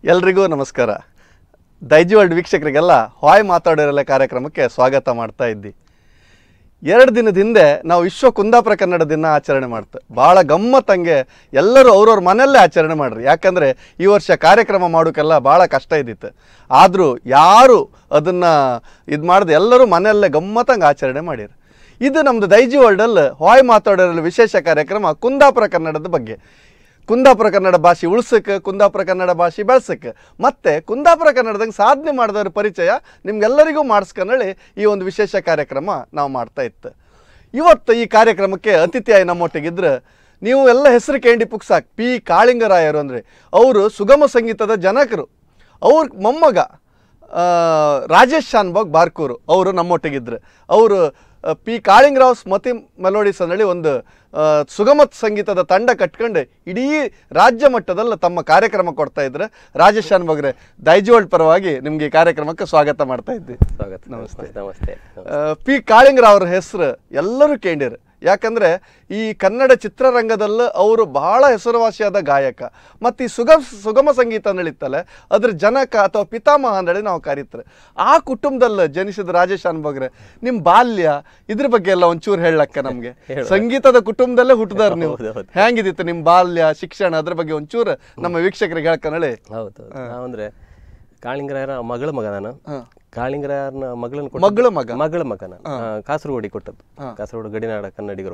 ಎಲ್ರಿಗೂ ನಮಸ್ಕಾರ ದೈಜಿ ವರ್ಲ್ಡ್ ವೀಕ್ಷಕರಿಗೆಲ್ಲ ಹಾಯ್ ಮಾತಾಡೋರೆಲ್ಲ ಕಾರ್ಯಕ್ರಮಕ್ಕೆ ಸ್ವಾಗತ ಮಾಡ್ತಾ ಇದ್ದಿ ಎರಡು ದಿನದ ಹಿಂದೆ ನಾವು ವಿಶ್ವ ಕುಂದಾಪುರ ಕನ್ನಡ ದಿನ ಆಚರಣೆ ಮಾಡ್ತೇವೆ ಭಾಳ ಗಮ್ಮತ್ತಂಗೆ ಎಲ್ಲರೂ ಅವ್ರವ್ರ ಮನೆಯಲ್ಲೇ ಆಚರಣೆ ಮಾಡ್ರಿ ಯಾಕಂದರೆ ಈ ವರ್ಷ ಕಾರ್ಯಕ್ರಮ ಮಾಡೋಕ್ಕೆಲ್ಲ ಭಾಳ ಕಷ್ಟ ಇದ್ದಿತ್ತು ಆದರೂ ಯಾರು ಅದನ್ನು ಇದು ಮಾಡಿದೆ ಎಲ್ಲರೂ ಮನೆಯಲ್ಲೇ ಗಮ್ಮತ್ತಂಗೆ ಆಚರಣೆ ಮಾಡಿರು ಇದು ನಮ್ಮದು ದೈಜಿ ವರ್ಲ್ಡಲ್ಲಿ ಹಾಯ್ ಮಾತಾಡೋರಲ್ಲಿ ವಿಶೇಷ ಕಾರ್ಯಕ್ರಮ ಕುಂದಾಪುರ ಕನ್ನಡದ ಬಗ್ಗೆ ಕುಂದಾಪುರ ಕನ್ನಡ ಭಾಷೆ ಉಳ್ಸಕ್ಕೆ ಕುಂದಾಪುರ ಕನ್ನಡ ಭಾಷೆ ಬೆಳ್ಸಕ್ಕೆ ಮತ್ತೆ ಕುಂದಾಪುರ ಕನ್ನಡದಂಗೆ ಸಾಧನೆ ಮಾಡಿದವ್ರ ಪರಿಚಯ ನಿಮ್ಗೆಲ್ಲರಿಗೂ ಮಾಡಿಸ್ಕೊಂಡೇಳಿ ಈ ಒಂದು ವಿಶೇಷ ಕಾರ್ಯಕ್ರಮ ನಾವು ಮಾಡ್ತಾ ಇತ್ತು ಇವತ್ತು ಈ ಕಾರ್ಯಕ್ರಮಕ್ಕೆ ಅತಿಥಿಯಾಗಿ ನಮ್ಮೊಟ್ಟಿಗಿದ್ರೆ ನೀವು ಎಲ್ಲ ಹೆಸರು ಕೇಂಡಿ ಪುಕ್ಸಾಕ್ ಪಿ ಕಾಳಿಂಗರಾಯರು ಅಂದರೆ ಅವರು ಸುಗಮ ಸಂಗೀತದ ಜನಕರು ಅವ್ರ ಮೊಮ್ಮಗ ಆ, ರಾಜೇಶ್ ಶಾನ್ಭಾಗ್ ಬಾರ್ಕೂರು ಅವರು ನಮ್ಮೊಟ್ಟಿಗಿದ್ರು ಅವರು ಆ, ಪಿ ಕಾಳಿಂಗರಾವ್ ಸ್ಮತಿ ಮೆಲೋಡಿಸ್ ಅಂದೇಳಿ ಒಂದು ಆ, ಸುಗಮ ಸಂಗೀತದ ತಂಡ ಕಟ್ಕೊಂಡು ಇಡೀ ರಾಜ್ಯ ಮಟ್ಟದಲ್ಲಿ ತಮ್ಮ ಕಾರ್ಯಕ್ರಮ ಕೊಡ್ತಾ ಇದ್ರೆ ರಾಜೇಶ್ ಶಾನ್ಭಾಗ್ರೆ ದೈಜೋಳ್ ಪರವಾಗಿ ನಿಮಗೆ ಈ ಕಾರ್ಯಕ್ರಮಕ್ಕೆ ಸ್ವಾಗತ ಮಾಡ್ತಾ ಇದ್ವಿ ಸ್ವಾಗತ ನಮಸ್ತೆ. ನಮಸ್ತೆ ಆ, ಪಿ ಕಾಳಿಂಗರಾವ್ ಅವ್ರ ಹೆಸರು ಎಲ್ಲರೂ ಕೇಳಿರು ಯಾಕಂದ್ರೆ ಈ ಕನ್ನಡ ಚಿತ್ರರಂಗದಲ್ಲೂ ಅವರು ಬಹಳ ಹೆಸರುವಾಸಿಯಾದ ಗಾಯಕ ಮತ್ತು ಈ ಸುಗಮ ಸುಗಮ ಸಂಗೀತ ನಡೀತಲ್ಲ ಅದ್ರ ಜನಕ ಅಥವಾ ಪಿತಾಮಹ ಅಂದೇಳಿ ನಾವು ಕರೀತಾರೆ ಆ ಕುಟುಂಬದಲ್ಲಿ ಜನಿಸಿದ ರಾಜೇಶ್ ಅನ್ಬಗ್ರೆ ನಿಮ್ಮ ಬಾಲ್ಯ ಇದ್ರ ಬಗ್ಗೆ ಎಲ್ಲ ಒಂಚೂರು ಹೇಳಕ್ಕ ನಮಗೆ ಸಂಗೀತದ ಕುಟುಂಬದಲ್ಲೇ ಹುಟ್ಟಿದಾರ ನೀವು ಹೌದು, ಹೌದು. ಹೆಂಗಿದಿತ್ತು ನಿಮ್ಮ ಬಾಲ್ಯ ಶಿಕ್ಷಣ ಅದ್ರ ಬಗ್ಗೆ ಒಂಚೂರು ನಮ್ಮ ವೀಕ್ಷಕರಿಗೆ ಹೇಳ್ಕನಳಿ ಹೌದು ನಾವಂದ್ರೆ ಕಾಳಿಂಗರಾಯರ ಮಗಳ ಮಗ ನಾನು ಹಾ. ಕಾಳಿಂಗರಾಯರ್ನ ಮಗಳನ್ನ ಕೊಟ್ಟದ್ದು- ಮಗಳ ಮಗ? ಮಗಳ ಮಗ ನಾನು ಆ, ಕಾಸರಗೋಡಿ ಕೊಟ್ಟದ್ದು ಕಾಸರಗೋಡು ಗಡಿನಾಡ ಕನ್ನಡಿಗರು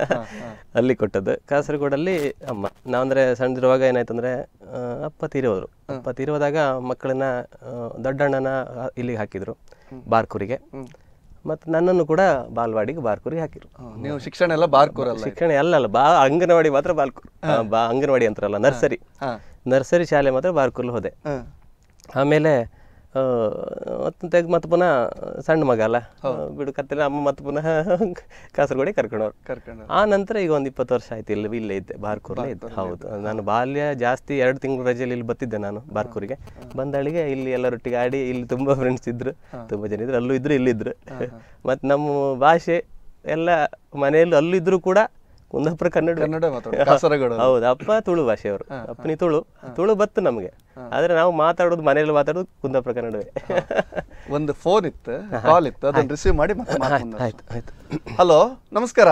ಅಲ್ಲಿ ಕೊಟ್ಟದ್ದು ಕಾಸರಗೋಡಲ್ಲಿ ಅಮ್ಮ ನಾವಂದ್ರೆ ಸಣ್ಣದಿರುವಾಗ ಏನಾಯ್ತಂದ್ರೆ ಆ, ಅಪ್ಪ ತೀರೋದ್ರು ಅಪ್ಪ ತೀರೋದಾಗ ಮಕ್ಕಳನ್ನ ಆ, ದೊಡ್ಡಣ್ಣನ ಆ, ಇಲ್ಲಿಗೆ ಹಾಕಿದ್ರು ಬಾರ್ಕೂರಿಗೆ ಮತ್ತು ನನ್ನನ್ನು ಕೂಡ ಬಾಲ್ವಾಡಿಗೆ ಬಾರ್ಕೂರಿಗೆ ಹಾಕಿದ್ರು ನೀವು ಶಿಕ್ಷಣ ಎಲ್ಲ ಬಾರ್ಕೂರಲ್ಲ ಶಿಕ್ಷಣ ಎಲ್ಲ ಅಲ್ಲ ಬಾ ಅಂಗನವಾಡಿ ಮಾತ್ರ ಬಾಲ್ಕೂರು ಆ, ಬಾ ಅಂಗನವಾಡಿ ಅಂತಾರಲ್ಲ ನರ್ಸರಿ ಹಾ. ನರ್ಸರಿ ಶಾಲೆ ಮಾತ್ರ ಬಾರ್ಕೂರ್ಲಿ ಹೋದೆ ಹಾಂ ಆಮೇಲೆ ಆ, ಮತ್ತೆ ತೆಗ್ ಮತ್ತೆ ಪುನಃ ಸಣ್ಣ ಮಗ ಅಲ್ಲ ಬಿಡು ಕತ್ತಿಲ್ಲ ಅಮ್ಮ ಮತ್ತೆ ಪುನಃ ಕಾಸರಗೋಡಿ ಕರ್ಕೊಂಡವ್ರು ಕರ್ಕೊಂಡು ಆ ನಂತರ ಈಗ ಒಂದು ಇಪ್ಪತ್ತು ವರ್ಷ ಆಯ್ತು ಇಲ್ಲಿ ಇಲ್ಲೇ ಇದ್ದೆ ಬಾರ್ಕೂರ್ಲೇ ಇದ್ದೆ ಹೌದು ನಾನು ಬಾಲ್ಯ ಜಾಸ್ತಿ ಎರಡು ತಿಂಗಳು ರಜೆಯಲ್ಲಿ ಇಲ್ಲಿ ಬರ್ತಿದ್ದೆ ನಾನು ಬಾರ್ಕೂರಿಗೆ ಬಂದಳಿಗೆ ಇಲ್ಲಿ ಎಲ್ಲರೊಟ್ಟಿಗೆ ಆಡಿ ಇಲ್ಲಿ ತುಂಬಾ ಫ್ರೆಂಡ್ಸ್ ಇದ್ರು ತುಂಬಾ ಜನ ಇದ್ರು ಅಲ್ಲೂ ಇದ್ರು ಇಲ್ಲಿದ್ರು ಮತ್ತು ನಮ್ಮ ಭಾಷೆ ಎಲ್ಲ ಮನೆಯಲ್ಲಿ ಅಲ್ಲಿದ್ರು ಕೂಡ ಕುಂದಾಪುರ ಕನ್ನಡ ಕನ್ನಡ ಮಾತಾಡೋದು ಕಾಸರಗೋಡು ಹೌದು ಅಪ್ಪ ತುಳು ಭಾಷೆಯವರು ಅಪ್ಪನಿ ತುಳು ತುಳು ಬತ್ತು ನಮಗೆ ಆದ್ರೆ ನಾವು ಮಾತಾಡೋದು ಮನೆಯಲ್ಲಿ ಮಾತಾಡೋದು ಕುಂದಾಪುರ ಕನ್ನಡವೇ ಒಂದು ಫೋನ್ ಇತ್ತು ಕಾಲ್ ಇತ್ತು ಅದನ್ನ ರಿಸೀವ್ ಮಾಡಿ ಮತ್ತೆ ಮಾತಾಡೋಣ ಆಯ್ತು ಆಯ್ತು ಹಲೋ ನಮಸ್ಕಾರ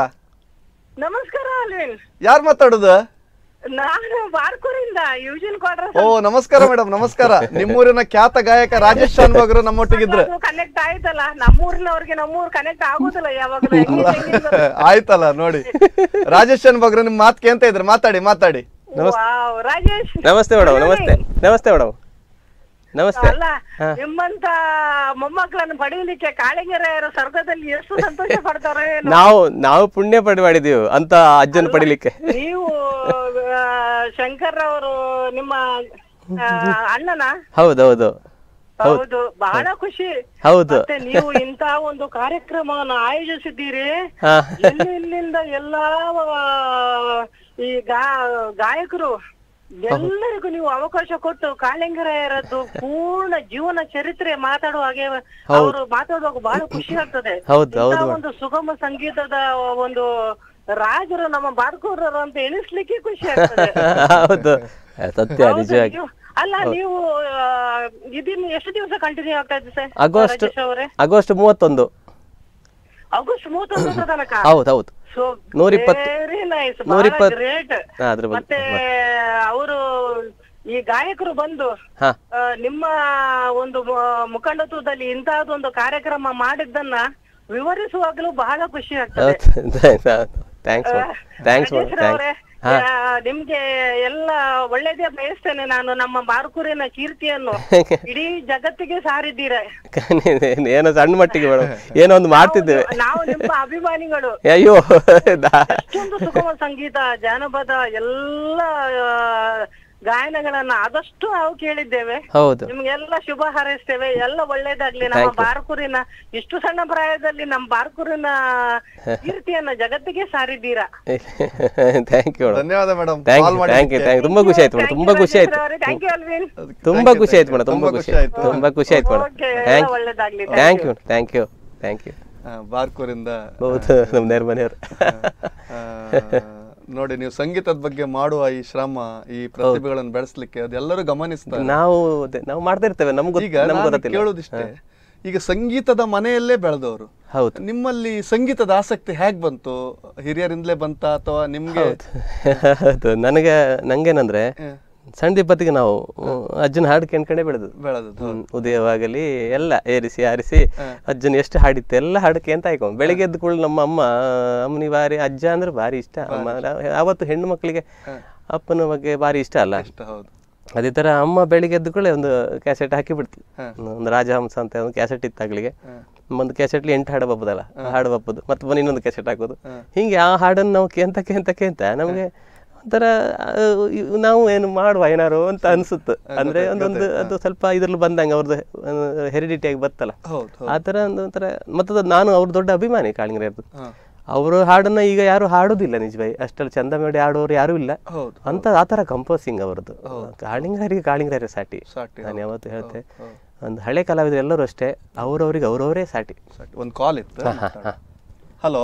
ನಮಸ್ಕಾರ ಅಲ್ವಿನ್ ಯಾರು ಮಾತಾಡೋದು ನಾನು ಬಾರ್ಕೂರಿಂದ ಯೂಜಿನ್ ಕ್ವಾರ್ಟರ್ ಓ ನಮಸ್ಕಾರ ಮೇಡಮ್ ನಮಸ್ಕಾರ ನಿಮ್ಮೂರಿನ ಖ್ಯಾತ ಗಾಯಕ ರಾಜೇಶ್ ಶಾನ್ಭಾಗ್ರು ನಮ್ಮೊಟ್ಟಿಗಿದ್ರು ಕನೆಕ್ಟ್ ಆಯ್ತಲ್ಲ ನಮ್ಮೂರಿನವ್ರಿಗೆ ನಮ್ಮೂರ್ ಕನೆಕ್ಟ್ ಆಗೋದಿಲ್ಲ ಯಾವಾಗಲೂ ಹೆಂಗೆ ಹೆಂಗೆ ಗೊತ್ತಾ? ಆಯ್ತಲ್ಲ ನೋಡಿ ರಾಜೇಶ್ ಶಾನ್ಭಾಗ್ರು ನಿಮ್ ಮಾತು ಕೇಳ್ತಾ ಇದ್ರು ಮಾತಾಡಿ ಮಾತಾಡಿ ವಾವ್, ರಾಜೇಶ್ ನಮಸ್ತೆ ಮೇಡಮ್ ನಮಸ್ತೆ ನಮಸ್ತೆ ಮೇಡಮ್ ನಮಸ್ತೆ ಅಲ್ಲ ನಿಮ್ಮಂತ ಮೊಮ್ಮಕ್ಕಳನ್ನು ಪಡೆಯಲಿಕ್ಕೆ ಕಾಳಿಂಗರಾಯರ ಸ್ವರ್ಗದಲ್ಲಿ ಎಷ್ಟು ಸಂತೋಷ ಪಡ್ತಾರೆ ಏನೋ. ನಾವು ನಾವು ಪುಣ್ಯ ಪಡಿ ಮಾಡಿದೀವಿ ಅಂತ ಅಜ್ಜನ ಪಡಿಲಿಕ್ಕೆ ನೀವು ಆ, ಶಂಕರ್ ಅವರು ನಿಮ್ಮ ಆ, ಅಣ್ಣನ ಹೌದೌದು ಹೌದು ಬಹಳ ಖುಷಿ ಹೌದು ಮತ್ತೆ ನೀವು ಇಂತ ಒಂದು ಕಾರ್ಯಕ್ರಮವನ್ನು ಆಯೋಜಿಸಿದ್ದೀರಿ ಹಾ ಎಲ್ಲಿ ಇಲ್ಲಿಂದ ಎಲ್ಲಾ ಆ, ಈ ಗಾ ಗಾಯಕರು ಎಲ್ಲರಿಗೂ ನೀವು ಅವಕಾಶ ಕೊಟ್ಟು ಕಾಳಿಂಗರಾಯರದ್ದು ಪೂರ್ಣ ಜೀವನ ಚರಿತ್ರೆ ಮಾತಾಡುವ ಹಾಗೆ ಅವರು ಮಾತಾಡುವಾಗ ಬಹಳ ಖುಷಿ ಆಗ್ತದೆ ಹೌದು, ಇಂಥ ಒಂದು ಸುಗಮ ಸಂಗೀತದ ಒಂದು ರಾಜರು ನಮ್ಮ ಬಾರ್ಕೂರರು ಅಂತ ಎಣಿಸ್ಲಿಕ್ಕೆ ಖುಷಿ ಆಗ್ತದೆ ಹೌದು ಸತ್ಯ ಹೌದು, ನಿಜವಾಗಿ ನೀವು- ಅಲ್ಲ ನೀವು ಆ, ಇದನ್ನ ಎಷ್ಟು ದಿವಸ ಕಂಟಿನ್ಯೂ ಆಗ್ತಾ ಇದೆ ಸರ್ ಆಗಸ್ಟ್ ರಾಜೇಶ್ ಅವರೇ ಆಗಸ್ಟ್ ಮೂವತ್ತೊಂದು ಆಗಸ್ಟ್ ಮೂವತ್ತೊಂದರ ತನಕ ಹೌದು ಹೌದು ಸೊ ನೂರಿಪ್ಪತ್ತು- ವೆರಿ ನೈಸ್ ನೂರಿಪ್ಪತ್ತು- ಗ್ರೇಟ್ ಹಾ, ಅದ್ರ ಬಗ್ಗೆ ಮತ್ತೆ ಅವರು ಈ ಗಾಯಕರು ಬಂದು ಹಾ ಆ, ನಿಮ್ಮ ಒಂದು ಮ- ಮುಖಂಡತ್ವದಲ್ಲಿ ಇಂತಹದೊಂದು ಕಾರ್ಯಕ್ರಮ ಮಾಡಿದ್ದನ್ನ ವಿವರಿಸುವಾಗಲೂ ಬಹಳ ಖುಷಿ ಆಗ್ತದೆ ಥ್ಯಾಂಕ್ಸ್ ಥ್ಯಾಂಕ್ಸ್ ರಾಜೇಶ್ವರ ಅವರೇ, ಆ, ನಿಮ್ಗೆ ಎಲ್ಲ ಒಳ್ಳೇದೇ ಬಯಸ್ತೇನೆ ನಾನು ನಮ್ಮ ಬಾರ್ಕೂರಿನ ಕೀರ್ತಿಯನ್ನು ಇಡೀ ಜಗತ್ತಿಗೆ ಸಾರಿದ್ದೀರ ಏನೋ ಸಣ್ಣ ಮಟ್ಟಿಗೆ ಮೇಡಮ್ ಏನೋ ಒಂದು ಮಾಡ್ತಿದ್ದೇವೆ ನಾವು ನಿಮ್ಮ ಅಭಿಮಾನಿಗಳು ಅಯ್ಯೋ ದಾ- ಅಷ್ಟೊಂದು ಸುಗಮ ಸಂಗೀತ ಜಾನಪದ ಎಲ್ಲ ಆ, ಗಾಯನಗಳನ್ನ ಆದಷ್ಟು ನಾವು ಕೇಳಿದ್ದೇವೆ ಹೌದು ನಿಮ್ಗೆಲ್ಲ ಶುಭ ಹಾರೈಸ್ತೇವೆ ಎಲ್ಲ ಒಳ್ಳೇದಾಗ್ಲಿ ನಮ್ಮ ಬಾರ್ಕೂರಿನ ಇಷ್ಟು ಸಣ್ಣ ಪ್ರಾಯದಲ್ಲಿ ನಮ್ಮ ಬಾರ್ಕೂರಿನ ಕೀರ್ತಿಯನ್ನ ಜಗತ್ತಿಗೆ ಸಾರಿದ್ದೀರಾ ಥ್ಯಾಂಕ್ ಯು ಮೇಡಮ್ ಧನ್ಯವಾದ madam thank you thank you thank you ತುಂಬಾ ಖುಷಿ ಆಯ್ತು ಮೇಡಮ್ ತುಂಬಾ ಖುಷಿ ಆಯ್ತು ಥ್ಯಾಂಕ್ ಯು ಅಲ್ವಿನ್ ತುಂಬಾ ಖುಷಿ ಆಯ್ತು ಮೇಡಮ್ ತುಂಬಾ ಖುಷಿ ಆಯ್ತು ತುಂಬಾ ಖುಷಿ ಆಯ್ತು ಮೇಡಮ್ Okay, ಎಲ್ಲ ಥ್ಯಾಂಕ್ ಒಳ್ಳೇದಾಗ್ಲಿ. Thank you thank you thank you ಬಾರ್ಕೂರಿಂದ ಹೌದು ನಮ್ಮ ನೇರ ಮನೆಯವರು ಆ, ನೋಡಿ ನೀವು ಸಂಗೀತದ ಬಗ್ಗೆ ಮಾಡುವ ಈ ಶ್ರಮ ಈ ಪ್ರತಿಭೆಗಳನ್ನು ಬೆಳೆಸ್ಲಿಕ್ಕೆ ಅದೆಲ್ಲರೂ ಗಮನಿಸ್ತಾರೆ ನಾವು ಅದೇ- ನಾವು ಮಾಡ್ತಾ ಇರ್ತೇವೆ ನಮ್ಗೆ ಈಗ ನಮ್ಗೆ ನಾನು ಗೊತ್ತಿಲ್ಲ ಕೇಳೋದಿಷ್ಟೇ ಈಗ ಸಂಗೀತದ ಮನೆಯಲ್ಲೇ ಬೆಳೆದವರು ಹೌದು ನಿಮ್ಮಲ್ಲಿ ಸಂಗೀತದ ಆಸಕ್ತಿ ಹೇಗ್ ಬಂತು ಹಿರಿಯರಿಂದಲೇ ಬಂತ ಅಥವಾ ನಿಮ್ಗೆ ಹೌದು ನನಗೆ ನಂಗೇನಂದ್ರೆ ಸಣ್ಣದಿಪ್ಪತ್ತಿಗೆ ನಾವು ಅಜ್ಜನ ಹಾಡು ಕೇಳ್ಕೊಂಡೇ ಬೆಳೆದು ಬೆಳೆದದ್ದು ಹ್ಮ್, ಉದಯವಾಗಲಿ ಎಲ್ಲ ಏರಿಸಿ ಆರಿಸಿ ಅಜ್ಜನ ಎಷ್ಟು ಹಾಡಿತ್ತು ಎಲ್ಲ ಹಾಡು ಕೇಂತ ಆಯ್ಕೊಂಡು ಬೆಳಿಗ್ಗೆ ಎದ್ದ ಕೂಡಲೇ ನಮ್ಮ ಅಮ್ಮ ಅಮ್ಮನಿ ಬಾರಿ ಅಜ್ಜ ಅಂದ್ರೆ ಭಾರಿ ಇಷ್ಟ ಅಮ್ಮ ಅವತ್ತು ಹೆಣ್ಣು ಮಕ್ಕಳಿಗೆ ಅಪ್ಪನ ಬಗ್ಗೆ ಭಾರಿ ಇಷ್ಟ ಅಲ್ಲ ಇಷ್ಟ ಹೌದು ಅದೇ ತರ ಅಮ್ಮ ಬೆಳಿಗ್ಗೆ ಎದ್ದ ಕೂಡಲೇ ಒಂದು ಕ್ಯಾಸೆಟ್ ಹಾಕಿ ಬಿಡ್ತು ಒಂದು ರಾಜಹಂಸ ಅಂತ ಒಂದು ಕ್ಯಾಸೆಟ್ ಇತ್ತು ಆಗ್ಲಿಗೆ ಒಂದು ಕ್ಯಾಸೆಟ್ಲಿ ಎಂಟು ಹಾಡು ಬಪ್ಪದಲ್ಲ ಹಾಡು ಬಪ್ಪದು ಮತ್ತೆ ಬಂದು ಇನ್ನೊಂದು ಕ್ಯಾಸೆಟ್ ಹಾಕೋದು ಹಿಂಗೆ ಆ ಹಾಡನ್ನು ನಾವು ಕೇಂತ ಕೇಂತ ಕೇಂತ ನಮಗೆ ಒಂಥರ ಆ, ಇವ್- ನಾವು ಏನು ಮಾಡುವ ಏನಾರು ಅಂತ ಅನ್ಸುತ್ತೆ ಅಂದ್ರೆ ಒಂದೊಂದು ಅದು ಸ್ವಲ್ಪ ಇದ್ರಲ್ಲಿ ಬಂದಂಗೆ ಅವ್ರದ್ದು ಹೆರಿಡಿಟಿಯಾಗಿ ಬರ್ತಲ್ಲ ಹೌದು ಆ ಥರ ಒಂದು ಒಂಥರ ಮತ್ತದು ನಾನು ಅವ್ರ ದೊಡ್ಡ ಅಭಿಮಾನಿ ಕಾಳಿಂಗರದ್ದು ಹಾ. ಅವರು ಹಾಡನ್ನ ಈಗ ಯಾರು ಹಾಡೋದಿಲ್ಲ ನಿಜವಾಗಿ ಅಷ್ಟರಲ್ಲಿ ಚಂದ ಮಾಡಿ ಆಡೋರು ಯಾರು ಇಲ್ಲ ಹೌದು ಅಂತ ಆ ಥರ ಕಂಪೋಸಿಂಗ್ ಅವರದ್ದು ಕಾಳಿಂಗರಿಗೆ ಕಾಳಿಂಗರೇ ಸಾಟಿ ಸಾಟಿ ನಾನು ಯಾವತ್ತು ಹೇಳ್ತೆ ಒಂದು ಹಳೆ ಕಲಾವಿದರು ಎಲ್ಲರೂ ಅಷ್ಟೇ ಅವ್ರವ್ರಿಗೆ ಅವರವರೇ ಸಾಟಿ ಸಾಟಿ ಒಂದು ಕಾಲ್ ಇತ್ತು ಹಲೋ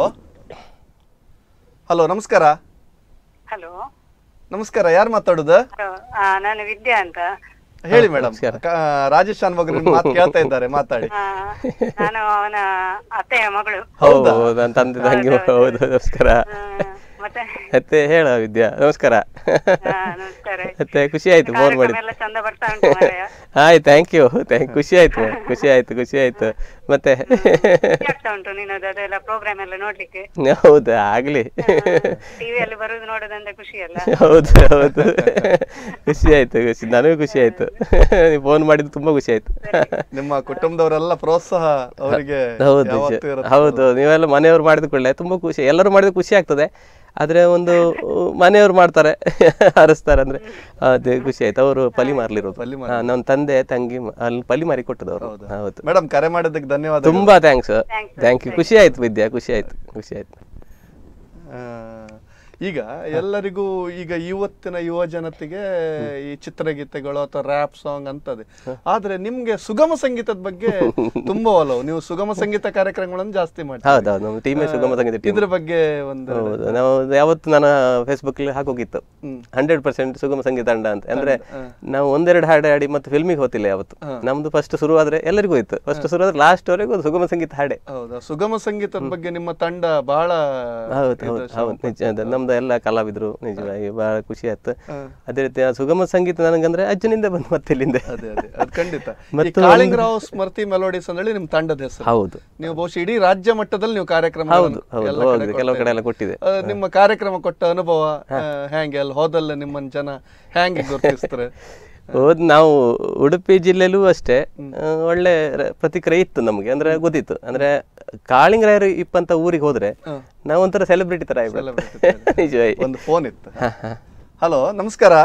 ಹಲೋ ನಮಸ್ಕಾರ ಹಲೋ ನಮಸ್ಕಾರ ಯಾರು ಮಾತಾಡುದು ನಾನು ವಿದ್ಯಾ ಅಂತ ಹೇಳಿ ಮೇಡಮ್ ರಾಜೇಶ್ ಶಾನ್ಭೋಗ್ರು ನಿಮ್ಮ ಮಾತು ಕೇಳ್ತಾ ಇದ್ದಾರೆ ಮಾತಾಡಿ ಆ, ನಾನು ಅವನ ಅತ್ತೆಯ ಮಗಳು ಹೌದು ನನ್ನ ತಂದೆ ತಂಗಿ ಹೌದು ನಮಸ್ಕಾರ ಆ, ಮತ್ತೆ ಮತ್ತೆ ಹೇಳ ವಿದ್ಯಾ ನಮಸ್ಕಾರ ಆ, ನಮಸ್ಕಾರ ಮತ್ತೆ ಖುಷಿ ಆಯ್ತು ಫೋನ್ ಮಾಡಿ ಕಾರ್ಯಕ್ರಮ ಎಲ್ಲ ಚಂದ ಬರ್ತಾ ಉಂಟು ಮಾರಾಯ. ಹಾಯ್ ಥ್ಯಾಂಕ್ ಯು ಥ್ಯಾಂಕ್ ಖುಷಿ ಆಯ್ತು ಖುಷಿ ಆಯ್ತು ಖುಷಿ ಆಯ್ತು ಮತ್ತೆ ಖುಷಿ ಆಗ್ತಾ ಉಂಟು ನಿನ್ನದು ಅದೆಲ್ಲ ಪ್ರೋಗ್ರಾಮ್ ಎಲ್ಲ ನೋಡ್ಲಿಕ್ಕೆ ಹೌದಾ ಆಗ್ಲಿ ಟಿವಿಯಲ್ಲಿ ಬರುದು ನೋಡೋದಂದ್ರೆ ಖುಷಿ ಅಲ್ಲ ಹೌದು ಹೌದು ಖುಷಿ ಆಯ್ತು ಖುಷಿ ನನಗೂ ಖುಷಿ ಆಯ್ತು ನೀವು ಫೋನ್ ಮಾಡಿದ್ದು ತುಂಬಾ ಖುಷಿ ಆಯ್ತು ನಿಮ್ಮ ಕುಟುಂಬದವರೆಲ್ಲ ಪ್ರೋತ್ಸಾಹ ಅವರಿಗೆ ಹೌದು ಯಾವತ್ತೂ ಜ- ಇರುತ್ತೆ. ಹೌದು ನೀವೆಲ್ಲ ಮನೆಯವ್ರು ಮಾಡಿದ ಕೂಡಲೇ ತುಂಬಾ ಖುಷಿ ಎಲ್ಲರೂ ಮಾಡಿದ ಖುಷಿ ಆಗ್ತದೆ ಆದ್ರೆ ಒಂದು ಮನೆಯವ್ರು ಮಾಡ್ತಾರೆ ಹರಿಸ್ತಾರೆ ಅಂದ್ರೆ ಅದೇ ಖುಷಿ ಆಯ್ತು ಅವರು ಪಲಿ ಮಾರ್ಲಿರೋದು ಪಲಿ ಹಾ, ನನ್ನ ತಂದೆ ತಂಗಿ ಮ- ಅಲ್ಲಿ ಪಲಿ ಮಾರಿ ಕೊಟ್ಟದವರು ಹೌದು ಮೇಡಮ್ ಕರೆ ಮಾಡಿದ್ದಕ್ಕೆ ಧನ್ಯವಾದ ತುಂಬಾ ಥ್ಯಾಂಕ್ಸ್ ಥ್ಯಾಂಕ್ ಯು ಖುಷಿ ಆಯ್ತು ವಿದ್ಯಾ ಖುಷಿ ಆಯ್ತು ಖುಷಿ ಆಯ್ತು ಆ, ಈಗ ಎಲ್ಲರಿಗೂ ಈಗ ಇವತ್ತಿನ ಯುವ ಜನತೆಗೆ ಈ ಚಿತ್ರಗೀತೆಗಳು ಅಥವಾ ರ್ಯಾಪ್ ಸಾಂಗ್ ಅಂತದೆ ಆದ್ರೆ ನಿಮ್ಗೆ ಸುಗಮ ಸಂಗೀತದ ಬಗ್ಗೆ ತುಂಬಾ ಒಲವು ನೀವು ಸುಗಮ ಸಂಗೀತ ಕಾರ್ಯಕ್ರಮಗಳನ್ನು ಜಾಸ್ತಿ ಮಾಡ್ತೀವಿ ಹೌದೌದು ನಮ್ಮ ಟೀಮೇ ಸುಗಮ ಸಂಗೀತ ಟೀಮ್ ಇದ್ರ ಬಗ್ಗೆ ಒಂದು ಹೌದು ನಾವು ಯಾವತ್ತು ನಾನು ಫೇಸ್ಬುಕ್ ಅಲ್ಲಿ ಹಾಕೋಗಿತ್ತು ಹಂಡ್ರೆಡ್ ಪರ್ಸೆಂಟ್ ಸುಗಮ ಸಂಗೀತ ತಂಡ ಅಂತ ಅಂದ್ರೆ ನಾವು ಒಂದೆರಡು ಹಾಡು ಹಾಡಿ ಮತ್ತೆ ಫಿಲ್ಮಿಗೆ ಹೋತಿಲ್ಲ ಯಾವತ್ತು ನಮ್ದು ಫಸ್ಟ್ ಶುರು ಆದ್ರೆ ಎಲ್ಲರಿಗೂ ಇತ್ತು ಫಸ್ಟ್ ಶುರು ಆದ್ರೆ ಲಾಸ್ಟ್ ವರೆಗೂ ಸುಗಮ ಸಂಗೀತ ಹಾಡೆ ಹೌದಾ ಸುಗಮ ಸಂಗೀತದ ಬಗ್ಗೆ ನಿಮ್ಮ ತಂಡ ಬಹಳ ಹೌದು ಹೌದು ಹೌದು ನಿಜ ಅದು ನಮ್ದು ಎಲ್ಲ ಕಲಾವಿದರು ನಿಜವಾಗಿ ಬಹಳ ಖುಷಿ ಆಯ್ತು ಅದೇ ರೀತಿ ಆ ಸುಗಮ ಸಂಗೀತ ನನಗಂದ್ರೆ ಅಜ್ಜನಿಂದ ಬಂದು ಮತ್ತೆ ಇಲ್ಲಿಂದ ಅದೇ ಅದೇ ಅದು ಖಂಡಿತ ಈ ಮತ್ತು ಕಾಳಿಂಗರಾವ್ ಸ್ಮೃತಿ ಮೆಲೋಡಿಸ್ ಅಂದ್ರೆ ನಿಮ್ ತಂಡದ ಹೆಸರು ಹೌದು ನೀವು ಬಹುಶಃ ಇಡೀ ರಾಜ್ಯ ಮಟ್ಟದಲ್ಲಿ ನೀವು ಕಾರ್ಯಕ್ರಮ ಹೌದು ಹೌದು ಹೋಗಿದೆ ಕೆಲವು ಕಡೆ ಎಲ್ಲ ಕೊಟ್ಟಿದೆ ನಿಮ್ಮ ಕಾರ್ಯಕ್ರಮ ಕೊಟ್ಟ ಅನುಭವ ಆ, ಹ್ಯಾಂಗೆ ಅಲ್ಲಿ ಹೋದಲ್ಲ ನಿಮ್ಮನ್ನ ಜನ ಹ್ಯಾಂಗೆ ಗುರುತಿಸ್ತಾರೆ ಹೋದ್ ನಾವು ಉಡುಪಿ ಜಿಲ್ಲೆಲೂ ಅಷ್ಟೇ ಆ, ಒಳ್ಳೆ ರ- ಪ್ರತಿಕ್ರಿಯೆ ಇತ್ತು ನಮಗೆ ಅಂದ್ರೆ ಗೊತ್ತಿತ್ತು ಅಂದ್ರೆ ಕಾಳಿಂಗರಾಯರು ಇಪ್ಪಂತ ಊರಿಗೆ ಹೋದ್ರೆ ನಾವು ಒಂಥರ ಸೆಲೆಬ್ರಿಟಿ ತರ ಆಗ್ಬಿಡ್ತು. ನಿಜವಾಗಿ ಒಂದು ಫೋನ್ ಇತ್ತು ಹಲೋ ನಮಸ್ಕಾರ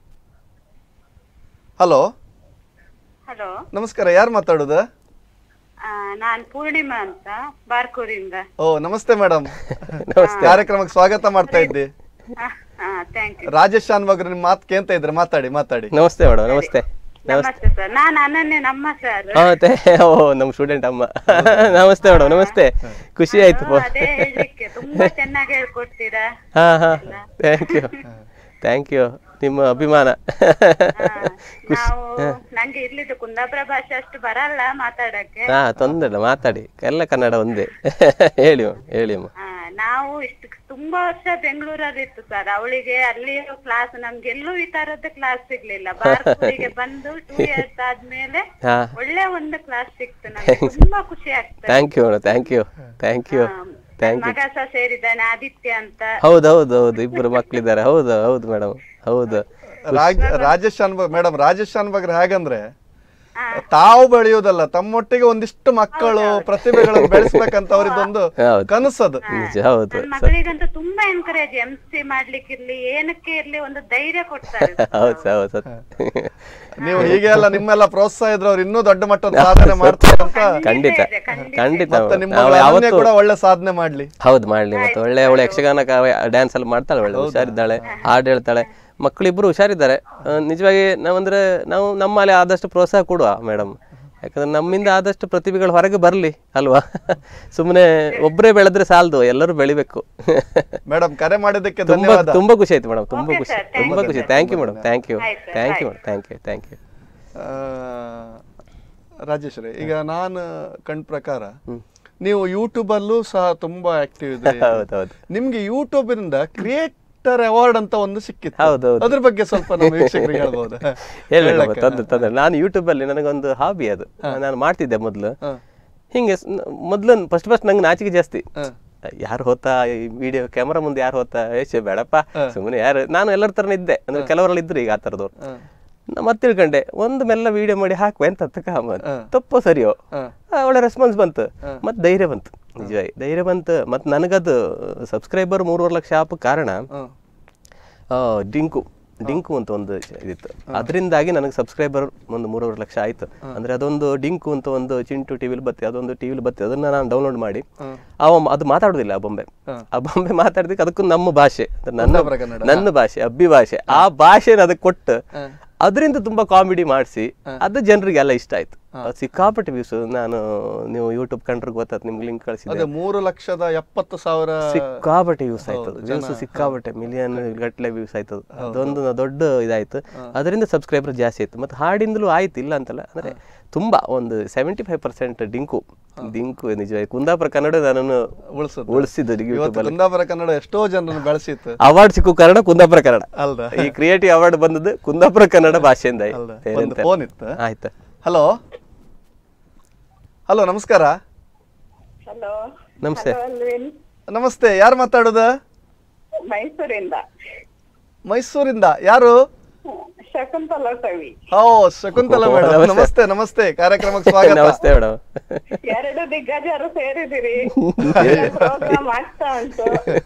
ಹಲೋ ಹಲೋ ನಮಸ್ಕಾರ ಯಾರು ಮಾತಾಡೋದು ನಾನ್ ಪೂರ್ಣಿಮಾ ಅಂತ ಬಾರ್ಕೂರಿಂದ ಓ ನಮಸ್ತೆ ಮೇಡಮ್ ಕಾರ್ಯಕ್ರಮಕ್ಕೆ ಸ್ವಾಗತ ಮಾಡ್ತಾ ಇದ್ದಿ ಥ್ಯಾಂಕ್ ಯು ರಾಜೇಶ್ ಶಾನ್ಭಾಗ್ರು ನಿಮ್ಮ ಮಾತು ಕೇಂತ ಇದ್ರೆ ಮಾತಾಡಿ ಮಾತಾಡಿ ನಮಸ್ತೆ ಮೇಡಮ್ ನಮಸ್ತೆ ನಮಸ್ತೆ ಸರ್ ನಾನು ಅನನ್ಯ ನಮ್ಮ ಸರ್ ಹಾ, ಮತ್ತೆ ಓ ನಮ್ಮ ಸ್ಟೂಡೆಂಟ್ ಅಮ್ಮ ನಮಸ್ತೆ ಮೇಡಮ್ ನಮಸ್ತೆ ಖುಷಿ ಆಯ್ತು ಫೋನ್ ಅದೇ ಹೇಳ್ಲಿಕ್ಕೆ ತುಂಬಾ ಚೆನ್ನಾಗಿ ಹೇಳ್ಕೊಡ್ತೀರಾ ಹಾ ಹಾ ಥ್ಯಾಂಕ್ ಯು ಥ್ಯಾಂಕ್ ಯು ನಿಮ್ಮ ಅಭಿಮಾನ ನಾವು ನಂಗೆ ಇರ್ಲಿದ್ದು ಕುಂದಾಪುರ ಭಾಷೆ ಅಷ್ಟು ಬರಲ್ಲ ಮಾತಾಡಕ್ಕೆ ಹಾ ತೊಂದ್ರೆ ಇಲ್ಲ ಮಾತಾಡಿ ಎಲ್ಲ ಕನ್ನಡ ಒಂದೇ ಹೇಳಿ ಅಮ್ಮ, ಹೇಳಿ ಅಮ್ಮ ಆ, ನಾವು ಇಷ್ಟು ತುಂಬಾ ವರ್ಷ ಬೆಂಗಳೂರಲ್ಲಿ ಇತ್ತು ಸರ್ ಅವಳಿಗೆ ಅಲ್ಲಿ ಕ್ಲಾಸ್ ನಮ್ಗೆಲ್ಲೂ ಈ ತರದ್ದು ಕ್ಲಾಸ್ ಸಿಗ್ಲಿಲ್ಲ ಬಾರ್ಕೂರಿಗೆ ಬಂದು ಟೂ ಇಯರ್ಸ್ ಆದ್ಮೇಲೆ ಹಾ ಒಳ್ಳೆ ಒಂದು ಕ್ಲಾಸ್ ಸಿಕ್ತು ನಮ್ಗೆ ತುಂಬಾ ಖುಷಿ ಆಗ್ತದೆ thank you madam thank you thank you thank you ಮಗ ಸಹ ಸೇರಿದ್ದಾನೆ ಆದಿತ್ಯ ಅಂತ ಹೌದು ಹೌದು ಹೌದು ಇಬ್ಬರು ಮಕ್ಕಳಿದ್ದಾರೆ ಹೌದು ಹೌದು ಮೇಡಮ್ ಹೌದು ರಾಜ್ ರಾಜೇಶ್ ಶಾನ್ಭಾಗ್ ಮೇಡಮ್ ರಾಜೇಶ್ ಶಾನ್ಭಾಗ್ರು ಹೇಗಂದ್ರೆ ತಾವು ಬೆಳೆಯೋದಲ್ಲ ತಮ್ಮೊಟ್ಟಿಗೆ ಒಂದಿಷ್ಟು ಮಕ್ಕಳು ಪ್ರತಿಭೆಗಳನ್ನು ಬೆಳೆಸ್ಬೇಕಂತ ಅವರಿದೊಂದು ಹೌದು ಕನಸದು ನಿಜ ಹೌದು ನನ್ ಮಗಳಿಗಂತೂ ತುಂಬಾ ಎನ್ಕರೇಜ್ ಎಂ ಸಿ ಮಾಡ್ಲಿಕ್ಕಿರ್ಲಿ ಏನಕ್ಕೆ ಇರ್ಲಿ ಒಂದು ಧೈರ್ಯ ಕೊಡ್ತಾರೆ ಹೌದು ಸರ್, ಹೌದು ಸರ್. ನೀವು ಹೀಗೆ ಎಲ್ಲ ನಿಮ್ಮೆಲ್ಲ ಪ್ರೋತ್ಸಾಹ ಇದ್ರೆ ಅವ್ರು ಇನ್ನೂ ದೊಡ್ಡ ಮಟ್ಟದ ಸಾಧನೆ ಮಾಡ್ತಾರೆ ಅಂತ ಖಂಡಿತ ಖಂಡಿತ ಮತ್ತೆ ನಿಮ್ಮ ನಾವು ಮಗಳು ಅನನ್ಯ ಯಾವತ್ತು ಕೂಡ ಒಳ್ಳೆ ಸಾಧನೆ ಮಾಡ್ಲಿ ಹೌದು ಮಾಡ್ಲಿ ಮತ್ತೆ ಒಳ್ಳೆ ಅವಳು ಯಕ್ಷಗಾನ ಡ್ಯಾನ್ಸ್ ಎಲ್ಲ ಮಾಡ್ತಾಳೆ ಒಳ್ಳೆ ಹುಷಾರಿದ್ದಾಳೆ ಹಾಡು ಹೇಳ್ತಾಳೆ ಮಕ್ಕಳಿಬ್ರು ಹುಷಾರಿದ್ದಾರೆ ಆ, ನಿಜವಾಗಿ ನಾವಂದ್ರೆ ನಾವು ನಮ್ಮಲ್ಲಿ ಆದಷ್ಟು ಪ್ರೋತ್ಸಾಹ ಕೊಡುವ ಮೇಡಮ್ ಯಾಕಂದ್ರೆ ನಮ್ಮಿಂದ ಆದಷ್ಟು ಪ್ರತಿಭೆಗಳು ಹೊರಗೆ ಬರಲಿ ಅಲ್ವಾ ಸುಮ್ಮನೆ ಒಬ್ಬರೇ ಬೆಳೆದ್ರೆ ಸಾಲದು ಎಲ್ಲರೂ ಬೆಳಿಬೇಕು ಮೇಡಮ್ ಕರೆ ಮಾಡಿದ್ದಕ್ಕೆ ತುಂಬಾ ಧನ್ಯವಾದ ತುಂಬಾ ಖುಷಿ ಆಯ್ತು ಮೇಡಮ್ ತುಂಬಾ Okay, ಖುಷಿ sir. Thank ತುಂಬಾ you, ಖುಷಿ sir. Thank you madam thank you ಆಯ್ತು, sir. ಥ್ಯಾಂಕ್ ಯು ಆಯ್ತು. Madam thank you thank you ಆ, ರಾಜೇಶ್ ರೇ ಈಗ ನಾನು ಕಂಡ ಪ್ರಕಾರ ನೀವು ಯೂಟ್ಯೂಬ್ ಅಲ್ಲೂ ಸಹ ತುಂಬಾ ಆಕ್ಟಿವ್ ಇದ್ರಿ ಹೌದೌದು ನಿಮ್ಗೆ ಯೂಟ್ಯೂಬ್ ಇಂದ ಕ್ರಿಯೇಟರ್ ಅವಾರ್ಡ್ ಅಂತ ಒಂದು ಸಿಕ್ಕಿತ್ತು ಹೌದೌದು. ಅದ್ರ ಬಗ್ಗೆ ಸ್ವಲ್ಪ ನಮ್ಮ ವೀಕ್ಷಕರಿಗೆ ಹೇಳ್ಬೋದಾ ಹೇಳಬೇಕು ತೊಂದ್ರೆ ತೊಂದ್ರೆ ನಾನು ಯೂಟ್ಯೂಬಲ್ಲಿ ನನಗೊಂದು ಹಾಬಿ ಅದು ನಾನು ಮಾಡ್ತಿದ್ದೆ ಮೊದಲು ಹ. ಹಿಂಗೆ ಸ್- ನ- ಮೊದ್ಲು ಫಸ್ಟ್ ಫಸ್ಟ್ ನಂಗೆ ನಾಚಿಕೆ ಜಾಸ್ತಿ ಹ. ಯಾರು ಹೋತಾ ಈ ವಿಡಿಯೋ ಕ್ಯಾಮರಾ ಮುಂದೆ ಯಾರು ಹೋತಾ ಏಷೆ ಬೇಡಪ್ಪ ಸುಮ್ಮನೆ ಯಾರು ನಾನು ಎಲ್ಲರ ಥರನೇ ಇದ್ದೆ ಅಂದ್ರೆ ಕೆಲವರಲ್ಲಿ ಇದ್ರು ಈಗ ಆ ಥರದವ್ರು ಹ. ನಾ ಮತ್ತೆ ತಿಳ್ಕೊಂಡೆ ಒಂದು ಮೆಲ್ಲ ವಿಡಿಯೋ ಮಾಡಿ ಹಾಕುವ ಎಂತ ತಕ್ಕ ಹ. ತಪ್ಪೋ ಸರಿಯೋ ಹ. ಆ, ಒಳ್ಳೆ ರೆಸ್ಪಾನ್ಸ್ ಬಂತು ಮತ್ತೆ ಧೈರ್ಯ ಬಂತು ನಿಜವಾಗಿ ಧೈರ್ಯ ಬಂತು ಮತ್ತೆ ನನಗದು ಸಬ್ಸ್ಕ್ರೈಬರ್ ಮೂರುವರೆ ಲಕ್ಷ ಆಪ ಕಾರಣ ಹ. ಆ, ಡಿಂಕು ಡಿಂಕು ಅಂತ ಒಂದು ಇದಿತ್ತು ಅದರಿಂದಾಗಿ ನನಗೆ ಸಬ್ಸ್ಕ್ರೈಬರ್ ಒಂದು ಮೂರುವರೆ ಲಕ್ಷ ಆಯ್ತು ಅಂದ್ರೆ ಅದೊಂದು ಡಿಂಕು ಅಂತ ಒಂದು ಚಿಂಟು ಟಿವಿಲಿ ಬತ್ತೆ ಅದೊಂದು ಟಿವಿಲಿ ಬತ್ತೆ ಅದನ್ನ ನಾನು ಡೌನ್ಲೋಡ್ ಮಾಡಿ ಅವ ಅದು ಮಾತಾಡೋದಿಲ್ಲ ಆ ಬೊಂಬೆ ಆ ಬೊಂಬೆ ಮಾತಾಡ್ದಕ್ಕೆ ಅದಕ್ಕೂ ನಮ್ಮ ಭಾಷೆ ಅಂದ್ರೆ ನನ್ನ ಕುಂದಾಪುರ ಕನ್ನಡ. ನನ್ನ ಭಾಷೆ ಅಬ್ಬಿ ಭಾಷೆ ಆ ಭಾಷೆನ ಅದಕ್ಕೆ ಕೊಟ್ಟು ಅದರಿಂದ ತುಂಬಾ ಕಾಮಿಡಿ ಮಾಡಿಸಿ ಅದು ಜನರಿಗೆಲ್ಲ ಇಷ್ಟ ಆಯ್ತು ಅದು ಸಿಕ್ಕಾಪಟ್ಟೆ ವ್ಯೂಸ್ ನಾನು ನೀವು ಯೂಟ್ಯೂಬ್ ಕಂಡ್ರೆ ಗೊತ್ತಾಯ್ತು ನಿಮ್ಗೆ ಲಿಂಕ್ ಕಳಿಸಿದ್ದೆ ಅದೇ ಮೂರು ಲಕ್ಷದ ಎಪ್ಪತ್ತು ಸಾವಿರ ಸಿಕ್ಕಾಪಟ್ಟೆ ವ್ಯೂಸ್ ಆಯ್ತದ ವ್ಯೂಸ್ ಸಿಕ್ಕಾಪಟ್ಟೆ ಮಿಲಿಯನ್ ಗಟ್ಟಲೆ ವ್ಯೂಸ್ ಆಯ್ತದ ಅದೊಂದು ನ- ದೊಡ್ಡ ಇದಾಯ್ತು ಅದರಿಂದ ಸಬ್ಸ್ಕ್ರೈಬರ್ ಜಾಸ್ತಿ ಆಯ್ತು ಮತ್ತೆ ಹಾಡಿಂದಲೂ ಆಯ್ತು ಇಲ್ಲ ಅಂತಲ್ಲ ಅಂದ್ರೆ ತುಂಬಾ ಒಂದು ಸೆವೆಂಟಿ ಫೈವ್ ಪರ್ಸೆಂಟ್ ಡಿಂಕು ಡಿಂಕು ನಿಜವಾಗಿ ಕುಂದಾಪುರ ಕನ್ನಡ ನನ್ನನ್ನು ಉಳಿಸುದು ಉಳಿಸಿದ್ದು ಯೂಟ್ಯೂಬ್ ಇವತ್ತು ಕುಂದಾಪುರ ಕನ್ನಡ ಎಷ್ಟೋ ಜನರನ್ನು ಬೆಳೆಸಿತ್ತು ಅವಾರ್ಡ್ ಸಿಕ್ಕು ಕನ್ನಡ ಕುಂದಾಪುರ ಕನ್ನಡ ಅಲ್ದ ಈ ಕ್ರಿಯೇಟಿವ್ ಅವಾರ್ಡ್ ಬಂದದ್ದು ಕುಂದಾಪುರ ಕನ್ನಡ ಭಾಷೆಯಿಂದ ಆಯ್ತು. ಅಲ್ದ ಬೇರೆ ಒಂದು ಎಂತ ಫೋನ್ ಇತ್ತು ಆಯ್ತು ಹಲೋ ಹಲೋ ನಮಸ್ಕಾರ ಹಲೋ ನಮಸ್ತೆ ಅಲ್ವೇನ್ ನಮಸ್ತೆ ಯಾರು ಮಾತಾಡೋದು ಮೈಸೂರಿಂದ ಮೈಸೂರಿಂದ ಯಾರು ಶಕುಂತಲ ಕವಿ ಓ ಶಕುಂತಲ ಓ, ಮೇಡಮ್ ನಮಸ್ತೆ. ನಮಸ್ತೆ ನಮಸ್ತೆ ಕಾರ್ಯಕ್ರಮಕ್ಕೆ ಸ್ವಾಗತ ನಮಸ್ತೆ ಮೇಡಮ್ ಎರಡು ದಿಗ್ಗಜರು ಸೇರಿದಿರಿ ಪ್ರೋಗ್ರಾಮ್ ಆಗ್ತಾ ಉಂಟು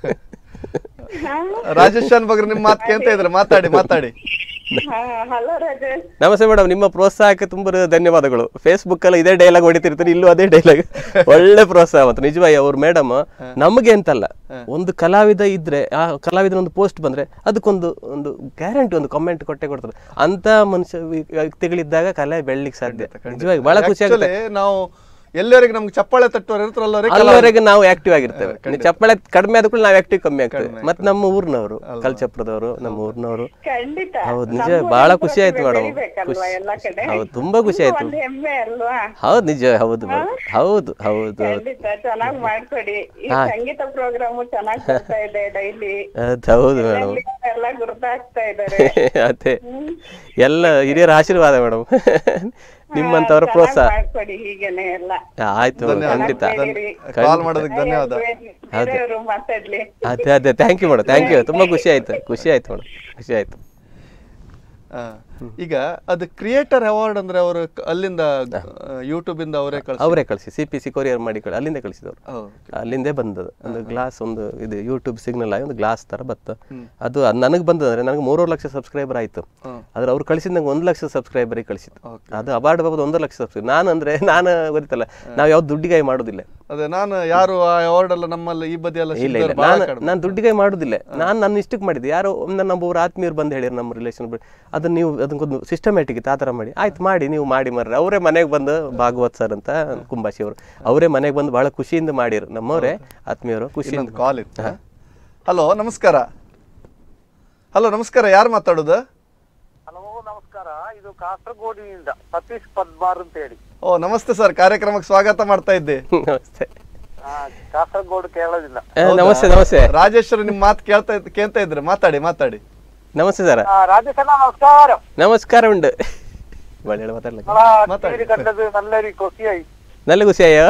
ಹಾ? ರಾಜೇಶನ್ ಬಗ್ಗೆ ನಿಮ್ ಮಾತು ಕೇಳ್ತಾ ಇದ್ರೆ ಮಾತಾಡಿ ಮಾತಾಡಿ ಹಾ, ಹಲೋ ರಾಜೇಶ್ ನಮಸ್ತೆ ಮೇಡಮ್ ನಿಮ್ಮ ಪ್ರೋತ್ಸಾಹಕ್ಕೆ ತುಂಬಾ ಧನ್ಯವಾದಗಳು ಫೇಸ್ಬುಕ್ ಅಲ್ಲಿ ಇದೇ ಡೈಲಾಗ್ ಹೊಡಿತಿರ್ತೀನಿ ಇಲ್ಲೂ ಅದೇ ಡೈಲಾಗ್ ಒಳ್ಳೆ ಪ್ರೋತ್ಸಾಹ ಮತ್ತು ನಿಜವಾಗಿ ಅವ್ರ ಮೇಡಮ್ ನಮಗೆ ಅಂತಲ್ಲ ಒಂದು ಕಲಾವಿದ ಇದ್ರೆ ಆ ಕಲಾವಿದನ ಒಂದು ಪೋಸ್ಟ್ ಬಂದ್ರೆ ಅದಕ್ಕೊಂದು ಒಂದು ಗ್ಯಾರಂಟಿ ಒಂದು ಕಮೆಂಟ್ ಕೊಟ್ಟೆ ಕೊಡ್ತಾರೆ ಅಂತ ಮನುಷ್ಯ ವಿ- ವ್ಯಕ್ತಿಗಳಿದ್ದಾಗ ಕಲೆ ಬೆಳ್ಳಿಕ್ಕೆ ಸಾಧ್ಯ ನಿಜವಾಗಿ ಬಹಳ ಖುಷಿ ಆಗುತ್ತೆ Actually, ನಾವು ಎಲ್ಲಿವರೆಗೆ ನಮ್ಗೆ ಚಪ್ಪಾಳೆ ತಟ್ಟೋರು ಇರ್ತಾರಲ್ಲ ಅವ್ರಿಗೆ ಅಲ್ಲಿವರೆಗೆ ನಾವು ಆಕ್ಟಿವ್ ಆಗಿರ್ತೇವೆ ನೀವು ಚಪ್ಪಳೆ ಕಡಿಮೆ ಆದ ಕೂಡ ನಾವು ಆಕ್ಟಿವ್ ಕಮ್ಮಿ ಆಗ್ತೇವೆ ಮತ್ತೆ ನಮ್ಮ ಊರಿನವರು ಕಲ್ಚಪ್ರದವರು ನಮ್ಮ ಊರಿನವರು ಖಂಡಿತ ಹೌದು ನಿಜ ನಮ್ಮೂರಿನ ಬಹಳ ಖುಷಿ ಆಯ್ತು ಪ್ರತಿಭೆ ಮೇಡಮ್ ಬೆಳಿಬೇಕಲ್ವಾ ಎಲ್ಲ ಕಡೆ ಹೌದು ತುಂಬಾ ಖುಷಿ ಆಯ್ತು ಒಂದು ಹೆಮ್ಮೆ ಅಲ್ವಾ ಹೌದು ನಿಜ ಹೌದು madam. ಹೌದು ಹೌದು ಹೌದು ಖಂಡಿತ ಚೆನ್ನಾಗ್ ಮಾಡ್ಕೊಡಿ ಈ ಸಂಗೀತ ಪ್ರೋಗ್ರಾಮ್ ಚೆನ್ನಾಗ್ ಬರ್ತಾ ಇದೆ ಡೈಲಿ ಅದ್ ಹೌದು ಮೇಡಮ್ ಎಲ್ಲ ಗುರ್ತಾಗ್ತಾ ಇದಾರೆ ಅದೇ ಎಲ್ಲ ಹಿರಿಯರ ಆಶೀರ್ವಾದ ಮೇಡಮ್ ನಿಮ್ಮಂತವರ ಪ್ರೋತ್ಸಾಹ ಮಾಡ್ಕೊಡಿ ಹೀಗೇನೆ ಎಲ್ಲ ಆಯ್ತು madam, ಖಂಡಿತ ಕಾಲ್ ಮಾಡೋದಕ್ಕೆ ಧನ್ಯವಾದ ಬೇರೆಯವರು ಮಾತಾಡ್ಲಿ ಅದೇ ಅದೇ thank you madam thank you ತುಂಬಾ ಖುಷಿ ಆಯ್ತು ಖುಷಿ ಆಯ್ತು ಮೇಡಮ್ ಖುಷಿ ಆಯ್ತು ಆ, ಈಗ ಅದು ಕ್ರಿಯೇಟರ್ ಅವಾರ್ಡ್ ಅಂದ್ರೆ ಅವರು ಅಲ್ಲಿಂದ ಯೂಟ್ಯೂಬ್ ಇಂದ ಅವರೇ ಕಳ್ಸ ಅವರೇ ಕಳಿಸಿ ಸಿ ಪಿ ಸಿ ಕೊರಿಯರ್ ಮಾಡಿ ಕಳ್- ಅಲ್ಲಿಂದ ಕಳಿಸಿದವರು ಅಲ್ಲಿಂದೇ ಬಂದದ್ದು ಒಂದು ಗ್ಲಾಸ್ ಒಂದು ಇದು ಯೂಟ್ಯೂಬ್ ಸಿಗ್ನಲ್ ಆಗಿ ಒಂದು ಗ್ಲಾಸ್ ತರ ಬತ್ತು ಅದು ನನಗೆ ಬಂದಂದ್ರೆ ನನಗೆ ಮೂರುವರೆ ಲಕ್ಷ ಸಬ್ಸ್ಕ್ರೈಬರ್ ಆಯ್ತು ಆದ್ರೆ ಅವ್ರು ಕಳಿಸಿದ ನಂಗೆ ಒಂದು ಲಕ್ಷ ಸಬ್ಸ್ಕ್ರೈಬರಿಗೆ ಕಳಿಸಿತ್ತು ಅದು ಅವಾರ್ಡ್ ಬಾಬದು ಒಂದು ಲಕ್ಷ ಸಬ್ಸ್ಕ್ರೈಬ್ ನಾನು ಅಂದ್ರೆ ನಾನು ಗೊತ್ತಿಲ್ಲ ನಾವು ಯಾವ್ದು ದುಡ್ಡಿಗಾಯಿ ಮಾಡುದಿಲ್ಲ ಅದೇ ನಾನು ಯಾರು ಆ ಅವಾರ್ಡ್ ಎಲ್ಲ ನಮ್ಮಲ್ಲಿ ಈ ಬದಿ ಎಲ್ಲ ಇಲ್ಲ ಇಲ್ಲ ಸಿಗ್ದವ್ರು ಬಹಳ ನಾನು ಕಡಿಮೆ. ನಾನು ದುಡ್ಡಿಗಾಯಿ ಮಾಡುದಿಲ್ಲ ನಾನು ನನ್ನ ಇಷ್ಟಕ್ಕೆ ಮಾಡಿದ್ದೆ ಯಾರೋ ನನ್ನ ಒಬ್ಬರು ಆತ್ಮೀಯರು ಬಂದು ಹೇಳಿರು ನಮ್ಮ ರಿಲೇಷನ್ ಅದನ್ನ ನೀವು ಅದಕ್ಕೊಂದು ಸಿಸ್ಟಮ್ಯಾಟಿಕ್ ಆ ಥರ ಮಾಡಿ ಆಯ್ತು ಮಾಡಿ ನೀವು ಮಾಡಿ ಮರ್ರಿ ಅವರೇ ಮನೆಗೆ ಬಂದು ಭಾಗವತ್ ಸರ್ ಅಂತ ಕುಂಬಾಶಿ ಅವರು ಅವರೇ ಮನೆಗೆ ಬಂದು ಬಹಳ ಖುಷಿಯಿಂದ ಮಾಡಿರು ನಮ್ಮವರೇ ಆತ್ಮೀಯರು ಖುಷಿಯಿಂದ ಇನ್ನೊಂದು ಕಾಲ್ ಇತ್ತು ಹಲೋ ನಮಸ್ಕಾರ ಹಲೋ ನಮಸ್ಕಾರ ಯಾರು ಮಾತಾಡೋದು ಹಲೋ ನಮಸ್ಕಾರ ಇದು ಕಾಸರಗೋಡಿನಿಂದ ಸತೀಶ್ ಪದ್ಮಾರ್ ಅಂತ ಹೇಳಿ ಓ ನಮಸ್ತೆ ಸರ್ ಕಾರ್ಯಕ್ರಮಕ್ಕೆ ಸ್ವಾಗತ ಮಾಡ್ತಾ ಇದ್ದೆ ನಮಸ್ತೆ ಆ, ಕಾಸರಗೋಡು ಕೇರಳದಿಂದ ಆ, ನಮಸ್ತೆ ನಮಸ್ತೆ ರಾಜೇಶ್ವರಿ ನಿಮ್ ಮಾತು ಕೇಳ್ತಾ ಇದ್- ಕೇಳ್ತಾ ಇದ್ರೆ ಮಾತಾಡಿ ಮಾತಾಡಿ ನಮಸ್ತೆ ಸರ್ ಆ, ರಾಜೇಶ್ ಅಣ್ಣ ನಮಸ್ಕಾರ ನಮಸ್ಕಾರ ಉಂಟು ಒಳ್ಳೆ ಮಾತಾಡ್ಲಿಕ್ಕೆ ಅಲ್ಲ ಟಿವಿ ಕಂಡದ್ದು ನಲ್ಲರಿ ಖುಷಿಯಾയി നല്ല ಖುಷಿಯಾയോ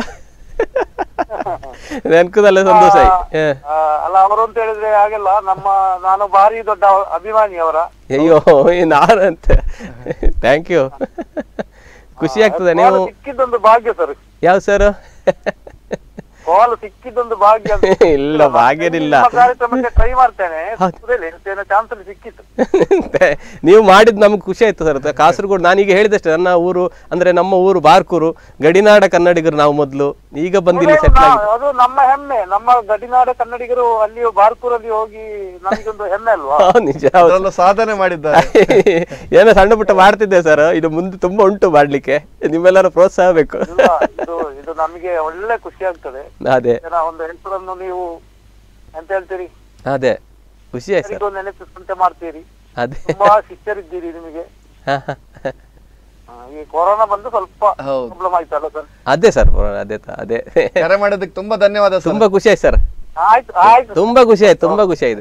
ನನಗೂ നല്ല ಸಂತೋಷ ಆಯ್ತು ಆ, ಅಲ್ಲ ಅವರು ಅಂತ ಹೇಳಿದ್ರೆ ಹಾಗೆಲ್ಲ ನಮ್ಮ ನಾನು ಭಾರಿ ದೊಡ್ಡ ಅಭಿಮಾನಿ ಅವರ ಅಯ್ಯೋ ಈ ನಾನು ಅಂತ ಥ್ಯಾಂಕ್ ಯು ಖುಷಿ ಆಗ್ತದೆ ಬಹಳ ನೀವು ಸಿಕ್ಕಿದ್ದೊಂದು ಭಾಗ್ಯ ಸರ್ ಯಾವ ಸರ್ ಕಾಲ್ ಸಿಕ್ಕಿದ್ದೊಂದು ಭಾಗ್ಯ ಅಂತ. ಇಲ್ಲ ಭಾಗ್ಯನಿಲ್ಲ ನಿಮ್ಮ ಕಾರ್ಯಕ್ರಮಕ್ಕೆ ಟ್ರೈ ಮಾಡ್ತೇನೆ ಸಿಕ್ಕುದಿಲ್ಲ, ಎಂತೇನೋ ಚಾನ್ಸ್ ಅಲ್ಲಿ ಸಿಕ್ಕಿತ್ತು ನೀವು ಮಾಡಿದ್ ನಮ್ಗೆ ಖುಷಿ ಆಯ್ತು ಸರ್ ಕಾಸರಗೋಡು ನಾನೀಗ ಹೇಳಿದಷ್ಟೇ ನನ್ನ ಊರು ಅಂದ್ರೆ ನಮ್ಮ ಊರು ಬಾರ್ಕೂರು ಗಡಿನಾಡ ಕನ್ನಡಿಗರು ನಾವು ಮೊದಲು ಈಗ ಬಂದಿಲ್ಲಿ ಅದು ಸೆಟ್ಲ್ ಆಗಿ ನಾ- ಅದು ನಮ್ಮ ಹೆಮ್ಮೆ ನಮ್ಮ ಗಡಿನಾಡ ಕನ್ನಡಿಗರು ಅಲ್ಲಿ ಬಾರ್ಕೂರಲ್ಲಿ ಹೋಗಿ ನಮಗೊಂದು ಹೆಮ್ಮೆ ಅಲ್ವಾ ಹಾ, ನಿಜ ಹೌದು. ಅದರಲ್ಲೂ ಸಾಧನೆ ಮಾಡಿದ್ದಾರೆ ಏನೋ ಸಣ್ಣ ಪುಟ್ಟ ಮಾಡ್ತಿದ್ದೆ ಸರ್ ಇದು ಮುಂದೆ ತುಂಬಾ ಉಂಟು ಮಾಡ್ಲಿಕ್ಕೆ ನಿಮ್ಮೆಲ್ಲರ ಪ್ರೋತ್ಸಾಹ ಬೇಕು ಇಲ್ಲ, ಇದು ಇದು ನಮಗೆ ಒಳ್ಳೆ ಖುಷಿ ಆಗ್ತದೆ ಅದೇ ಜನ ಒಂದು ಹೆಸರನ್ನು ನೀವು ಎಂತ ಹೇಳ್ತೀರಿ ಅದೇ ಖುಷಿ ಆಯ್ತು ಸರ್ ಎಲ್ಲರಿಗೂ ನೆನಪಿಸುವಂತೆ ಮಾಡ್ತೀರಿ ಅದೇ ತುಂಬಾ ಶಿಷ್ಯರಿದ್ದೀರಿ ನಿಮಗೆ ಹಾ, ಹಾ. ಆ, ಈ ಕೊರೋನಾ ಬಂದು ಸ್ವಲ್ಪ ಹೌದು. ಪ್ರಾಬ್ಲಮ್ ಆಯ್ತಲ್ಲ ಸರ್ ಅದೇ ಸರ್ ಅದೇ ತ- ಅದೇ ಕರೆ ಮಾಡಿದ್ದಕ್ಕೆ ತುಂಬಾ ಧನ್ಯವಾದ ಸರ್ ತುಂಬಾ ಖುಷಿ ಆಯ್ತು ಸರ್ ಆಯ್ತು ಆಯ್ತು ತುಂಬಾ ಖುಷಿ ಆಯ್ತು ತುಂಬಾ ಖುಷಿ ಆಗಿದೆ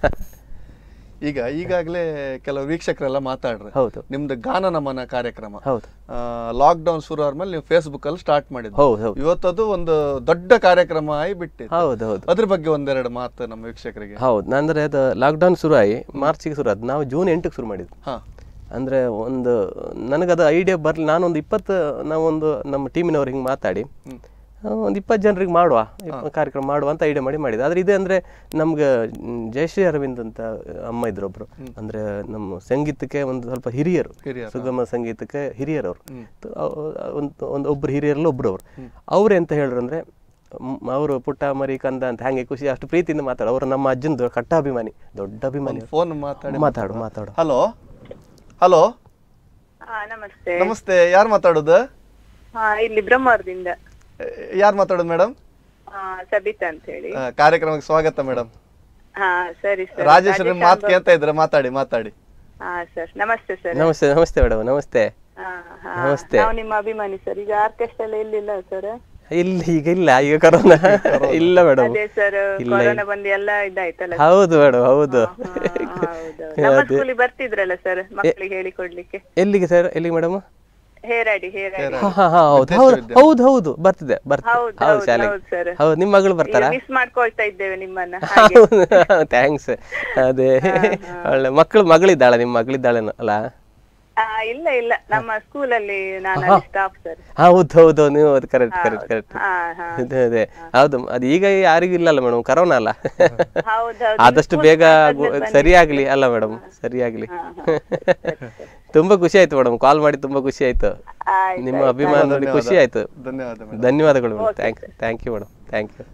ಈಗ ಈಗಾಗಲೇ ಕೆಲವು ವೀಕ್ಷಕರೆಲ್ಲ ಮಾತಾಡ್ರಿ ಹೌದು ನಿಮ್ದು ಗಾನ ನಮನ ಕಾರ್ಯಕ್ರಮ ಹೌದು ಲಾಕ್ ಡೌನ್ ಶುರು ಆದ್ಮೇಲೆ ನೀವು ಫೇಸ್ಬುಕ್ ಅಲ್ಲಿ ಸ್ಟಾರ್ಟ್ ಮಾಡಿದ್ರಿ ಹೌದು ಹೌದು ಇವತ್ತದು ಒಂದು ದೊಡ್ಡ ಕಾರ್ಯಕ್ರಮ ಆಗಿ ಬಿಟ್ಟಿದೆ ಹೌದು ಹೌದು ಅದ್ರ ಬಗ್ಗೆ ಒಂದೆರಡು ಮಾತು ನಮ್ಮ ವೀಕ್ಷಕರಿಗೆ ಹೌದು ಅಂದ್ರೆ ಅದು ಲಾಕ್ಡೌನ್ ಶುರು ಆಗಿ ಮಾರ್ಚಿಗೆ ಶುರು ಆದ್ ನಾವು ಜೂನ್ ಎಂಟಕ್ಕೆ ಶುರು ಮಾಡಿದ್ವಿ ಹಾ ಅಂದರೆ ಒಂದು ನನಗದು ಐಡಿಯಾ ಬರಲಿ ನಾನೊಂದು ಇಪ್ಪತ್ತು ನಾವೊಂದು ನಮ್ಮ ಟೀಮಿನವ್ರು ಹಿಂಗೆ ಮಾತಾಡಿ ಒಂದು ಇಪ್ಪತ್ತು ಜನರಿಗೆ ಮಾಡುವ ಇಪ್ಪ- ಕಾರ್ಯಕ್ರಮ ಮಾಡುವ ಅಂತ ಐಡಿಯಾ ಮಾಡಿ ಮಾಡಿದೆ ಆದರೆ ಇದೆ ಅಂದರೆ ನಮ್ಗೆ ಮ್, ಜಯಶ್ರೀ ಅರವಿಂದ್ ಅಂತ ಅಮ್ಮ ಇದ್ರು ಒಬ್ರು ಅಂದರೆ ನಮ್ಮ ಸಂಗೀತಕ್ಕೆ ಒಂದು ಸ್ವಲ್ಪ ಹಿರಿಯರು ಹಿರಿಯರು, ಸುಗಮ ಸಂಗೀತಕ್ಕೆ ಹಿರಿಯರವರು ಒಂದು ಒಂದು ಒಬ್ರು ಹಿರಿಯರಲ್ಲಿ ಒಬ್ರು ಅವರು ಅವ್ರು ಎಂತ ಹೇಳಿದ್ರು ಅಂದರೆ ಅವರು ಪುಟ್ಟ ಮರಿ ಕಂದ ಅಂತ ಹಾಗೆ ಖುಷಿ ಅಷ್ಟು ಪ್ರೀತಿಯಿಂದ ಮಾತಾಡು ಅವರು ನಮ್ಮ ಅಜ್ಜಂದು ಕಟ್ಟ ಅಭಿಮಾನಿ ದೊಡ್ಡ ಅಭಿಮಾನಿ ಅವ್ರು. ಫೋನ್ ಮಾತಾಡಿ ಮಾತಾಡು ಮಾತಾಡು ಹಲೋ ಹಲೋ ನಮಸ್ತೆ ನಮಸ್ತೆ ಯಾರು ಮಾತಾಡೋದು ಹಾ ಇಲ್ಲಿ ಬ್ರಹ್ಮವರದಿಂದ ಯಾರು ಮಾತಾಡೋದು ಮೇಡಮ್ ಆ, ಸಬಿತಾ ಅಂತ ಹೇಳಿ ಕಾರ್ಯಕ್ರಮಕ್ಕೆ ಸ್ವಾಗತ ಮೇಡಮ್ ಹಾ ಸರಿ ಸರ್ ರಾಜೇಶ್ ಅವ್ರ ಮಾತು ಕೇಳ್ತಾ ಇದ್ರೆ ಮಾತಾಡಿ ಮಾತಾಡಿ ಹಾ ಸರ್ ನಮಸ್ತೆ ಸರ್ ನಮಸ್ತೆ ನಮಸ್ತೆ ಮೇಡಮ್ ನಮಸ್ತೆ ಹಾ, ಹಾ. ನಮಸ್ತೆ. ನಾವು ನಿಮ್ಮ ಅಭಿಮಾನಿ ಸರ್ ಈಗ ಆರ್ಕೆಸ್ಟ್ರಾ ಎಲ್ಲ ಇಲ್ಲಿಲ್ಲ ಸರ್ ಇಲ್ಲ ಈಗ ಇಲ್ಲ ಈಗ ಕರೋನಾ ಇಲ್ಲ ಮೇಡಮ್ ಅದೇ ಸರ್ ಇಲ್ಲ, ಕೊರೋನಾ ಬಂದು ಎಲ್ಲ ಇದಾಯ್ತಲ್ಲ ಹೌದು ಮೇಡಮ್ ಹೌದು ಹಾ, ಹೌದು. ನಮ್ಮ ಸ್ಕೂಲಿಗೆ ಬರ್ತಿದ್ರಲ್ಲ ಸರ್ ಮಕ್ಕಳಿಗೆ ಹೇಳಿಕೊಡ್ಲಿಕ್ಕೆ ಎಲ್ಲಿಗೆ ಸರ್ ಎಲ್ಲಿಗೆ ಮೇಡಮ್ ಹೇರಾಡಿ ಹೇರಾಡಿ ಹಾ ಹಾ ಹಾ, ಹೌದು ಹೌದು ಹೌದು ಹೌದು ಬರ್ತಿದೆ ಬರ್ತಿದೆ ಹೌದು, ಹೌದು ಹೌದು, ಶಾಲೆಗೆ ಹೌದು sir. ಹೌದು ನಿಮ್ಮ ಮಗಳು ಬರ್ತಾರಾ ಮಿಸ್ ಮಾಡ್ಕೊಳ್ತಾ ಇದ್ದೇವೆ ನಿಮ್ಮನ್ನ ಥ್ಯಾಂಕ್ಸ್ ಅದೇ ಒಳ್ಳೆ ಮಕ್ಕಳು ಮಗಳಿದ್ದಾಳೆ ನಿಮ್ಮ ಮಗಳಿದ್ದಾಳೇನೋ ಅಲ್ಲ ಆ, ಇಲ್ಲ ಇಲ್ಲ ನಮ್ಮ ಸ್ಕೂಲಲ್ಲಿ ನಾನು ಸ್ಟಾಫ್ ಸರ್ ಹೌದು ಹೌದು ನೀವು ಅದು ಕರೆಕ್ಟ್ ಕರೆಕ್ಟ್ ಕರೆಕ್ಟ್ ಹಾ ಹಾ ಅದೇ ಅದೇ ಹೌದು ಅದು ಈಗ ಯಾರಿಗೂ ಇಲ್ಲಲ್ಲ ಮೇಡಮ್ ಕರೋನಾ ಅಲ್ಲ ಹೌದೌದು ಆದಷ್ಟು ಬೇಗ ಆಗು- ಸರಿಯಾಗ್ಲಿ ಅಲ್ಲ ಮೇಡಮ್ ಸರಿಯಾಗ್ಲಿ ತುಂಬಾ ಖುಷಿ ಆಯ್ತು ಮೇಡಮ್ ಕಾಲ್ ಮಾಡಿ ತುಂಬಾ ಖುಷಿ ಆಯ್ತು ಆಯ್ತು, ನಿಮ್ಮ ಅಭಿಮಾನ ನೋಡಿ ಖುಷಿ ಆಯ್ತು ಧನ್ಯವಾದ ಮೇಡಮ್ ಧನ್ಯವಾದಗಳು madam thank thank you madam thank you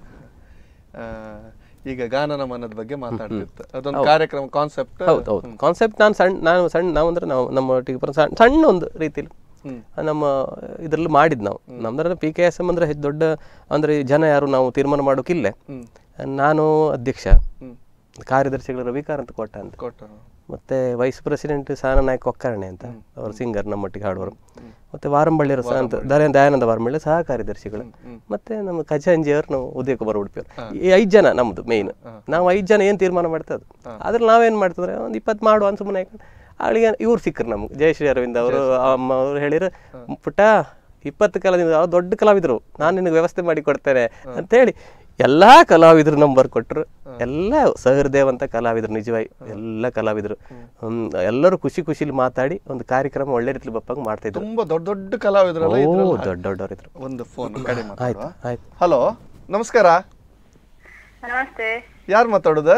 ಈಗ ಗಾನ ನಮನದ ಬಗ್ಗೆ ಮಾತಾಡ್ತಿತ್ತು ಅದೊಂದು ಕಾರ್ಯಕ್ರಮ ಕಾನ್ಸೆಪ್ಟ್ ಹೌದು ಹೌದು ಕಾನ್ಸೆಪ್ಟ್ ನಾನು ಸಣ್ಣ ನಾನು ಸಣ್ಣ ನಾವು ಅಂದ್ರೆ ನಾವು ನಮ್ಮ ಒಟ್ಟಿಗೆ ಬರೋ ಸಣ್ಣ ಸಣ್ಣ ಒಂದು ರೀತಿಲಿ ಹ್ಮ್. ನಮ್ಮ ಇದರಲ್ಲಿ ಮಾಡಿದ್ ನಾವು ನಮ್ದ್ರ ಪಿ ಕೆ ಎಸ್ ಎಮ್ ಅಂದ್ರೆ ಹೆಚ್ಚು ದೊಡ್ಡ ಅಂದ್ರೆ ಈ ಜನ ಯಾರು ನಾವು ತೀರ್ಮಾನ ಮಾಡೋಕ್ಕಿಲ್ಲ ನಾನು ಅಧ್ಯಕ್ಷ ಕಾರ್ಯದರ್ಶಿಗಳು ರವಿಕಾಂತ್ ಕೋಟ ಅಂತ ಕೊಟ್ಟು ಮತ್ತೆ ವೈಸ್ ಪ್ರೆಸಿಡೆಂಟ್ ಸಾನ ನಾಯಕ್ ಒಕ್ಕರಣೆ ಅಂತ ಅವರು ಸಿಂಗರ್ ನಮ್ಮೊಟ್ಟಿಗೆ ಹಾಡುವರು ಮತ್ತೆ ವಾರಂಬಳ್ಳಿಯವರು ಸಹ ಅಂತ ದಯ ದಯಾನಂದ ವಾರಂಬಳ್ಳಿ ಸಹ ಕಾರ್ಯದರ್ಶಿಗಳು ಮತ್ತೆ ನಮ್ಮ ಖಜಾಂಜಿಯವರು ನಾವು ಉದಯ ಕುಮಾರ್ ಉಡುಪಿಯವರು ಈ ಐದು ಜನ ನಮ್ದು ಮೇಯ್ನ್ ನಾವು ಐದು ಜನ ಏನು ತೀರ್ಮಾನ ಮಾಡ್ತದೆ ಅದ್ರಲ್ಲಿ ನಾವೇನು ಮಾಡ್ತಂದ್ರೆ ಒಂದು ಇಪ್ಪತ್ತು ಮಾಡುವ ಅಂತ ಸುಮ್ಮನೆ ಅವಳಿಗೆ ಇವ್ರು ಸಿಕ್ಕರು ನಮ್ಗೆ ಜಯಶ್ರೀ ಅರವಿಂದ್ ಅವರು ಅಮ್ಮ ಅವರು ಹೇಳಿದ್ರು ಪುಟ್ಟ ಇಪ್ಪತ್ತು ಕಲಾವಿದರು ಅವ್ರು ದೊಡ್ಡ ಕಲಾವಿದರು ನಾನು ನಿನಗೆ ವ್ಯವಸ್ಥೆ ಮಾಡಿ ಕೊಡ್ತೇನೆ ಅಂತೇಳಿ ಎಲ್ಲಾ ಕಲಾವಿದರು ನಂಬರ್ ಕೊಟ್ಟರು ಎಲ್ಲ ಸಹೃದಯ ಅಂತ ಕಲಾವಿದರು ನಿಜವಾಗಿ ಎಲ್ಲ ಕಲಾವಿದರು ಹ್ಮ್, ಎಲ್ಲರೂ ಖುಷಿ ಖುಷಿಲಿ ಮಾತಾಡಿ ಒಂದು ಕಾರ್ಯಕ್ರಮ ಒಳ್ಳೆ ರೀತಿಲಿ ಬಪ್ಪಾಗ ಮಾಡ್ತಾ ಇದ್ರು ತುಂಬಾ ದೊಡ್ಡ ದೊಡ್ಡ ಕಲಾವಿದರೆಲ್ಲ ಓ ಇದ್ರಲ್ಲ. ದೊಡ್ಡ ದೊಡ್ಡವರಿದ್ರು ಒಂದು ಫೋನ್ ಕಡಿಮೆ ಆಯ್ತು ಆಯ್ತು ಹಲೋ ನಮಸ್ಕಾರ ನಮಸ್ತೆ ಯಾರು ಮಾತಾಡೋದು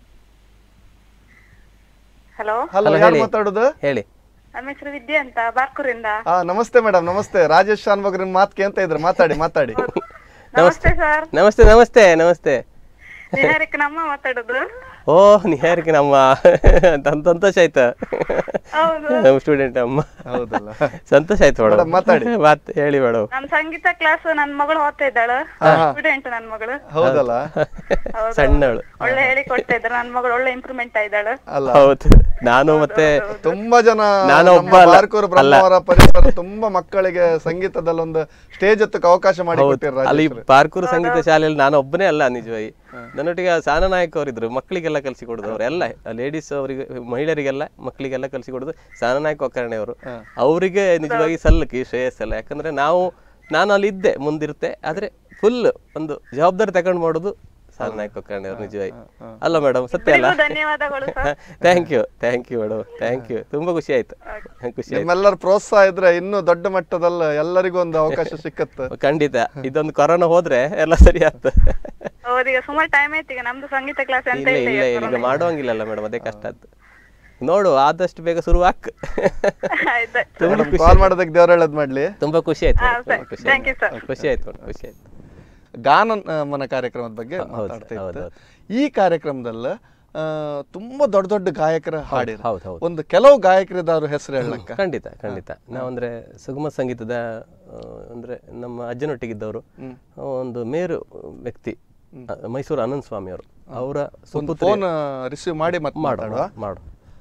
ಹಲೋ ಹಲೋ Hello, ಯಾರು ಹೇಳಿ. ಮಾತಾಡೋದು ಹೇಳಿ ನಮ್ಮ ಹೆಸರು ವಿದ್ಯಾ ಅಂತ ಬಾರ್ಕೂರಿಂದ ಹಾ ನಮಸ್ತೆ ಮೇಡಮ್ ನಮಸ್ತೆ ರಾಜೇಶ್ ಶಾನ್ಭೋಗ್ ನಿಮ್ ಮಾತು ಕೇಳ್ತಾ ಇದ್ರೆ ಮಾತಾಡಿ ಮಾತಾಡಿ ನಮಸ್ತೆ ಸರ್ ನಮಸ್ತೆ ನಮಸ್ತೆ ನಮಸ್ತೆ ನಿಹಾರಿಕ್ ನಮ್ಮ ಮಾತಾಡೋದು ಓ ನಿಹಾರಿಕೆ ನಮ್ಮ ಅಂತ ಸಂತೋಷ ಆಯ್ತು ಹೌದು ನಮ್ಮ ಸ್ಟೂಡೆಂಟ್ ಅಮ್ಮ ಹೌದಲ್ಲ ಸಂತೋಷ ಆಯ್ತು Madam, ಮೇಡಮ್ ಮಾತಾಡಿ. ಮಾತ್ ಹೇಳಿ ಮೇಡಮ್ ನಮ್ ಸಂಗೀತ ಕ್ಲಾಸ್ ನನ್ ಮಗಳು ಓದ್ತಾ ಇದ್ದಾಳು ಸ್ಟೂಡೆಂಟ್ ನನ್ ಮಗಳು ಹೌದಲ್ಲ ಹೌದು. ಸಣ್ಣವಳು ಒಳ್ಳೆ ಹೇಳಿ ಕೊಡ್ತಾ ಇದ್ರು ನನ್ ಮಗಳು ಒಳ್ಳೆ ಇಂಪ್ರೂವ್ಮೆಂಟ್ ಆಯ್ದಾಳು ಅಲ್ಲ ಹೌದು ನಾನು ಮತ್ತೆ ತುಂಬಾ ಜನ ನಾನು ನಮ್ಮ ಒಬ್ಬ ಅಲ್ಲ. ಬಾರ್ಕೂರು ಬ್ರಹ್ಮಾವರ ಪರಿಸರ ತುಂಬಾ ಮಕ್ಕಳಿಗೆ ಸಂಗೀತದಲ್ಲಿ ಒಂದು ಸ್ಟೇಜ್ ಹತ್ತು ಅವಕಾಶ ಮಾಡಿ ಕೊಟ್ಟಿರ ಅಲ್ಲಿ ಪಾರ್ಕೂರು ಸಂಗೀತ ಶಾಲೆಯಲ್ಲಿ ನಾನು ಒಬ್ಬನೇ ಅಲ್ಲ ನಿಜವಾಗಿ ನನ್ನೊಟ್ಟಿಗೆ ಸಾನ ನಾಯಕ್ ಅವರಿದ್ರು ಮಕ್ಕಳಿಗೆಲ್ಲ ಕಲಿಸಿ ಕೊಡುದು ಅವರೆಲ್ಲ ಲೇಡೀಸ್ ಅವರಿಗೆ ಮಹಿಳೆಯರಿಗೆಲ್ಲ ಮಕ್ಕಳಿಗೆಲ್ಲ ಕಲಿಸಿ ಕೊಡುದು ಸಾನ ನಾಯಕ್ ಒಕ್ಕರಣೆ ಅವರು ಅವರಿಗೆ ನಿಜವಾಗಿ ಸಲ್ಲಕ್ಕೆ ಶ್ರೇಯಸ್ಸಲ್ಲ ಯಾಕಂದ್ರೆ ನಾವು ನಾನು ಅಲ್ಲಿ ಇದ್ದೆ ಮುಂದಿರುತ್ತೆ ಆದ್ರೆ ಫುಲ್ ಒಂದು ಜವಾಬ್ದಾರಿ ತಗೊಂಡು ಮಾಡೋದು ಸಾಲನಾಯಕ ಕೊಕ್ಕರ್ಣಿ ಅವರು ನಿಜವಾಗಿ ಅಲ್ಲ ಮೇಡಮ್ ಸತ್ಯ ಅಲ್ಲ ಇಬ್ಬರಿಗೂ ಧನ್ಯವಾದಗಳು sir thank you thank you madam thank you ತುಂಬಾ ಖುಷಿ ಆಯ್ತು ಖುಷಿ ಆಯ್ತು ನಿಮ್ಮೆಲ್ಲರ ಪ್ರೋತ್ಸಾಹ ಇದ್ರೆ ಇನ್ನೂ ದೊಡ್ಡ ಮಟ್ಟದಲ್ಲಿ ಎಲ್ಲರಿಗೂ ಒಂದು ಅವಕಾಶ ಸಿಕ್ಕತ್ತೆ ಖಂಡಿತ ಇದೊಂದು ಕೊರೋನಾ ಹೋದ್ರೆ ಎಲ್ಲ ಸರಿ ಆಗ್ತದೆ ಹೌದೀಗ ಸುಮಾರು ಟೈಮ್ ಆಯ್ತು ಈಗ ನಮ್ದು ಸಂಗೀತ ಕ್ಲಾಸ್ ಅಂತ ಇಲ್ಲ ಇಲ್ಲ ಇಲ್ಲ ಈಗ ಮಾಡುವಂಗಿಲ್ಲಲ್ಲ ಮೇಡಮ್ ಅದೇ ಕಷ್ಟ ಆಯ್ತು ನೋಡು ಆದಷ್ಟು ಬೇಗ ಶುರು ಹಾಕ್ ಆಯ್ತು ತುಂಬಾ ಖುಷಿ ಕಾಲ್ ಮಾಡೋದಕ್ಕೆ ದೇವ್ರ ಹೇಳದ್ ಮಾಡ್ಲಿ ತುಂಬಾ ಖುಷಿ ಆಯ್ತು ಹಾ, madam, ತುಂಬಾ ಸರಿ. ಖುಷಿ Thank you, ಆಯ್ತು sir. ಖುಷಿ ಆಯ್ತು madam, ಖುಷಿ ಆಯ್ತು ಗಾನ ಆ, ಮನ ಕಾರ್ಯಕ್ರಮದ ಬಗ್ಗೆ ಹೌದು, ಮಾತಾಡ್ತಾ ಹೌದು, ಇತ್ತು ಈ ಕಾರ್ಯಕ್ರಮದಲ್ಲಿ ಆ, ತುಂಬಾ ದೊಡ್ಡ ದೊಡ್ಡ ಗಾಯಕರ ಹಾಡಿರ ಹೌದು ಹೌದು ಒಂದು ಕೆಲವು ಗಾಯಕರಿದವ್ರ ಹೆಸರು ಹೇಳಕ್ಕ ಖಂಡಿತ ಖಂಡಿತ ನಾವಂದ್ರೆ ಸುಗಮ ಸಂಗೀತದ ಆ, ಅಂದ್ರೆ ನಮ್ಮ ಅಜ್ಜನೊಟ್ಟಿಗಿದ್ದವರು ಒಂದು ಮೇರು ವ್ಯಕ್ತಿ ಆ, ಮೈಸೂರು ಆನಂದ್ ಸ್ವಾಮಿ ಅವರು ಅವರ ಒಂದು ಫೋನ್ ರಿಸೀವ್ ಮಾಡಿ ಮತ್ತೆ ಮಾತಾಡುವ ಮಾಡು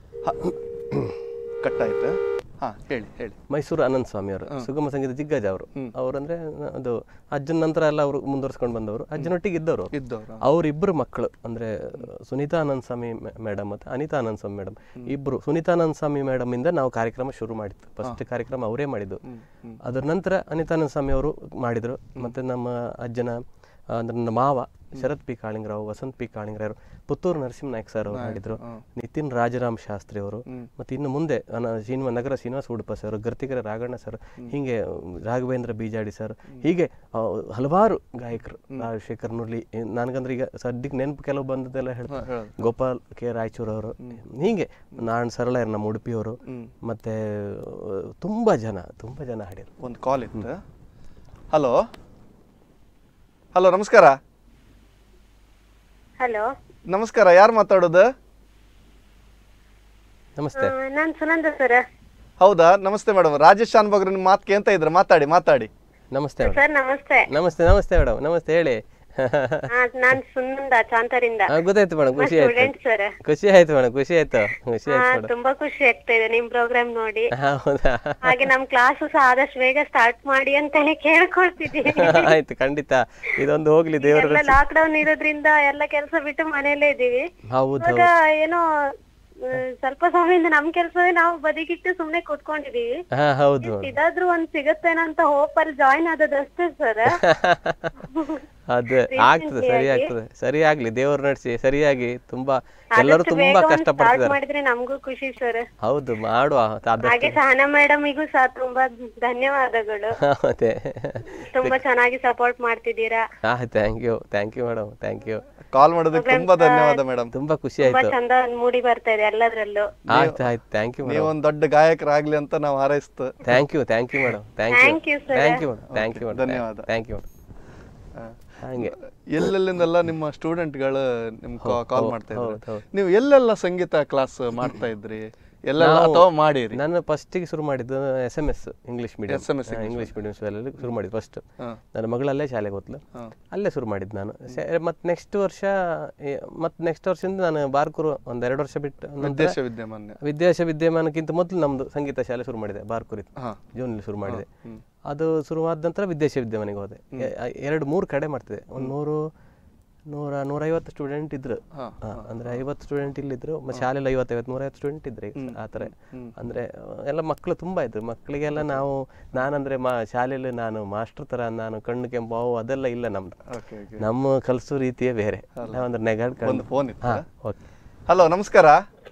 ಕಟ್ ಆಯ್ತು ಹಾ ಹೇಳಿ ಹೇಳಿ ಮೈಸೂರು ಆನಂದ್ ಸ್ವಾಮಿ ಅವರು ಸುಗಮ ಸಂಗೀತ ದಿಗ್ಗಜ ಅವರು ಅವರಂದ್ರೆ ಅದು ಅಜ್ಜನ ನಂತರ ಎಲ್ಲ ಅವರು ಮುಂದುವರ್ಸ್ಕೊಂಡು ಬಂದವರು ಅಜ್ಜನೊಟ್ಟಿಗೆ ಇದ್ದವರು ಅವ್ರು. ಇದ್ದವ್ರು ಅವರಿಬ್ಬರು ಮಕ್ಕಳು ಅಂದ್ರೆ ಸುನೀತಾ ಆನಂದ್ ಸ್ವಾಮಿ ಮೇಡಮ್ ಮತ್ತೆ ಅನಿತಾ ಆನಂದ್ ಸ್ವಾಮಿ ಮೇಡಮ್ ಇಬ್ರು ಸುನೀತಾ ಆನಂದ್ ಸ್ವಾಮಿ ಮೇಡಮ್ ಇಂದ ನಾವು ಕಾರ್ಯಕ್ರಮ ಶುರು ಮಾಡಿದ್ದು ಫಸ್ಟ್ ಕಾರ್ಯಕ್ರಮ ಅವರೇ ಮಾಡಿದ್ದು ಅದರ ನಂತರ ಅನಿತಾನಂದ ಸ್ವಾಮಿ ಅವರು ಮಾಡಿದ್ರು ಮತ್ತೆ ನಮ್ಮ ಅಜ್ಜನ ಆ, ಅಂದ್ರೆ ನನ್ನ ಮಾವ Sharath P Kalingarao Vasanth P Kalingarao Puttur Narasimhanayak sir ಅವರು ಮಾಡಿದ್ರು ನಿತಿನ್ ರಾಜರಾಮ್ ಶಾಸ್ತ್ರಿ ಅವರು ಮತ್ತೆ ಇನ್ನು ಮುಂದೆ ಅನ- ಶ್ರೀನಿವಾಸ ನಗರ ಶ್ರೀನಿವಾಸ ಉಡುಪ ಸರ್ ಗರ್ತಿಗರ ರಾಘಣ್ಣ ಸರ್ ಹೀಗೆ ರಾಘವೇಂದ್ರ ಬೀಜಾಡಿ ಸರ್ ಹೀಗೆ ಆ, ಹಲವಾರು ಗಾಯಕರು ರಾಜಶೇಖರ್ ನುರ್ಲಿ ನನಗಂದ್ರೆ ಈಗ ಸದ್ಯಕ್ಕೆ ನೆನಪು ಕೆಲವು ಬಂದದ್ದೆಲ್ಲ ಹೇಳ್ತಾರೆ ಗೋಪಾಲ್ ಕೆ ರಾಯಚೂರ್ ಅವರು ಹೀಗೆ ನಾರಾಯಣ್ ಸರಳ ನಮ್ಮ ಉಡುಪಿಯವರು ಮತ್ತೆ ಆ, ತುಂಬಾ ಜನ ತುಂಬಾ ಜನ ಹಾಡಿರು ಒಂದು ಕಾಲ್ ಇತ್ತು ಹಲೋ ಹಲೋ ನಮಸ್ಕಾರ ಹಲೋ ನಮಸ್ಕಾರ ಯಾರು ಮಾತಾಡೋದು ನಮಸ್ತೆ ನಾನ್ ಸುನಂದ ಸರ್ ಹೌದಾ ನಮಸ್ತೆ ಮೇಡಮ್ ರಾಜೇಶ್ ಶಾನ್ಭೋಗ್ರ ನಿಮ್ಮ ಮಾತು ಕೇಳ್ತಾ ಇದ್ರೆ ಮಾತಾಡಿ ಮಾತಾಡಿ ನಮಸ್ತೆ ಮೇಡಮ್ ಸರ್ ನಮಸ್ತೆ ನಮಸ್ತೆ ನಮಸ್ತೆ ಮೇಡಮ್ ನಮಸ್ತೆ ಹೇಳಿ ಹಾ, ನಾನ್ ಸುನಂದ ಚಾಂತರಿಂದ ಆ, ಗೊತ್ತಾಯ್ತು ಮೇಡಮ್ ಖುಷಿ ಆಯ್ತು ಸ್ಟೂಡೆಂಟ್ ಸರ್ ಖುಷಿ ಆಯ್ತು ಮೇಡಮ್ ಖುಷಿ ಆಯ್ತು ಖುಷಿ ಹಾ ಆಯ್ತು ಮೇಡಮ್ ತುಂಬಾ ಖುಷಿ ಆಗ್ತಾ ಇದೆ ನಿಮ್ ಪ್ರೋಗ್ರಾಮ್ ನೋಡಿ ಹೌದಾ ಹಾಗೆ ನಮ್ ಕ್ಲಾಸ್ ಸಹ ಆದಷ್ಟು ಬೇಗ ಸ್ಟಾರ್ಟ್ ಮಾಡಿ ಅಂತಾನೆ ಕೇಳ್ಕೊಳ್ತಿದ್ದೀನಿ ಆಯ್ತು ಖಂಡಿತ ಇದೊಂದು ಹೋಗ್ಲಿ ದೇವರ ಎಲ್ಲ ಲಾಕ್ ಡೌನ್ ಇರೋದ್ರಿಂದ ಎಲ್ಲ ಕೆಲಸ ಬಿಟ್ಟು ಮನೆಯಲ್ಲೇ ಇದ್ದೀವಿ ಹೌದು ಇವಾಗ ಏನೋ ಆ, ಸ್ವಲ್ಪ ಸಮಯದಿಂದ ನಮ್ ಕೆಲಸವೇ ನಾವು ಬದಿಗಿಟ್ಟು ಸುಮ್ನೆ ಕೂತ್ಕೊಂಡಿದೀವಿ ಹಾ ಹೌದು ಮೇಡಮ್ ಇದಾದ್ರೂ ಒಂದ್ ಸಿಗತ್ತೇನಂತ ಹೋಪ್ ಅಲ್ಲಿ ಜಾಯಿನ್ ಆದದಷ್ಟೇ ಸರ್ ಅದೇ ಆಗ್ತದೆ ಸರಿ ಆಗ್ತದೆ ಸರಿ ಆಗ್ಲಿ ದೇವ್ರು ನಡೆಸಿ ಸರಿಯಾಗಿ ತುಂಬಾ ಎಲ್ಲರೂ ತುಂಬಾ ಸ್ಟಾರ್ಟ್ ಕಷ್ಟಪಡ್ತಿದ್ದಾರೆ ಮಾಡಿದ್ರೆ ನಮ್ಗೂ ಖುಷಿ ಸರ್ ಹೌದು ಮಾಡುವ ಆದಷ್ಟು ಹಾಗೆ ಸಹನಾ ಮೇಡಮಿಗೂ ಸಹ ತುಂಬಾ ಧನ್ಯವಾದಗಳು ಮತ್ತೆ ತುಂಬಾ ಚೆನ್ನಾಗಿ ಸಪೋರ್ಟ್ ಮಾಡ್ತಿದ್ದೀರಾ ಹಾ thank you thank you madam thank you call ಮಾಡೋದಕ್ಕೆ ತುಂಬಾ ಧನ್ಯವಾದ ಮೇಡಮ್ ತುಂಬಾ ಖುಷಿ ತುಂಬಾ ಆಯ್ತು ಚಂದ ಮೂಡಿ ಬರ್ತಾ ಇದೆ ಎಲ್ಲದ್ರಲ್ಲೂ ಆಯ್ತು ಆಯ್ತು ಥ್ಯಾಂಕ್ ಯು ಮೇಡಮ್ ನೀವೊಂದು ದೊಡ್ಡ ಗಾಯಕರಾಗ್ಲಿ ಅಂತ ನಾವು ಹಾರೈಸ್ತು thank you thank you madam thank Thank you you, sir. Thank you madam thank you madam ಧನ್ಯವಾದ. ಥ್ಯಾಂಕ್ ಯು ಮೇಡಮ್ ಹಾಗೆ ಎಲ್ಲೆಲ್ಲಿಂದೆಲ್ಲ ನಿಮ್ಮ ಸ್ಟೂಡೆಂಟ್ಗಳು ನಿಮ್ ಕಾಲ್ ಮಾಡ್ತಾ ಇದ್ರು ಹೌದು, ಹೌದು. ನೀವು ಎಲ್ಲೆಲ್ಲ ಸಂಗೀತ ಕ್ಲಾಸ್ ಮಾಡ್ತಾ ಇದ್ರಿ ಎಲ್ಲೆಲ್ಲ ಅಥವಾ ಮಾಡಿರಿ ನಾನು ಫಸ್ಟಿಗೆ ಶುರು ಮಾಡಿದ್ದು S M S English medium SMS English medium ಶಾಲೆಯಲ್ಲಿ ಶುರು ಮಾಡಿದ್ದು ಫಸ್ಟ್ ಹಾ. ನನ್ನ ಮಗಳಲ್ಲೇ ಶಾಲೆಗೆ ಹೋದ್ಲು ಅಲ್ಲೇ ಶುರು ಮಾಡಿದ್ದು ನಾನು ಮತ್ತು ನೆಕ್ಸ್ಟ್ ವರ್ಷ ಮತ್ತು ನೆಕ್ಸ್ಟ್ ವರ್ಷದಿಂದ ನಾನು ಬಾರ್ಕೂರು ಒಂದು ಎರಡು ವರ್ಷ ಬಿಟ್ಟು ನಂತರ ವಿದೇಶ ವಿದ್ಯಮಾನ್ಯ ವಿದ್ಯಾಶ ವಿದ್ಯಮಾನಕ್ಕಿಂತ ಮೊದಲು ನಮ್ಮದು ಸಂಗೀತ ಶಾಲೆ ಶುರು ಮಾಡಿದೆ ಬಾರ್ಕೂರಿ ಹಾ. ಜೂನಲ್ಲಿ ಶುರು ಮಾಡಿದೆ ಅದು ಶುರುವಾದ ನಂತರ ವಿದ್ಯಾಶ ವಿದ್ಯಮಾನಿಗೆ ಹೋದೆ ಎ- ಎರಡು ಮೂರು ಕಡೆ ಮಾಡ್ತಿದೆ ಒಂದು ನೂರು ನೂರ ನೂರೈವತ್ತು ಸ್ಟೂಡೆಂಟ್ ಇದ್ರು ಹಾ, ಹಾ, ಅಂದ್ರೆ ಐವತ್ತು ಸ್ಟೂಡೆಂಟ್ ಇಲ್ಲಿದ್ರು ಮತ್ತೆ ಶಾಲೆಯಲ್ಲಿ ಐವತ್ತೈವತ್ತು ನೂರೈವತ್ತು ಸ್ಟೂಡೆಂಟ್ ಇದ್ರೆ ಆ ಥರ ಅಂದ್ರೆ ಆ, ಎಲ್ಲ ಮಕ್ಕಳು ತುಂಬಾ ಇದ್ರು ಮಕ್ಕಳಿಗೆಲ್ಲ ನಾವು ನಾನಂದ್ರೆ ಮಾ ಶಾಲೆಯಲ್ಲಿ ನಾನು ಮಾಸ್ಟರ್ ತರ ನಾನು ಕಣ್ಣು ಕೆಂಪು ಅವು ಅದೆಲ್ಲ ಇಲ್ಲ ನಮ್ದು ಓಕೆ ಓಕೆ ನಮ್ಮ ಕಲಿಸೋ ರೀತಿಯೇ ಬೇರೆ ನಾವಂದ್ರೆ ಒಂದು ನೆಗಾಡ್ಕೊಂಡು ಫೋನ್ ಇತ್ತು ಹಾ ಓಕೆ ಹಲೋ ನಮಸ್ಕಾರ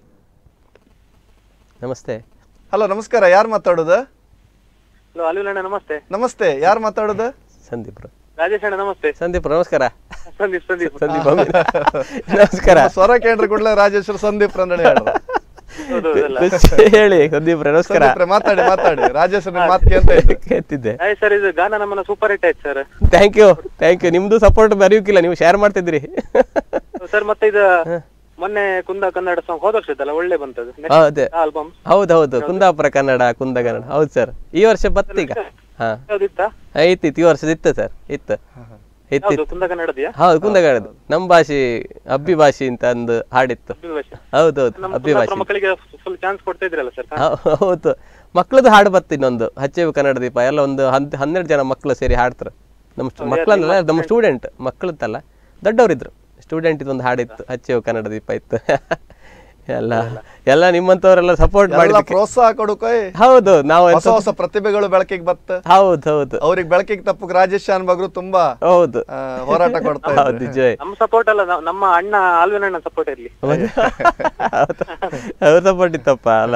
ನಮಸ್ತೆ ಹಲೋ ನಮಸ್ಕಾರ ಯಾರು ಮಾತಾಡೋದು ಹಲೋ ಅಲಿಲ್ ಅಣ್ಣ ನಮಸ್ತೆ ನಮಸ್ತೆ ಯಾರು ಮಾತಾಡೋದು ಸಂದೀಪ್ ರು. ರಾಜೇಶ್ ಅಣ್ಣ ನಮಸ್ತೆ ಸಂದೀಪ್ ರು, ನಮಸ್ಕಾರ ಸಂದೀಪ್ ಸಂದೀಪ್ ಸಂದೀಪ್ ಅಮೀನ್. ನಮಸ್ಕಾರ ನಿಮ್ಮ ಸ್ವರ ಕೇಳ್ರಿ ಕೂಡಲೇ ರಾಜೇಶ್ವರ ಸಂದೀಪ್ ರಂದಣೆ ಹೇಳ್ರು. ಹೌದು ಹೌದಲ್ಲ ಖುಷಿ ಹೇಳಿ ಸಂದೀಪ್ ರು, ನಮಸ್ಕಾರ ಸಂದೀಪ್ರೆ, ಮಾತಾಡಿ ಮಾತಾಡಿ ರಾಜೇಶ್ವರ ನಿಮ್ಮ ಮಾತು ಕೇಳ್ತಾ ಇದ್ದೆ ಕೇಳ್ತಿದ್ದೆ ಆಯ್ತು ಸರ್ ಇದು ಗಾನ ನಮ್ಮನ್ನ ಸೂಪರ್ ಹಿಟ್ ಆಯ್ತು sir thank you thank you ನಿಮ್ದು ಸಪೋರ್ಟ್ ಬರೆಯೋಕಿಲ್ಲ ನೀವು ಶೇರ್ ಮಾಡ್ತಿದ್ರಿ ಸರ್ ಮತ್ತೆ ಇದು ಮೊನ್ನೆ ಕುಂದ ಕನ್ನಡ ಸಾಂಗ್ ಹೋದ ವರ್ಷ ಇತ್ತಲ್ಲ ಒಳ್ಳೆ ಬಂತದ್ದು ಹೌದು ಆಲ್ಬಮ್ ಹೌದು ಹೌದು ಕುಂದಾಪುರ ಕನ್ನಡ ಕುಂದ ಕನ್ನಡ ಹೌದು ಸರ್ ಈ ವರ್ಷ ಬತ್ತೀಗ ಹಾ ಯಾವ್ದಿತ್ತಾ ಐತಿ ಈ ವರ್ಷದ ಇತ್ತು ಸರ್ ಇತ್ತು ಇತ್ತು ಯಾವ್ದು ಕುಂದ ಕನ್ನಡದಿಯಾ ಹೌದು ಕುಂದಗಡದು ನಮ್ಮ ಭಾಷೆ ಅಬ್ಬಿ ಭಾಷೆ ಅಂತ ಒಂದು ಹಾಡಿತ್ತು ಹೌದು ಹೌದು ನಮ್ಮ ಅಬ್ಬಿ ಕುಂದಾಪುರ ಭಾಷೆ ಮಕ್ಕಳಿಗೆ ಫುಲ್ ಚಾನ್ಸ್ ಕೊಡ್ತಾ ಇದ್ರಲ್ಲ ಸರ್ ಹೌ- ಹೌದು ಮಕ್ಕಳದ್ದು ಹಾಡು ಬತ್ತು ಇನ್ನೊಂದು ಹಚ್ಚೇವು ಕನ್ನಡ ದೀಪ ಎಲ್ಲ ಒಂದು ಹನ್- ಹನ್ನೆರಡು ಜನ ಮಕ್ಕಳು ಸೇರಿ ಹಾಡ್ತಾರೆ ನಮ್ಮ ಸ್ಟು- ಮಕ್ಕಳನ್ನಲ್ಲ ನಮ್ಮ ಸ್ಟೂಡೆಂಟ್ ಮಕ್ಕಳದ್ದಲ್ಲ ದೊಡ್ಡವರಿದ್ರು ಸ್ಟೂಡೆಂಟ್ ಇದೊಂದು ಹಾಡಿತ್ತು ಹಚ್ಚೇವು ಕನ್ನಡ ದೀಪ ಇತ್ತು ಎಲ್ಲ ಎಲ್ಲ ನಿಮ್ಮಂತವರೆಲ್ಲ ಸಪೋರ್ಟ್ ಮಾಡಿ ಎಲ್ಲ ಪ್ರೋತ್ಸಾಹ ಕೊಡುಕೈ ಹೌದು ನಾವು ಹೊಸ ಹೊಸ ಪ್ರತಿಭೆಗಳು ಬೆಳಕಿಗೆ ಬತ್ತ ಹೌದು ಹೌದು ಅವ್ರಿಗೆ ಬೆಳಕಿಗೆ ತಪ್ಪಕ್ ರಾಜೇಶ್ ಶಾನ್ ಬಗ್ರು ತುಂಬಾ ಹೌದು ಆ, ಹೋರಾಟ ಕೊಡ್ತಾ ಹೌದು ಇದ್ದಾರೆ ನಿಜವೇ ನಮ್ಮ ಸಪೋರ್ಟ್ ಅಲ್ಲ ನ- ನಮ್ಮ ಅಣ್ಣ ಆಲ್ವಿನ್ ಅಣ್ಣ ಸಪೋರ್ಟ್ ಇರ್ಲಿ ಅವ್ರ ಸಪೋರ್ಟ್ ಇತ್ತಪ್ಪ ಅಲ್ಲ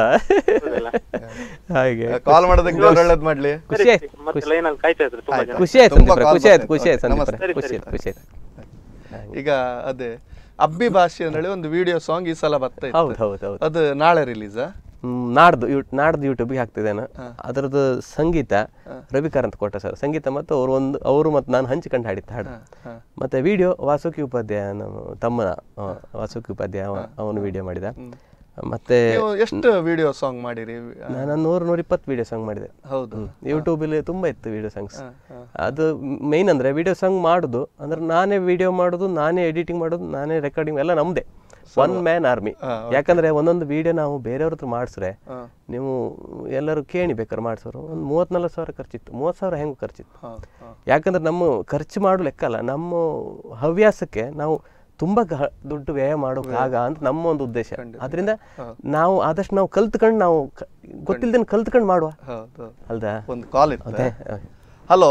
ಹಾಗೆ ಕಾಲ್ ಮಾಡೋದಕ್ಕೆ ದೇವ್ರು ಒಳ್ಳೇದ್ ಮಾಡ್ಲಿ ಖುಷಿ ಆಯ್ತು ಮತ್ತೆ ಲೈನ್ ಅಲ್ಲಿ ಕಾಯ್ತಾ ಇದ್ರು ತುಂಬಾ ಜನ ಖುಷಿ ಆಯ್ತು ತುಂಬಾ ಸಂದೀಪ್ರೆ, call ಖುಷಿ ಆಯ್ತು ಬರ್ತಾ ಖುಷಿ ಆಯ್ತು ಇತ್ತು. ಸಂದೀಪ್ರೆ, ನಮಸ್ತೆ. ಖುಷಿ ಆಯ್ತು ಖುಷಿ ಆಯ್ತು ಈಗ ಅದೇ ಅಬ್ಬಿ ಭಾಷೆ ಹೇಳಿ ಒಂದು ವಿಡಿಯೋ ಸಾಂಗ್ ಈ ಸಲ ಬರ್ತಾ ಇತ್ತು ಹೌದು ಹೌದು ಹೌದು ಅದು ನಾಳೆ ರಿಲೀಸಾ ಹ್ಮ್, ನಾಡ್ದು ಯೂ ನಾಡ್ದು ಯೂಟ್ಯೂಬ್ಗೆ ಹಾಕ್ತಿದ್ದೇನೆ ಅದರದ್ದು ಸಂಗೀತ ರವಿಕಾರ್ ಅಂತ ಕೊಟ್ಟ ಸರ್ ಸಂಗೀತ ಮತ್ತು ಅವರು ಒಂದು ಅವರು ಮತ್ತು ನಾನು ಹಂಚಿಕೊಂಡು ಹಾಡಿದ್ದ ಹಾಡು ಮತ್ತೆ ವಿಡಿಯೋ ವಾಸುಕಿ ಉಪಾಧ್ಯಾಯ ನಮ್ಮ ತಮ್ಮನ ಆ, ವಾಸುಕಿ ಉಪಾಧ್ಯಾಯ ಅವ- ಅವನು ವಿಡಿಯೋ ಮಾಡಿದ ಮತ್ತೆ ನೀವು ಎಷ್ಟು ವಿಡಿಯೋ ಸಾಂಗ್ ಮಾಡಿರಿ ನಾನು ನೂರು ನೂರ ಇಪ್ಪತ್ತು ವಿಡಿಯೋ ಸಾಂಗ್ ಮಾಡಿದೆ ಹೌದು ಯೂಟ್ಯೂಬಲ್ಲಿ ತುಂಬ ಇತ್ತು ವಿಡಿಯೋ ಸಾಂಗ್ಸ್ ಅದು ಮೇಯ್ನ್ ಅಂದರೆ ವಿಡಿಯೋ ಸಾಂಗ್ ಮಾಡೋದು ಅಂದ್ರೆ ನಾನೇ ವಿಡಿಯೋ ಮಾಡೋದು ನಾನೇ ಎಡಿಟಿಂಗ್ ಮಾಡೋದು ನಾನೇ ರೆಕಾರ್ಡಿಂಗ್ ಎಲ್ಲ ನಮ್ಮದೇ ಒನ್ ಮ್ಯಾನ್ ಆರ್ಮಿ ಯಾಕಂದ್ರೆ ಒಂದೊಂದು ವಿಡಿಯೋ ನಾವು ಬೇರೆಯವ್ರ ಹತ್ರ ಮಾಡಿಸ್ರೆ ನೀವು ಎಲ್ಲರೂ ಕೇಳಿ ಬೇಕಾದ್ರೆ ಮಾಡಿಸೋರು ಒಂದು ಮೂವತ್ತ್ ನಲ್ವತ್ತು ಸಾವಿರ ಖರ್ಚಿತ್ತು ಮೂವತ್ತು ಸಾವಿರ ಹೆಂಗೆ ಖರ್ಚಿತ್ತು ಯಾಕಂದ್ರೆ ನಮ್ಮ ಖರ್ಚು ಮಾಡೋ ಲೆಕ್ಕ ಅಲ್ಲ ನಮ್ಮ ಹವ್ಯಾಸಕ್ಕೆ ನಾವು ತುಂಬ ಗ- ದುಡ್ಡು ವ್ಯಯ ಮಾಡೋಕ್ಕಾಗ ಅಂತ ನಮ್ಮ ಒಂದು ಉದ್ದೇಶ ಅದರಿಂದ ನಾವು ಆದಷ್ಟು ನಾವು ಕಲ್ತ್ಕೊಂಡು ನಾವು ಗೊತ್ತಿಲ್ದೇನೆ ಕಲ್ತ್ಕೊಂಡು ಮಾಡುವ ಹೌದು ಅಲ್ದಾ ಒಂದು ಕಾಲ್ ಇತ್ತು ಅದೇ ಹಲೋ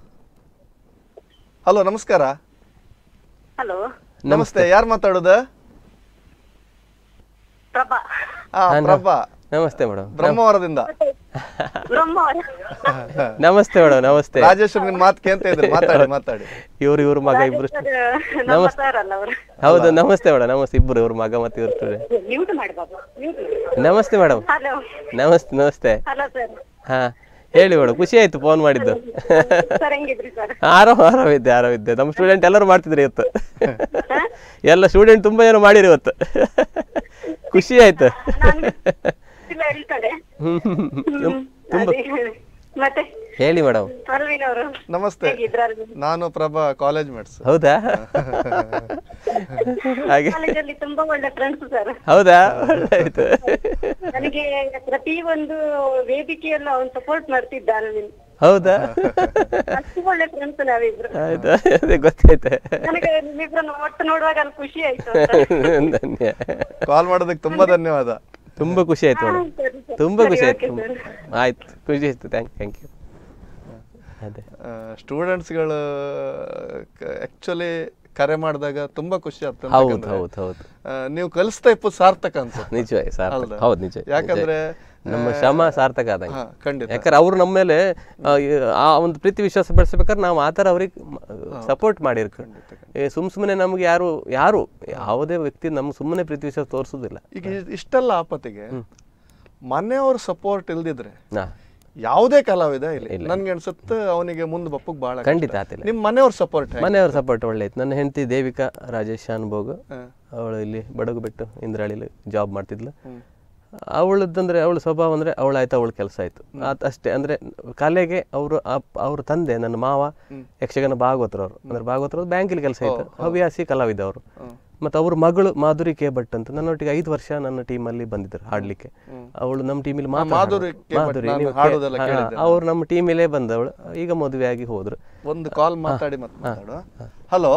ಹಲೋ ನಮಸ್ಕಾರ ಹಲೋ ನಮಸ್ತೆ ಯಾರು ಮಾತಾಡೋದು ಪ್ರಭಾ ಹಾ ಪ್ರಭಾ ನಮಸ್ತೆ ಮೇಡಮ್ ಬ್ರಹ್ಮವರದಿಂದ ಬ್ರಹ್ಮ ನಮಸ್ತೆ ಮೇಡಮ್ ನಮಸ್ತೆ ರಾಜೇಶ್ ನಿಮ್ ಮಾತು ಕೇಂತ ಇದ್ರು ಮಾತಾಡಿ ಮಾತಾಡಿ ಇವ್ರು ಇವ್ರ ಮಗ ಇಬ್ರು ನಮ್ಮ ಸರ್ ಅಲ್ಲ ಅವರು ಹೌದು ನಮಸ್ತೆ ಮೇಡಮ್ ನಮಸ್ತೆ ಇಬ್ರು ಇವ್ರ ಮಗ ಮತ್ತೆ ಇವ್ರ ಸ್ಟೂಡೆಂಟ್ ಮ್ಯೂಟ್ ಮಾಡಿ ಬಾಬು ಮ್ಯೂಟ್ ನಮಸ್ತೆ ಮೇಡಮ್ ಹಲೋ ನಮಸ್ತೆ ನಮಸ್ತೆ ಹಲೋ ಸರ್ ಹಾ ಹೇಳಿ ಮೇಡಮ್ ಖುಷಿ ಆಯ್ತು ಫೋನ್ ಮಾಡಿದ್ದು ಸರ್ ಹೆಂಗಿದ್ರಿ ಸರ್ ಆರಾಮ ಆರಾಮಿದ್ದೆ ಆರಾಮಿದ್ದೆ ನಮ್ಮ ಸ್ಟೂಡೆಂಟ್ ಎಲ್ಲರೂ ಮಾಡ್ತಿದ್ರು ಇವತ್ತು ಎಲ್ಲ ಸ್ಟೂಡೆಂಟ್ ತುಂಬಾ ಜನ ಮಾಡಿರಿ ಇವತ್ತು ಖುಷಿ ಆಯ್ತು ಇಲ್ಲ ಹೇಳ್ತಾರೆ ಹ್ಮ್. ತುಂಬಾ ಅದೇ. ಮತ್ತೆ ಹೇಳಿ ಮೇಡಮ್ ಅಲ್ವಿನ್ ಅವರು ನಮಸ್ತೆ ಹೇಗಿದ್ರ ಅಲ್ವಿನ್ ನಾನು ಪ್ರಭಾ ಕಾಲೇಜ್ ಮೇಟ್ಸ್ ಹೌದಾ ಹಾಗೆ ಕಾಲೇಜಲ್ಲಿ ತುಂಬಾ ಒಳ್ಳೆ ಫ್ರೆಂಡ್ಸ್ ಸರ್ ಹೌದಾ ಒಳ್ಳೆ ಆಯ್ತು ನನಗೆ ಪ್ರತಿ ಒಂದು ವೇದಿಕೆಯಲ್ಲ ಅವ್ನು ಸಪೋರ್ಟ್ ಮಾಡ್ತಿದ್ದ ಅಲ್ವಿನ್ ಹೌದಾ ಅಷ್ಟು ಒಳ್ಳೆ ಫ್ರೆಂಡ್ಸ್ ನಾವಿಬ್ರು ಆಯ್ತು ಅದೇ ಗೊತ್ತಾಯ್ತು ನನಗೆ ನಿಮ್ಮಿಬ್ರನ್ನ ಒಟ್ಟು ನೋಡುವಾಗ ಅಲ್ಲಿ ಖುಷಿ ಆಯ್ತು ಅಂತ. ಧನ್ಯ ಕಾಲ್ ಮಾಡೋದಕ್ಕೆ ತುಂಬಾ ಧನ್ಯವಾದ ತುಂಬಾ ಖುಷಿ ಆಯ್ತು ಮೇಡಮ್ ಸರಿ, ಸರಿ. ತುಂಬಾ ಖುಷಿ ಸರಿ, ಆಯ್ತು ಓಕೆ ಸರ್. ಆಯ್ತು ಖುಷಿ ಆಯ್ತು ಥ್ಯಾಂಕ್ ಥ್ಯಾಂಕ್ ಯು ಅದೇ ಸ್ಟೂಡೆಂಟ್ಸ್ಗಳು ಆಕ್ಚುಲಿ ಕರೆ ಮಾಡಿದಾಗ ತುಂಬಾ ಖುಷಿ ಆಗ್ತದೆ ಹೌದು ಯಾಕಂದ್ರೆ, ಹೌದು ಹೌದು ಆ, ನೀವು ಕಲಿಸ್ತಾ ಇಪ್ಪು ಸಾರ್ಥಕ ಅನ್ಸುತ್ತೆ ನಿಜವೇ ಸಾರ್ಥಕ ಹೌದಾ? ಹೌದು ನಿಜ ಯಾಕಂದ್ರೆ ನಮ್ಮ ಶ್ರಮ ಸಾರ್ಥಕ ಆದಂಗೆ ಹಾ ಖಂಡಿತ ಯಾಕಂದ್ರೆ ಅವ್ರು ನಮ್ಮ ಮೇಲೆ ಆ, ಈ- ಆ ಒಂದು ಪ್ರೀತಿ ವಿಶ್ವಾಸ ಬೆಳೆಸ್ಬೇಕಾದ್ರೆ ನಾವು ಆ ಥರ ಅವ್ರಿಗೆ ಸಪೋರ್ಟ್ ಮಾಡಿರ್ಕ ಏ ಸುಮ್ ಸುಮ್ಮನೆ ನಮ್ಗೆ ಯಾರು ಯಾರು ಯಾವುದೇ ವ್ಯಕ್ತಿ ನಮ್ಗೆ ಸುಮ್ಮನೆ ಪ್ರೀತಿ ವಿಶ್ವಾಸ ತೋರಿಸೋದಿಲ್ಲ ಈಗ ಇ- ಇಷ್ಟೆಲ್ಲ ಆಪತ್ತಿಗೆ ಮನೆಯವ್ರ ಸಪೋರ್ಟ್ ಇಲ್ದಿದ್ರೆ ನಾ ಯಾವುದೇ ಕಲಾವಿದ ಇಲ್ಲಿ ನನ್ಗೆ ಅನ್ಸುತ್ತೆ ಅವನಿಗೆ ಮುಂದೆ ಬಪ್ಪಗ್ ಬಹಳ ಖಂಡಿತ ಆತಿಲ್ಲ ನಿಮ್ ಮನೆಯವ್ರ ಸಪೋರ್ಟ್ ಮನೆಯವ್ರ ಸಪೋರ್ಟ್ ಒಳ್ಳೆ ಇತ್ತು ನನ್ನ ಹೆಂಡತಿ ದೇವಿಕಾ ರಾಜೇಶ್ ಶಾನ್ಭೋಗ್ ಅವಳು ಇಲ್ಲಿ ಬಡಗು ಬಿಟ್ಟು ಇಂದ್ರಾಳಿಲಿ ಜಾಬ್ ಮಾಡ್ತಿದ್ಲು ಅವಳದಂದ್ರೆ ಅವಳ ಸ್ವಭಾವ ಅಂದ್ರೆ ಅವಳಾಯ್ತು ಅವಳ ಕೆಲಸ ಆಯ್ತು ಆತ್ ಅಷ್ಟೇ ಅಂದ್ರೆ ಕಲೆಗೆ ಅವರು ಅವ್ರ ತಂದೆ ನನ್ನ ಮಾವ ಯಕ್ಷಗಾನ ಭಾಗವತರು ಅವರು ಅಂದ್ರೆ ಭಾಗವತರು ಬ್ಯಾಂಕಿಲ್ ಕೆಲಸ ಆಯ್ತು ಹವ್ಯಾಸಿ ಕಲಾವಿದ ಅವರು ಮತ್ತೆ ಅವ್ರ ಮಗಳು ಮಾಧುರಿ ಕೆ ಭಟ್ ಅಂತ ನನ್ನೊಟ್ಟಿಗೆ ಐದು ವರ್ಷ ನನ್ನ ಟೀಮಲ್ಲಿ ಬಂದಿದ್ರು ಹಾಡ್ಲಿಕ್ಕೆ ಅವಳು ನಮ್ಮ ಟೀಮಲ್ಲಿ ಮಾತ್ರ ಮಾಧುರಿ ಕೆ ಭಟ್, ಮಾಧುರಿ ನಾನು ನೀವು ಹಾಡೋದೆಲ್ಲ ಹಾ, ಕೇಳಿದ್ದೆ ಅವ್ರು ನಮ್ಮ ಟೀಮಿಲೇ ಬಂದವಳು ಈಗ ಮದುವೆ ಆಗಿ ಹೋದ್ರು ಒಂದು ಕಾಲ್ ಮಾತಾಡಿ ಮತ್ತೆ ಮಾತಾಡು ಹಲೋ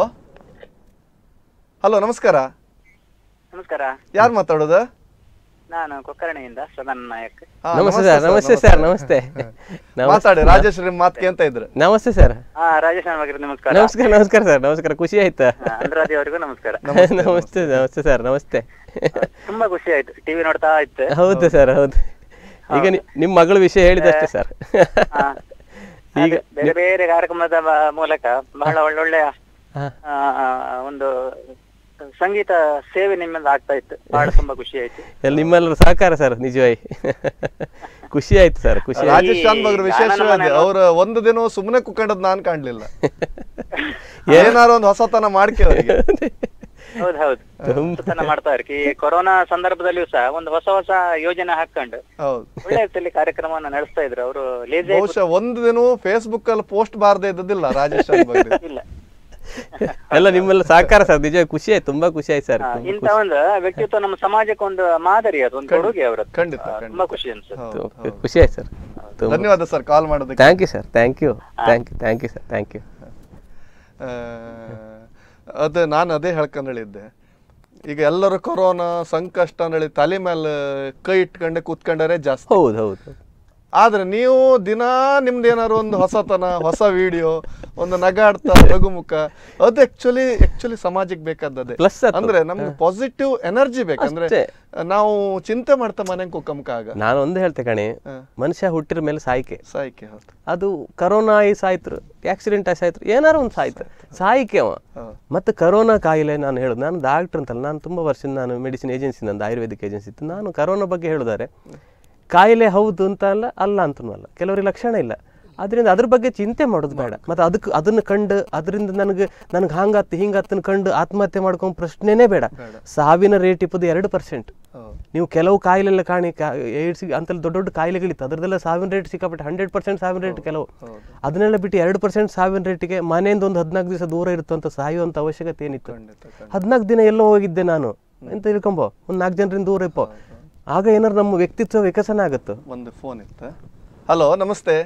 ಹಲೋ ನಮಸ್ಕಾರ ನಮಸ್ಕಾರ ಯಾರು ಮಾತಾಡೋದು ನಾನು ಕೊಕ್ಕರಣೆಯಿಂದ ಸದನ್ ನಾಯಕ್ ಹಾ, ನಮಸ್ತೆ ನಮಸ್ತೆ ಸರ್ ನಮಸ್ತೆ ಸರ್ ನಮಸ್ತೆ ನಮಸ್ತೆ ಮಾತಾಡಿ ರಾಜೇಶ್ ನಿಮ್ ಮಾತು ಕೇಂತ ಇದ್ರು ನಮಸ್ತೆ ಸರ್ ಹಾ ರಾಜೇಶ್ ನಮಸ್ಕಾರ ನಮಸ್ಕಾರ ನಮಸ್ಕಾರ ನಮಸ್ಕಾರ ಸರ್ ನಮಸ್ಕಾರ ಖುಷಿ ಆಯ್ತಾ ಹಾ, ಅನುರಾಧಿ ಅವರಿಗೂ ನಮಸ್ಕಾರ ನಮಸ್ತೆ ನಮಸ್ತೆ ಸರ್ ನಮಸ್ತೆ ತುಂಬಾ ಖುಷಿ ಆಯ್ತು ಟಿವಿ ನೋಡ್ತಾ ಇತ್ತು ಹೌದು ಸರ್ ಹೌದು ಈಗ ನಿ- ನಿಮ್ಮ ಮಗಳ ವಿಷಯ ಹೇಳಿದಷ್ಟೇ ಸರ್ ಹಾ. ಈಗ ಅದೇ, ಬೇರೆ ಬೇರೆ ಕಾರ್ಯಕ್ರಮದ ಬ- ಮೂಲಕ ಬಹಳ ಒಳ್ಳೊಳ್ಳೆಯ ಹಾ. ಆ, ಒಂದು ಸಂಗೀತ ಸೇವೆ ನಿಮ್ಮಿಂದ ಆಗ್ತಾ ಇತ್ತು ಬಹಳ ತುಂಬಾ ಖುಷಿ ಆಯ್ತು ಎಲ್ಲ ನಿಮ್ಮೆಲ್ಲರ ಸಹಕಾರ ಸರ್ ನಿಜವಾಗಿ ಖುಷಿ ಆಯ್ತು ಸರ್ ಖುಷಿ ಆಯ್ತು. ರಾಜೇಶ್ ಶಾನ್ಭಾಗ್ರ ಈ ವಿಶೇಷವಾದ ಗಾನನ ಅವ್ರ ಒಂದು ದಿನ ಸುಮ್ಮನೆ ಕುಕ್ಕಂಡದ್ ನಾನ್ ಕಾಣ್ಲಿಲ್ಲ ಏನಾರು ಒಂದು ಹೊಸತನ ಮಾಡ್ಕೆ ಅವರಿಗೆ ಹೌದು ಹೌದು ಹೊಸತನ ಮಾಡ್ತಾ ಇರ್ಕಿ ಈ ಕೊರೋನಾ ಸಂದರ್ಭದಲ್ಲಿಯೂ ಸಹ ಒಂದು ಹೊಸ ಹೊಸ ಯೋಜನೆ ಹಾಕೊಂಡು ಹೌದು ಒಳ್ಳೆ ರೀತಿಯಲ್ಲಿ ಕಾರ್ಯಕ್ರಮವನ್ನ ನಡೆಸ್ತಾ ಇದ್ರು ಅವರು ಲೇಜಿ ಬಹುಶಃ ಒಂದು ದಿನ ಫೇಸ್ಬುಕ್ ಅಲ್ಲಿ ಪೋಸ್ಟ್ ಬಾರದೆ ಇದ್ದದಿಲ್ಲ ರಾಜೇಶ್ ಶಾನ್ಭಾಗ್ರ ಇಲ್ಲ ಎಲ್ಲ ನಿಮ್ಮೆಲ್ಲ ಸಹಕಾರ ಸರ್ ನಿಜವಾಗಿ ಖುಷಿ ಆಯ್ತು ತುಂಬಾ ಖುಷಿ ಆಯ್ತು ಸರ್ ಹಾ, ಇಂಥ ಒಂದು ವ್ಯಕ್ತಿತ್ವ ನಮ್ಮ ಸಮಾಜಕ್ಕೆ ಒಂದು ಮಾದರಿ ಅದು ಒಂದು ಕೊಡುಗೆ ಅವರದ್ದು ಖಂಡಿತ ಹಾ, ಖಂಡಿತ ತುಂಬಾ ಖುಷಿ ಅನ್ಸುತ್ತೆ ಹೌದು, ಖುಷಿ ಆಯ್ತು ಸರ್ ತುಂಬ ಧನ್ಯವಾದ ಸರ್ ಕಾಲ್ ಮಾಡೋದಕ್ಕೆ thank you sir thank you thank you thank you sir thank you ಆ, ಅದು ನಾನು ಅದೇ ಹೇಳ್ಕೊಂಡು ಹೇಳಿದ್ದೆ ಈಗ ಎಲ್ಲರೂ ಕೊರೋನಾ ಸಂಕಷ್ಟ ಹೇಳಿ ತಲೆ ಮೇಲೆ ಕೈ ಇಟ್ಕೊಂಡೆ ಕೂತ್ಕೊಂಡರೆ ಜಾಸ್ತಿ ಹೌದು ಹೌದು ಆದ್ರೆ ನೀವು ದಿನಾ ನಿಮ್ದು ಏನಾದ್ರು ಒಂದು ಹೊಸತನ ಹೊಸ ವಿಡಿಯೋ ಒಂದು ನಗಾಡ್ತಾ ಲಘುಮುಖ ಅದು ಆಕ್ಚುಲಿ ಆಕ್ಚುಲಿ ಸಮಾಜಕ್ಕೆ ಬೇಕಾದದ್ದೇ Plus ಅದು. ಅಂದ್ರೆ ನಮ್ಗೆ ಪಾಸಿಟಿವ್ ಎನರ್ಜಿ ಬೇಕಂದ್ರೆ ಅಷ್ಟೇ. ನಾವು ಚಿಂತೆ ಮಾಡ್ತಾ ಮನೆ ಕುಕ್ಕಮ್ಕ ಆಗ ನಾನು ಒಂದು ಹೇಳ್ತೆ ಕಣೆ ಹ. ಮನುಷ್ಯ ಹುಟ್ಟಿರ ಮೇಲೆ ಸಾಯ್ಕೆ ಸಾಯ್ಕೆ ಹೌದು ಅದು ಕರೋನಾ ಆಗಿ ಸಾಯ್ತ್ರು ಆಕ್ಸಿಡೆಂಟ್ ಆಗಿ ಸಾಯ್ತ್ರು ಏನಾರು ಒಂದು ಸಾಯ್ತು ಸಾಯ್ಕೆ ಅವ ಹೌದು. ಮತ್ತು ಕರೋನಾ ಕಾಯಿಲೆ ನಾನು ಹೇಳೋದು ನಾನು ಡಾಕ್ಟ್ರ್ ಅಂತಲ್ಲ ನಾನು ತುಂಬ ವರ್ಷದಿಂದ ನಾನು ಮೆಡಿಸಿನ್ ಏಜೆನ್ಸಿ ನಂದು ಆಯುರ್ವೇದಿಕ್ ಏಜೆನ್ಸಿ ಇತ್ತು ನಾನು ಕರೋನಾ ಬಗ್ಗೆ ಹೇಳೋದಾರೆ ಕಾಯಿಲೆ ಹೌದು ಅಂತ ಅಲ್ಲ ಅಲ್ಲ ಅಂತನೂ ಅಲ್ಲ ಕೆಲವರಿಗೆ ಲಕ್ಷಣ ಇಲ್ಲ ಅದರಿಂದ ಅದ್ರ ಬಗ್ಗೆ ಚಿಂತೆ ಮಾಡೋದು ಬೇಡ ಮತ್ತು ಅದಕ್ಕೆ ಅದನ್ನು ಕಂಡು ಅದರಿಂದ ನನಗೆ ನನಗೆ ಹಂಗಾತು ಹಿಂಗಾತನ ಕಂಡು ಆತ್ಮಹತ್ಯೆ ಮಾಡ್ಕೊಂಡು ಪ್ರಶ್ನೆನೇ ಬೇಡ ಸಾವಿನ ರೇಟ್ ಇಪ್ಪದು ಎರಡು ಪರ್ಸೆಂಟ್ ಹೌದು. ನೀವು ಕೆಲವು ಕಾಯಿಲೆಲ್ಲ ಕಾಣಿ ಏಡ್ಸ್ ಅಂತೆಲ್ಲ ದೊಡ್ಡ ದೊಡ್ಡ ಕಾಯಿಲೆಗಳಿತ್ತು ಅದರದೆಲ್ಲ ಸಾವಿನ ರೇಟ್ ಸಿಕ್ಕಾಪಟ್ಟೆ ಹಂಡ್ರೆಡ್ ಪರ್ಸೆಂಟ್ ಸಾವಿನ ರೇಟ್ ಕೆಲವು ಅದನ್ನೆಲ್ಲ ಬಿಟ್ಟು ಎರಡು ಪರ್ಸೆಂಟ್ ಸಾವಿನ ರೇಟಿಗೆ ಮನೆಯಿಂದ ಒಂದು ಹದಿನಾಲ್ಕು ದಿವಸ ದೂರ ಇರುತ್ತಂತ ಸಾಯುವಂಥ ಅವಶ್ಯಕತೆ ಏನಿತ್ತು ಖಂಡಿತ ಖಂಡಿತ. ಹದಿನಾಲ್ಕು ದಿನ ಎಲ್ಲೋ ಹೋಗಿದ್ದೆ ನಾನು ಎಂತ ತಿಳ್ಕೊಂಬೋ ಒಂದು ನಾಲ್ಕು ಜನರಿಂದ ದೂರ ಇಪ್ಪೋ ಆಗ ಏನಾರು ನಮ್ಮ ವ್ಯಕ್ತಿತ್ವ ವಿಕಸನ ಆಗುತ್ತೆ ಒಂದು ಫೋನ್ ಇತ್ತ ಹಲೋ ನಮಸ್ತೆ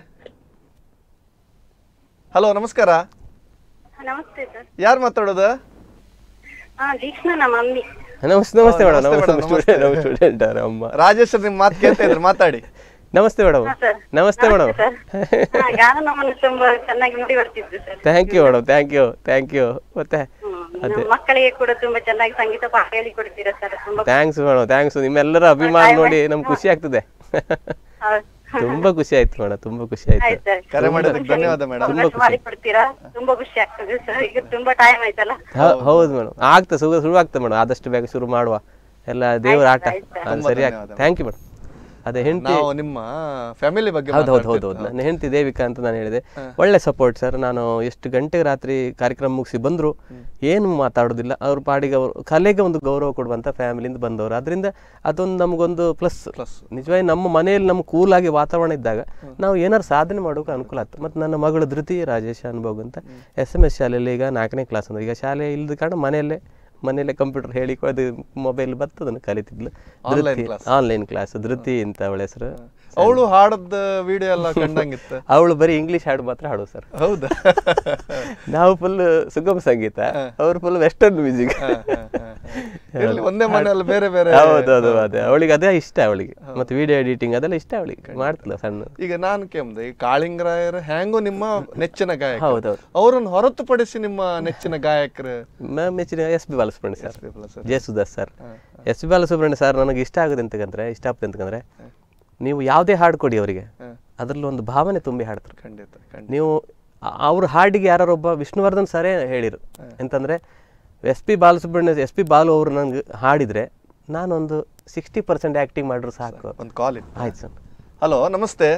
ಹಲೋ ನಮಸ್ಕಾರ ನಮಸ್ತೆ ಸರ್ ಯಾರು ಮಾತಾಡೋದು ಹಾ ದೀಕ್ಷಾ ನಮ್ಮ ಮಮ್ಮಿ ನಮಸ್ತೆ ನಮಸ್ತೆ ಮೇಡಮ್ ನಮಸ್ತೆ ನಮಸ್ತೆ madam, ಸ್ಟೂಡೆಂಟ್ ನಮ್ಮ ಸ್ಟೂಡೆಂಟ್ ಅವ್ರ ಅಮ್ಮ ರಾಜೇಶ್ ನಿಮ್ ಮಾತು ಕೇಳ್ತಾ ಇದ್ರು ಮಾತಾಡಿ ನಮಸ್ತೆ ಮೇಡಮ್ ಸರ್ ನಮಸ್ತೆ ಮೇಡಮ್ ಸರ್ ಹಾ ಗಾನ ನಮ್ಮನ್ನು ತುಂಬಾ ಚೆನ್ನಾಗಿ ನೋಡಿ ಬರ್ತಿದ್ರು sir thank you madam thank you thank you ಮತ್ತೆ ಹ್ಮ್. ನಮ್ಮ ಮಕ್ಕಳಿಗೆ ಕೂಡ ತುಂಬಾ ಚೆನ್ನಾಗಿ ಸಂಗೀತ ಪಾಠ ಹೇಳಿ ಕೊಡ್ತೀರಾ ಸರ್ ತುಂಬಾ ಥ್ಯಾಂಕ್ಸ್ ಮೇಡಮ್ ಥ್ಯಾಂಕ್ಸ್ ನಿಮ್ಮೆಲ್ಲರ ಅಭಿಮಾನ ನೋಡಿ ನಮ್ಗೆ ಖುಷಿ ಆಗ್ತದೆ ಹೌದು. ತುಂಬಾ ಖುಷಿ ಆಯ್ತು ಮೇಡಮ್ ತುಂಬಾ ಖುಷಿ ಆಯ್ತು ಆಯ್ತು ಸರ್ ಕರೆ ಮಾಡೋದಕ್ಕೆ ಧನ್ಯವಾದ ಮೇಡಮ್ ಅವಕಾಶ ಮಾಡಿ ಕೊಡ್ತೀರಾ ತುಂಬಾ ಖುಷಿ ಆಗ್ತದೆ ಸರ್ ಈಗ ತುಂಬಾ ಟೈಮ್ ಆಯ್ತಲ್ಲ ಹೌ- ಹೌದು ಮೇಡಮ್ ಆಗ್ತದೆ ಶುರು ಶುರು ಆಗ್ತದೆ ಮೇಡಮ್ ಆದಷ್ಟು ಬೇಗ ಶುರು ಮಾಡುವ ಎಲ್ಲ ದೇವರ ಆಟ ಅದು ಸರಿ ಆಗ್ತದೆ ಥ್ಯಾಂಕ್ ಯು ಮೇಡಮ್ ಅದೇ ಹೆಂಡತಿ ನಾವು ನಿಮ್ಮ ಫ್ಯಾಮಿಲಿ ಬಗ್ಗೆ ಹೌದು ಹೌದು ಹೌದು ಮಾತಾಡ್ತಿದ್ವಿ. ಹೌದು ನನ್ನ ಹೆಂಡತಿ ದೇವಿಕಾ ಅಂತ ನಾನು ಹೇಳಿದೆ ಒಳ್ಳೆ ಸಪೋರ್ಟ್ ಸರ್ ನಾನು ಎಷ್ಟು ಗಂಟೆಗೆ ರಾತ್ರಿ ಕಾರ್ಯಕ್ರಮ ಮುಗಿಸಿ ಬಂದ್ರು ಏನು ಮಾತಾಡೋದಿಲ್ಲ ಅವ್ರ ಪಾಡಿಗೆ ಅವರು ಕಲೆಗೆ ಒಂದು ಗೌರವ ಕೊಡುವಂತ ಫ್ಯಾಮಿಲಿಯಿಂದ ಬಂದವರು ಅದರಿಂದ ಅದೊಂದು ನಮಗೊಂದು ಪ್ಲಸ್ Plus. ನಿಜವಾಗಿ ನಮ್ಮ ಮನೆಯಲ್ಲಿ ನಮ್ಮ ಕೂಲಾಗಿ ವಾತಾವರಣ ಇದ್ದಾಗ ನಾವು ಏನಾರು ಸಾಧನೆ ಮಾಡೋಕೆ ಅನುಕೂಲ ಆಗ್ತದೆ ಮತ್ತು ನನ್ನ ಮಗಳು ಧೃತಿ ರಾಜೇಶ್ ಅನ್ಭೋಗ್ ಅಂತ ಎಸ್ ಎಮ್ ಎಸ್ ಶಾಲೆಯಲ್ಲಿ ಈಗ ನಾಲ್ಕನೇ ಕ್ಲಾಸ್ ಅಂದ್ರೆ ಈಗ ಶಾಲೆ ಇಲ್ಲದ ಕಾರಣ ಮನೆಯಲ್ಲೇ ಮನೆಯಲ್ಲೇ ಕಂಪ್ಯೂಟರ್ ಹೇಳಿ ಅದು ಮೊಬೈಲ್ ಬರ್ತದನ್ನು ಕಲಿತಿದ್ಲು Online class. Online class Dhriti ಅಂತ ಅವಳ ಹೆಸರು ಅವಳು ಹಾಡದ ವಿಡಿಯೋ ಎಲ್ಲ ಕಂಡಂಗಿತ್ತು ಅವಳು ಬರೀ ಇಂಗ್ಲಿಷ್ ಹಾಡು ಮಾತ್ರ ಹಾಡು ಸರ್ ಹೌದಾ ನಾವು ಫುಲ್ ಸುಗಮ ಸಂಗೀತ ಅವ್ರು ಫುಲ್ ವೆಸ್ಟರ್ನ್ ಮ್ಯೂಸಿಕ್ ಇರ್ಲಿ ಒಂದೇ ಮನೆಯಲ್ಲಿ ಬೇರೆ ಬೇರೆ ಹೌದೌದು ಅದೇ ಅವಳಿಗೆ ಅದೇ ಇಷ್ಟ ಅವಳಿಗೆ ಮತ್ತೆ ವಿಡಿಯೋ ಎಡಿಟಿಂಗ್ ಅದೆಲ್ಲ ಇಷ್ಟ ಅವಳಿಗೆ ಮಾಡ್ತಿಲ್ಲ ಸಣ್ಣ ಈಗ ನಾನು ಕೇಮ್ದೆ ಈ ಕಾಳಿಂಗರಾಯರು ಹೆಂಗು ನಿಮ್ಮ ನೆಚ್ಚಿನ ಗಾಯಕ ಹೌದೌದು ಅವರನ್ನು ಹೊರತುಪಡಿಸಿ ನಿಮ್ಮ ನೆಚ್ಚಿನ ಗಾಯಕರು ಮ್ಯಾಮ್ ಮೆಚ್ಚಿನ S P Balasubrahmanya sir P Balasubrahmanya. Jayasudas sir S P Balasubrahmanya sir ನನಗೆ ಇಷ್ಟ ಆಗುತ್ತೆ ಅಂತಂದ್ರೆ ಇಷ್ಟ ಆಗ್ತದೆ ಅಂತಂದ್ರೆ ನೀವು ಯಾವುದೇ ಹಾಡು ಕೊಡಿ ಅವರಿಗೆ ಅದರಲ್ಲಿ ಒಂದು ಭಾವನೆ ತುಂಬಿ ಹಾಡ್ತಾರೆ ಖಂಡಿತ ಖಂಡಿತ ನೀವು ಆ- ಅವ್ರ ಹಾಡಿಗೆ ಯಾರೊಬ್ಬ ವಿಷ್ಣುವರ್ಧನ್ ಸರೇ ಹೇಳಿರು ಎಂತಂದ್ರೆ S P Balasubrahmanya S P Balu ಅವರು ನಂಗೆ ಹಾಡಿದ್ರೆ ನಾನೊಂದು ಸಿಕ್ಸ್ಟಿ ಪರ್ಸೆಂಟ್ ಆ್ಯಕ್ಟಿಂಗ್ ಮಾಡಿದ್ರು ಸಾಕು ಒಂದು ಕಾಲ್ ಇತ್ತು ಆಯ್ತು ಸರ್ ಹಲೋ ನಮಸ್ತೆ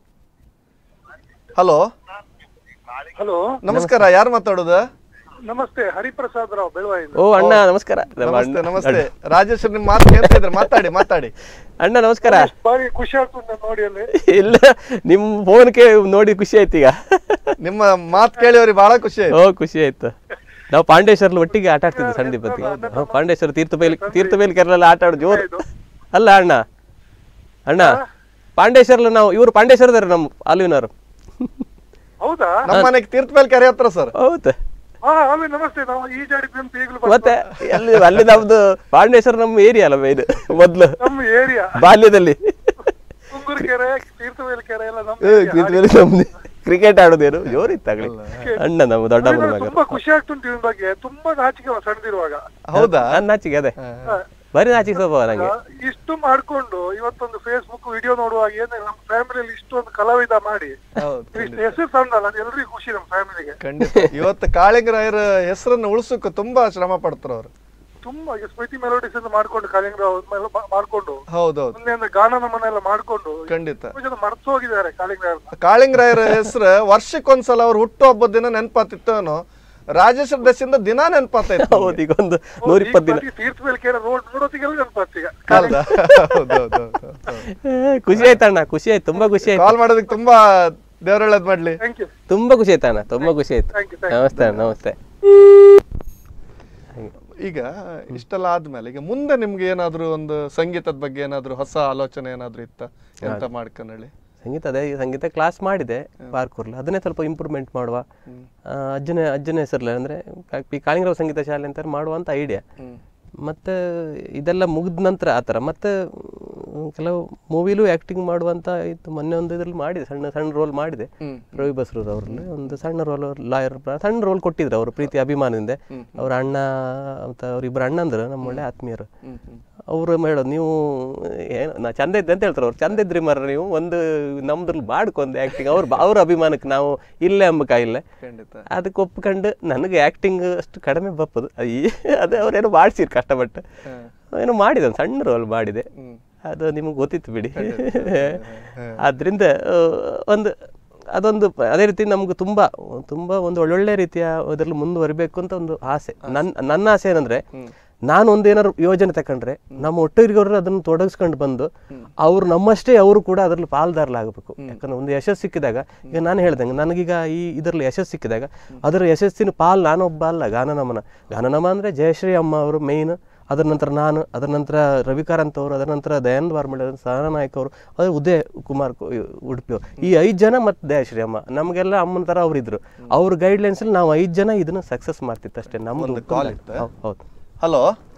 ಹಲೋ ಹಲೋ ನಮಸ್ಕಾರ ಯಾರು ಮಾತಾಡೋದು ನಮಸ್ತೆ ಹರಿಪ್ರಸಾದ್ ರಾವ್ ಬೆಳವಾಯಿಂದ ಓ ಅಣ್ಣ ನಮಸ್ಕಾರ ನಮ್ಮ ನಮಸ್ತೆ ಅಣ್ಣ- ನಮಸ್ತೆ ರಾಜೇಶ್ ನಿಮ್ ಮಾತು ಕೇಳ್ತಾ ಇದ್ರೆ ಮಾತಾಡಿ ಮಾತಾಡಿ ಅಣ್ಣ ನಮಸ್ಕಾರ ಬಾರಿ ಖುಷಿ ಆಗ್ತದೆ ನೋಡಿ ಅಲ್ಲಿ ಇಲ್ಲ ನಿಮ್ಮ ಫೋನ್ ಕೇ ನೋಡಿ ಖುಷಿ ಆಯ್ತು ಈಗ ನಿಮ್ಮ ಮಾತು ಕೇಳಿ ಅವ್ರಿಗೆ ಬಹಳ ಖುಷಿ ಆಯ್ತು ಓ ಖುಷಿ ಆಯ್ತು ನಾವು ಪಾಂಡೇಶ್ವರ್ಲಿ ಒಟ್ಟಿಗೆ ಆಟ ಆಡ್ತಿದ್ವಿ ಸಣ್ಣ ಹೊತ್ತಿಗೆ ಹಾ, ಪಾಂಡೇಶ್ವರ ತೀರ್ಥಬೇಲಿ ತೀರ್ಥಬೇಲಿ ಕೆರಳೆಲ್ಲ ಆಟ ಆಡೋದು ಜೋರು ಅಲ್ಲ ಅಣ್ಣ ಅಣ್ಣ ಪಾಂಡೇಶ್ವರ್ಲ ನಾವು ಇವರು ಪಾಂಡೇಶ್ವರದವ್ರು ನಮ್ಮ ಅಲ್ಲಿನವರು ಹೌದಾ ನಮ್ಮ ಮನೆಗೆ ತೀರ್ಥ ಮೇಲೆ ಕರೆ ಹತ್ರ ಸರ್ ಹೌದಾ ಹಾ ಅಲ್ಲಿ ನಮಸ್ತೆ ನಾವು ಈಜಾಡಿದ್ವಿ ಅಂತ ಈಗಲೂ ಮತ್ತೆ ಅಲ್ಲಿ ಅಲ್ಲಿ ನಮ್ದು ಪಾಂಡೇಶ್ವರ ನಮ್ಮ ಏರಿಯಾ ಅಲ್ಲ ಇದು ಮೊದ್ಲು ನಮ್ಮ ಏರಿಯಾ ಬಾಲ್ಯದಲ್ಲಿ ತುಂಗೂರು ಕೆರೆ ತೀರ್ಥವೇಲಿ ಕೆರೆ ಎಲ್ಲ ನಮ್ಮ ಏ, area. ತೀರ್ಥಬೇಲಿ ನಮ್ದು ಕ್ರಿಕೆಟ್ ಆಡೋದೇನು ಜೋರಿತ್ತಾಗಲಿ ಅಣ್ಣ ನಮ್ಮ ದೊಡ್ಡ ನನಗೆ ಮಗ ತುಂಬಾ ಖುಷಿ ಆಗ್ತುಂಟು ಇವ್ನ ಬಗ್ಗೆ ತುಂಬಾ ನಾಚಿಕೆ ಅವ ಸಣ್ಣದಿರುವಾಗ ಹೌದಾ ನನ್ನ ನಾಚಿಕೆ ಅದೇ ಹಾ. ಬರೀ ನಾಚಿಕೆ ಸ್ವಭಾವ ನಂಗೆ ಇಷ್ಟು ಮಾಡ್ಕೊಂಡು ಇವತ್ತೊಂದು ಫೇಸ್ಬುಕ್ ವಿಡಿಯೋ ನೋಡುವಾಗ ಏನೇ ನಮ್ಮ ಫ್ಯಾಮಿಲಿಯಲ್ಲಿ ಇಷ್ಟೊಂದು ಕಲಾವಿದ ಮಾಡಿ ಹೌದು ಇಷ್ಟು ಹೆಸರು ತಂದಲ್ಲ ಅದು ಎಲ್ರಿಗೂ ಖುಷಿ ನಮ್ಮ ಫ್ಯಾಮಿಲಿಗೆ ಖಂಡಿತ ಇವತ್ತು ಕಾಳಿಂಗರಾಯರ ಹೆಸರನ್ನು ಉಳಿಸೋಕೆ ತುಂಬಾ ಶ್ರಮ ಪಡ್ತಾರೆ ಅವ್ರು ತುಂಬಾ ಈಗ ಸ್ಮೃತಿ ಮೆಲೋಡಿಸ್ ಅಂತ ಮಾಡ್ಕೊಂಡು ಕಾಲಿಂಗರಾವ್ ಮೇಲೆ ಮಾ- ಮಾಡ್ಕೊಂಡು ಹೌದೌದು ಮುಂದೆ ಗಾನ ನಮನೆಲ್ಲ ಮಾಡ್ಕೊಂಡು ಖಂಡಿತ ತುಂಬಾ ಜನ ಮರ್ತು ಹೋಗಿದ್ದಾರೆ ಕಾಲಿಂಗರಾವ್ ಕಾಳಿಂಗರಾಯರ ಹೆಸರು ವರ್ಷಕ್ಕೊಂದ್ಸಲ ಅವ್ರ ಹುಟ್ಟು ಹಬ್ಬದ ದಿನ ನೆನಪಾತಿತ್ತು ಅನ್ನೋ ರಾಜೇಶ್ವರ ದಶಿಂದ ದಿನ ನೆನಪಾತೈತೆ ಹೌದು ಈಗ ಒಂದು ನೂರ ಇಪ್ಪತ್ತು ದಿನ ತೀರ್ಥ ಮೇಲೆ ಕೇಳ ರೋಡ್ ನೋಡೋತಿಗೆಲ್ಲ ನೆನಪಾಗ್ತಿ ಈಗ ಹೌದಾ ಹೌದೌದು ಏ, ಖುಷಿ ಆಯ್ತಣ್ಣ ಖುಷಿ ಆಯ್ತು ತುಂಬಾ ಖುಷಿ ಆಯ್ತು ಕಾಲ್ ಮಾಡೋದಕ್ಕೆ ತುಂಬಾ ದೇವ್ರಳ್ಳದ್ ಮಾಡ್ಲಿ ಥ್ಯಾಂಕ್ ಯು ತುಂಬಾ ಖುಷಿ ಆಯ್ತು ಅಣ್ಣ ತುಂಬಾ ಖುಷಿ ಆಯ್ತು Thank you, thank you. ನಮಸ್ತೆ ಅಣ್ಣ ನಮಸ್ತೆ ಈಗ ಇಷ್ಟೆಲ್ಲ ಆದ್ಮೇಲೆ ಈಗ ಮುಂದೆ ನಿಮ್ಗೆ ಏನಾದ್ರು ಒಂದು ಸಂಗೀತದ ಬಗ್ಗೆ ಏನಾದ್ರು ಹೊಸ ಆಲೋಚನೆ ಏನಾದ್ರು ಇತ್ತ ಎಂತ ಮಾಡ್ಕೊಂಡೇಳಿ ಸಂಗೀತ ಅದೇ ಈ ಸಂಗೀತ ಕ್ಲಾಸ್ ಮಾಡಿದೆ ಪಾರ್ಕೂರ್ಲಿ ಅದನ್ನೇ ಸ್ವಲ್ಪ ಇಂಪ್ರೂವ್ಮೆಂಟ್ ಮಾಡುವ ಆ, ಅಜ್ಜನ ಅಜ್ಜನ ಹೆಸರಲ್ಲಿ ಅಂದ್ರೆ ಕಾ- ಈ ಕಾಳಿಂಗರಾವ್ ಸಂಗೀತ ಶಾಲೆ ಅಂತ ಮಾಡುವ ಅಂತ ಐಡಿಯಾ ಮತ್ತು ಇದೆಲ್ಲ ಮುಗಿದ ನಂತರ ಆ ಥರ ಮತ್ತು ಮ್, ಕೆಲವು ಮೂವಿಲೂ ಆ್ಯಕ್ಟಿಂಗ್ ಮಾಡುವಂಥ ಇತ್ತು ಮೊನ್ನೆ ಒಂದು ಇದ್ರಲ್ಲಿ ಮಾಡಿದೆ ಸಣ್ಣ ಸಣ್ಣ ರೋಲ್ ಮಾಡಿದೆ ರವಿ ಬಸ್ರೂರ್ ಅವರಲ್ಲಿ ಒಂದು ಸಣ್ಣ ರೋಲ್ ಲಾಯರ್ ಸಣ್ಣ ರೋಲ್ ಕೊಟ್ಟಿದ್ರು ಅವರು ಪ್ರೀತಿ ಅಭಿಮಾನದಿಂದ ಅವ್ರ ಅಣ್ಣ ಅಂತ ಅವ್ರಿಬ್ರು ಅಣ್ಣಂದ್ರು ನಮ್ಮ ಒಳ್ಳೆ ಆತ್ಮೀಯರು ಅವರು ಹೇಳೋದು ನೀವು ಏನು ನಾ ಚಂದ ಇದ್ದೆ ಅಂತ ಹೇಳ್ತಾರೆ ಅವ್ರು ಚಂದ ಇದ್ರಿ ಮರ ನೀವು ಒಂದು ನಮ್ದ್ರಲ್ಲಿ ಮಾಡ್ಕೊಂಡೆ ಆ್ಯಕ್ಟಿಂಗ್ ಅವ್ರ ಅವ್ರ ಅಭಿಮಾನಕ್ಕೆ ನಾವು ಇಲ್ಲೇ ಅಂಬ ಕಾಯಿಲ್ಲ ಖಂಡಿತ ಅದಕ್ಕೆ ಒಪ್ಕೊಂಡು ನನಗೆ ಆ್ಯಕ್ಟಿಂಗ್ ಅಷ್ಟು ಕಡಿಮೆ ಬಪ್ಪದು ಅಯ್ಯ ಅದೇ ಅವ್ರೇನೋ ಮಾಡಿಸಿರು ಕಷ್ಟಪಟ್ಟು ಏನೋ ಮಾಡಿದೆ ಒಂದು ಸಣ್ಣ ರೋಲ್ ಮಾಡಿದೆ ಅದು ನಿಮಗೆ ಗೊತ್ತಿತ್ತು ಬಿಡಿ ಆದ್ದರಿಂದ ಒಂದು ಅದೊಂದು ಪ- ಅದೇ ರೀತಿ ನಮ್ಗೆ ತುಂಬ ತುಂಬ ಒಂದು ಒಳ್ಳೊಳ್ಳೆ ರೀತಿಯ ಇದರಲ್ಲಿ ಮುಂದುವರಿಬೇಕು ಅಂತ ಒಂದು ಆಸೆ ನನ್ನ ನನ್ನ ಆಸೆ ಏನಂದ್ರೆ ನಾನು ಒಂದೇನಾದ್ರು ಯೋಜನೆ ತಕೊಂಡ್ರೆ ನಮ್ಮ ಒಟ್ಟಿಗೆಯವರು ಅದನ್ನು ತೊಡಗಿಸ್ಕೊಂಡು ಬಂದು ಅವ್ರು ನಮ್ಮಷ್ಟೇ ಅವರು ಕೂಡ ಅದರಲ್ಲಿ ಪಾಲ್ದಾರಲಾಗಬೇಕು ಯಾಕಂದ್ರೆ ಒಂದು ಯಶಸ್ಸು ಸಿಕ್ಕಿದಾಗ ಈಗ ನಾನು ಹೇಳ್ದಂಗೆ ನನಗೀಗ ಈ ಇದರಲ್ಲಿ ಯಶಸ್ಸು ಸಿಕ್ಕಿದಾಗ ಅದರ ಯಶಸ್ಸಿನ ಪಾಲ್ ನಾನೊಬ್ಬ ಅಲ್ಲ ಗಾನನಮನ ಗಾನನಮ ಅಂದರೆ ಜಯಶ್ರೀ ಅಮ್ಮ ಅವರು ಮೇಯ್ನ್ ಅದರ ನಂತರ ನಾನು ಅದರ ನಂತರ ರವಿಕಾರಂತ್ ಅವರು ಅದರ ನಂತರ ದಯಾನಂದ ವಾರ್ಮಳೆ ಸಹನಾ ನಾಯಕ್ ಅವರು ಅದೇ ಉದಯ್ ಕುಮಾರ್ ಕೊ- ಉಡುಪಿ ಅವರು ಈ ಐದು ಜನ ಮತ್ತು ದಯಾಶ್ರೀ ಅಮ್ಮ ನಮಗೆಲ್ಲ ಅಮ್ಮನ ಥರ ಅವರಿದ್ರು ಅವ್ರ ಗೈಡ್ಲೈನ್ಸಲ್ಲಿ ನಾವು ಐದು ಜನ ಇದನ್ನ ಸಕ್ಸಸ್ ಮಾಡ್ತಿತ್ತು ಅಷ್ಟೇ ನಮ್ದು ಒಂದು call ಇತ್ತು. ಹೌದು ಹೌದು ಹಲೋ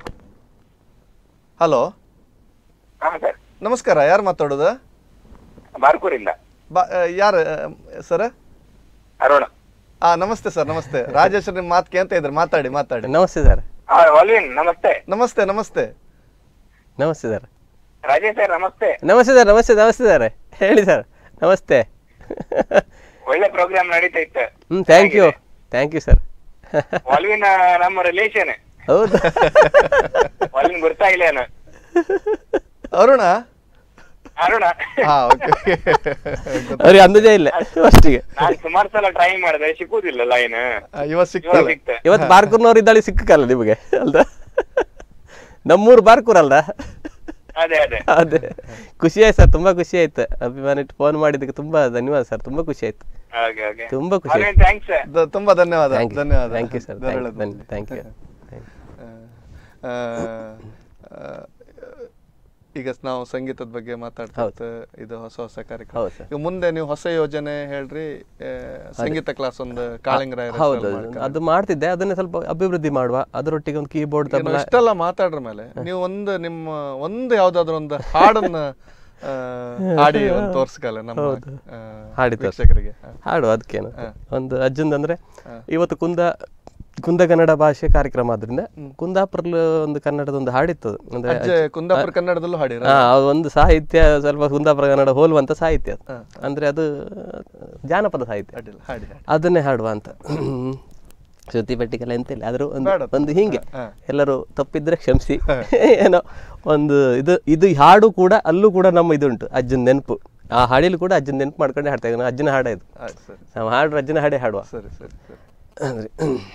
ಹಲೋ ಹಾ ಸರ್ ನಮಸ್ಕಾರ ಯಾರು ಮಾತಾಡೋದು ಬಾರ್ಕೂರಿಂದ ಬಾ ಯಾರು ಸರ್ ಅರುಣ ಆ ನಮಸ್ತೆ ಸರ್ ನಮಸ್ತೆ ರಾಜೇಶ್ ನಿಮ್ಮ ಮಾತು ಕೇಳ್ತಾ ಇದ್ರು ಮಾತಾಡಿ ಮಾತಾಡಿ ನಮಸ್ತೆ ಸರ್ ಹಾ ಅಲ್ವಿನ್ ನಮಸ್ತೆ ನಮಸ್ತೆ ನಮಸ್ತೆ ನಮಸ್ತೆ ಸರ್ ರಾಜೇಶ್ ಸರ್ ನಮಸ್ತೆ ನಮಸ್ತೆ ಸರ್ ನಮಸ್ತೆ ನಮಸ್ತೆ ಸರ್ ಹೇಳಿ ಸರ್ ನಮಸ್ತೆ ಒಳ್ಳೆ ಪ್ರೋಗ್ರಾಮ್ ನಡೀತಾ ಇತ್ತು ಹ್ಞೂ thank you thank you sir Alvin ನಮ್ಮ ರಿಲೇಷನ್ ಹೌದು ಅಲ್ವಿನ್ ಗೊತ್ತಾಗಿಲ್ಲ ಏನು ಅರುಣ ಅರುಣ ಹಾ ಓಕೆ ಅವ್ರಿಗೆ ಅಂದಾಜೇ ಇಲ್ಲ ಫಸ್ಟಿಗೆ ನಾನ್ ಸುಮಾರು ಸಲ ಟ್ರೈ ಮಾಡಿದೆ ಸಿಕ್ಕುದಿಲ್ಲ ಲೈನ್ ಇವತ್ತು ಇವಾಗ ಸಿಕ್ತಲ್ಲ ಸಿಕ್ತ ಇವತ್ತು ಬಾರ್ಕೂರ್ನವ್ರು ಇದ್ದಾಳೆ ಸಿಕ್ಕಲ್ಲ ನಿಮಗೆ ಅಲ್ದ ನಮ್ಮೂರು ಬಾರ್ಕೂರ್ ಅಲ್ದ ಅದೇ ಅದೇ ಅದೇ ಖುಷಿ ಆಯ್ತು ಸರ್ ತುಂಬಾ ಖುಷಿ ಆಯ್ತು ಅಭಿಮಾನಿ ಫೋನ್ ಮಾಡಿದ್ದಕ್ಕೆ ತುಂಬಾ ಧನ್ಯವಾದ ಸರ್ ತುಂಬಾ ಖುಷಿ ಆಯ್ತು ಹಾಗೆ ಹಾಗೆ ತುಂಬಾ ಖುಷಿ ಅಲ್ವಿನ್ ಥ್ಯಾಂಕ್ಸ್ ದ- ತುಂಬಾ ಧನ್ಯವಾದ ಥ್ಯಾಂಕ್ ಯು ಧನ್ಯವಾದ ಥ್ಯಾಂಕ್ ಯು ಸರ್ ಧನ್ಯವಾದ. ಥ್ಯಾಂಕ್ ಯು ಆ, ಆ, ಈಗ ನಾವು ಸಂಗೀತದ ಬಗ್ಗೆ ಮಾತಾಡ್ತಾ ಇತ್ತು. ಇದು ಹೊಸ ಹೊಸ ಕಾರ್ಯಕ್ರಮ ಹೌದು ಸರ್. ಈಗ ಮುಂದೆ ನೀವು ಹೊಸ ಯೋಜನೆ ಹೇಳ್ರಿ ಆ, ಸಂಗೀತ ಕ್ಲಾಸ್ ಒಂದು ಕಾಳಿಂಗರಾಯರ ಹೌದು ಹೆಸರಲ್ಲಿ ಮಾಡ್ಕೊಂಡು. ಅದು ಮಾಡ್ತಿದ್ದೆ ಅದನ್ನೇ ಸ್ವಲ್ಪ ಅಭಿವೃದ್ಧಿ ಮಾಡುವ ಅದರೊಟ್ಟಿಗೆ ಒಂದು ಕೀಬೋರ್ಡ್ ಈಗ ನಾವು ತಬಲ ಇಷ್ಟೆಲ್ಲ ಮಾತಾಡ್ರ ಮೇಲೆ ನೀವು ಒಂದು ನಿಮ್ಮ ಒಂದು ಯಾವ್ದಾದ್ರು ಒಂದು ಹಾಡನ್ನ ಆ, ಹಾಡಿ ಒಂದು ತೋರ್ಸ್ಕಲ್ಲ ನಮ್ಮ ಆ, ಹಾಡಿ ತೋರ್ಸು. ವೀಕ್ಷಕರಿಗೆ ಹಾ. ಹಾಡು ಅದಕ್ಕೇನು ಒಂದು ಅಜ್ಜಂದಂದ್ರೆ ಇವತ್ತು ಕುಂದ ಕುಂದ ಕನ್ನಡ ಭಾಷೆ ಕಾರ್ಯಕ್ರಮ ಆದ್ರಿಂದ ಕುಂದಾಪುರ ಒಂದು ಕನ್ನಡದ ಒಂದು ಹಾಡಿತ್ತು ಅದು. ಅಂದ್ರೆ ಅಜ್ಜೆ ಕುಂದಾಪುರ ಕನ್ನಡದಲ್ಲೂ ಹಾಡಿರ ಹಾ ಅದು ಒಂದು ಸಾಹಿತ್ಯ ಸ್ವಲ್ಪ ಕುಂದಾಪುರ ಕನ್ನಡ ಹೋಲುವಂತ ಸಾಹಿತ್ಯ ಅದು. ಅಂದ್ರೆ ಅದು ಜಾನಪದ ಸಾಹಿತ್ಯ ಹಾಡಿಲ್ಲ ಹಾಡಿ ಹಾಡಿ ಅದನ್ನೇ ಹಾಡುವ ಅಂತ ಶ್ರುತಿ ಪಟ್ಟಿಗೆಲ್ಲ ಎಂತಿಲ್ಲ ಆದ್ರೂ ಒಂದು ಬೇಡ. ಒಂದು ಹಿಂಗೆ ಹಾ. ಎಲ್ಲರೂ ತಪ್ಪಿದ್ರೆ ಕ್ಷಮಿಸಿ ಏನೋ ಒಂದು ಇದು ಇದು ಹಾಡು ಕೂಡ ಅಲ್ಲೂ ಕೂಡ ನಮ್ಮ ಇದುಂಟು ಅಜ್ಜನ ನೆನಪು ಆ ಹಾಡಿಲು ಕೂಡ ಅಜ್ಜನ ನೆನಪು ಮಾಡ್ಕೊಂಡೆ ಹಾಡ್ತಾ ಇದ್ದೀವಿ ಅಜ್ಜನ ಹಾಡ ಇದು ಆಯ್ತು ಸರಿ ನಾವು ಹಾಡು ಅಜ್ಜನ ಹಾಡೇ ಹಾಡುವ ಸರಿ ಸರಿ ಸರಿ ಅಂದ್ರೆ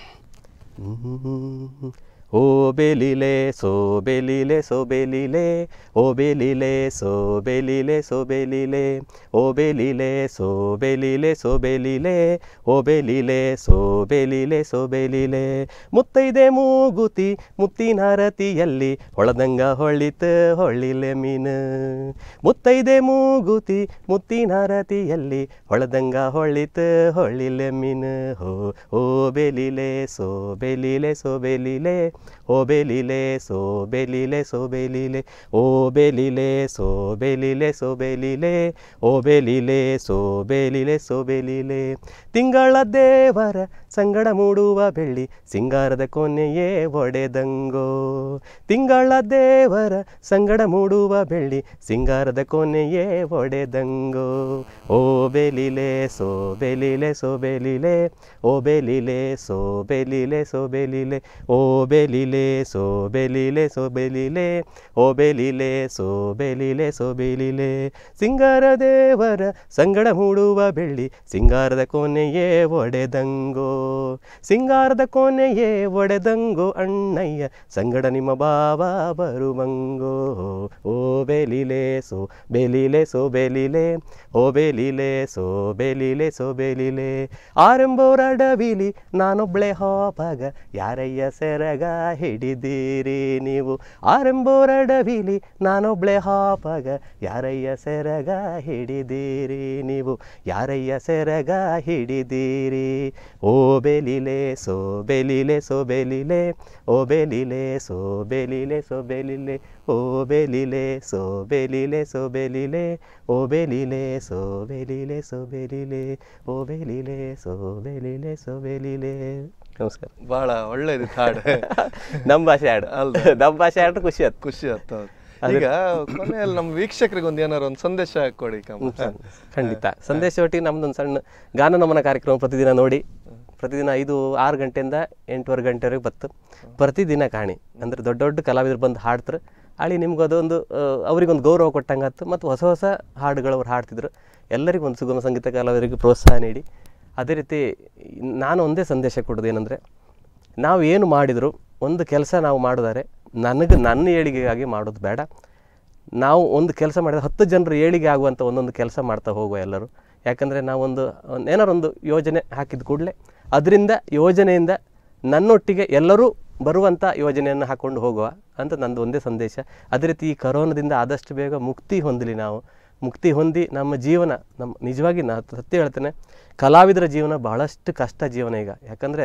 ಓ ಬೆಲಿಲೆ ಸೋ ಬೆಲಿಲೆ ಸೋ ಬೆಲಿಲೆ ಓ ಬೆಲಿಲೆ ಸೋ ಬೆಲಿಲೆ ಸೋ ಬೆಲಿಲೆ ಓ ಬೆಲಿಲೆ ಸೋ ಬೆಲಿಲೆ ಸೋ ಬೆಲಿಲೆ ಓ ಬೆಲಿಲೆ ಸೋ ಬೆಲಿಲೆ ಸೋ ಬೆಲಿಲೆ ಮುತ್ತೈದೆ ಮೂಗುತಿ ಮುತ್ತಿನ ರತಿಯಲ್ಲಿ ಹೊಳದಂಗ ಹೊಳಿತ ಹೊಳ್ಳಿಲೆ ಮೀನು ಮುತ್ತೈದೆ ಮೂಗುತಿ ಮುತ್ತಿನ ರತಿಯಲ್ಲಿ ಹೊಳದಂಗ ಹೊಳಿತ ಹೊಳ್ಳಿಲೆ ಮೀನು ಹೋ ಓ ಬೆಲಿಲೆ ಸೋ ಬೆಲಿಲೆ ಸೋ ಬೆಲಿಲೆ ಓ ಬೆಲಿಲೆ ಸೋ ಬೆಲಿಲೆ ಸೋ ಬೆಲಿಲೆ ಓ ಬೆಲಿಲೆ ಸೋ ಬೆಲಿಲೆ ಸೋ ಬೆಲಿಲೆ ಓ ಬೆಲಿಲೆ ಸೋ ಬೆಲಿಲೆ ಸೋ ಬೆಲಿಲೆ ತಿಂಗಳ ದೇವರ ಸಂಗಡ ಮೂಡುವ ಬೆಳ್ಳಿ ಸಿಂಗಾರದ ಕೊನೆಯೇ ಒಡೆದಂಗೋ ತಿಂಗಳ ದೇವರ ಸಂಗಡ ಮೂಡುವ ಬೆಳ್ಳಿ ಸಿಂಗಾರದ ಕೊನೆಯೇ ಒಡೆದಂಗೋ ಓ ಬೆಲಿಲೆ ಸೋ ಬೆಲಿಲೆ ಸೋ ಬೆಲಿಲೆ ಓ ಬೆಲಿಲೆ ಸೋ ಬೆಲಿಲೆ ಸೋ ಬೆಲಿಲೆ ಓ ಬೆಲಿಲೆ ಸೋ ಬೆಲಿಲೆ ಸೋ ಬೆಲಿಲೆ ಓ ಬೆಲಿಲೆ ಸೋ ಬೆಲಿಲೆ ಸೋ ಬೆಲಿಲೆ ಸಿಂಗಾರ ದೇವರ ಸಂಗಡ ಮೂಡುವ ಬೆಳ್ಳಿ ಸಿಂಗಾರದ ಕೊನೆಯೇ ಒಡೆದಂಗೋ ಸಿಂಗಾರದ ಕೊನೆಯೇ ಒಡೆದಂಗೋ ಅಣ್ಣಯ್ಯ ಸಂಗಡ ನಿಮ್ಮ ಬಾವ ಬರುವಂಗೋ ಓ ಬೆಲಿಲೆ ಸೋ ಬೆಲಿಲೆ ಸೋ ಬೆಲಿಲೆ ಓ ಬೆಲಿಲೆ ಸೋ ಬೆಲಿಲೆ ಸೋ ಬೆಲಿಲೆ ಆರಂಬೋರಡವಿಲಿ ನಾನೊಬ್ಳೆ ಹೋಪಾಗ ಯಾರಯ್ಯ ಸೆರಗ ಹಿಡಿದೀರಿ ನೀವು ಆರಂಬೋರಡವಿಲಿ ನಾನೊಬ್ಳೆ ಹಾಪಾಗ ಯಾರಯ್ಯ ಸೆರಗ ಹಿಡಿದೀರಿ ನೀವು ಯಾರಯ್ಯ ಸೆರಗ ಹಿಡಿದೀರಿ ಓ ಬೇಲಿಲೆ ಸೋ ಬೇಲಿಲೆ ಸೋ ಬೇಲಿಲೆ ಓ ಬೇಲಿಲೆ ಸೋ ಬೇಲಿಲೆ ಸೋ ಬೇಲಿಲೆ ಓ ಬೇಲಿಲೆ ಸೋ ಬೇಲಿಲೆ ಸೋ ಬೇಲಿಲೆ ಓ ಬೇಲಿಲೆ ಸೋ ಬೇಲಿಲೆ ಸೋ ಬೇಲಿಲೆ ಓ ಬೇಲಿಲೆ ಸೋ ಬೇಲಿಲೆ ಸೋ ಬೇಲಿಲೆ ನಮಸ್ಕಾರ ಬಹಳ ಒಳ್ಳೇದು ಹಾಡು ನಮ್ಮ ಭಾಷೆ ಹಾಡು ಅಲ್ದ? ನಮ್ಮ ಭಾಷೆ ಹಾಡು ಖುಷಿ ಆಯ್ತು ಖುಷಿ ಆಯ್ತು ಹೌದು. ಈಗ ಕೊನೆಯಲ್ಲಿ ನಮ್ಮ ವೀಕ್ಷಕರಿಗೆ ಒಂದು ಏನಾರು ಒಂದು ಸಂದೇಶ ಕೊಡಿ ಕಮ್ಮ ಖಂಡಿತ ಸಂದೇಶ ಒಟ್ಟಿಗೆ ನಮ್ದೊಂದು ಸಣ್ಣ ಗಾನ ನಮನ ಕಾರ್ಯಕ್ರಮ ಪ್ರತಿದಿನ ನೋಡಿ ಪ್ರತಿದಿನ ಐದು ಆರು ಗಂಟೆಯಿಂದ ಎಂಟೂವರೆ ಗಂಟೆವರೆಗೆ ಬತ್ತು ಪ್ರತಿದಿನ ಕಾಣಿ ಅಂದ್ರೆ ದೊಡ್ಡ ದೊಡ್ಡ ಕಲಾವಿದರು ಬಂದು ಹಾಡ್ತಾರೆ ಅಲ್ಲಿ ನಿಮ್ಗೆ ಅದೊಂದು ಆ, ಅವ್ರಿಗೊಂದು ಗೌರವ ಕೊಟ್ಟಂಗಾತು ಮತ್ತು ಹೊಸ ಹೊಸ ಹಾಡುಗಳು ಅವ್ರು ಹಾಡ್ತಿದ್ರು ಎಲ್ಲರಿಗೂ ಒಂದು ಸುಗಮ ಸಂಗೀತ ಕಲಾವಿದರಿಗೆ ಪ್ರೋತ್ಸಾಹ ನೀಡಿ ಅದೇ ರೀತಿ ನಾನು ಒಂದೇ ಸಂದೇಶ ಕೊಡೋದು ಏನಂದರೆ ನಾವು ಏನು ಮಾಡಿದರೂ ಒಂದು ಕೆಲಸ ನಾವು ಮಾಡಿದರೆ ನನಗೆ ನನ್ನ ಏಳಿಗೆಗಾಗಿ ಮಾಡೋದು ಬೇಡ ನಾವು ಒಂದು ಕೆಲಸ ಮಾಡಿದ್ರೆ ಹತ್ತು ಜನರು ಏಳಿಗೆ ಆಗುವಂಥ ಒಂದೊಂದು ಕೆಲಸ ಮಾಡ್ತಾ ಹೋಗುವ ಎಲ್ಲರೂ ಯಾಕಂದರೆ ನಾವೊಂದು ಒಂದು ಏನಾರೊಂದು ಯೋಜನೆ ಹಾಕಿದ ಕೂಡಲೇ ಅದರಿಂದ ಯೋಜನೆಯಿಂದ ನನ್ನೊಟ್ಟಿಗೆ ಎಲ್ಲರೂ ಬರುವಂಥ ಯೋಜನೆಯನ್ನು ಹಾಕ್ಕೊಂಡು ಹೋಗುವ ಅಂತ ನಂದು ಒಂದೇ ಸಂದೇಶ ಅದೇ ರೀತಿ ಈ ಕರೋನಾದಿಂದ ಆದಷ್ಟು ಬೇಗ ಮುಕ್ತಿ ಹೊಂದಲಿ ನಾವು ಮುಕ್ತಿ ಹೊಂದಿ ನಮ್ಮ ಜೀವನ ನಮ್ಮ ನಿಜವಾಗಿ ನಾ ಸತ್ಯ ಹೇಳ್ತೇನೆ ಕಲಾವಿದರ ಜೀವನ ಬಹಳಷ್ಟು ಕಷ್ಟ ಜೀವನ ಈಗ ಯಾಕಂದರೆ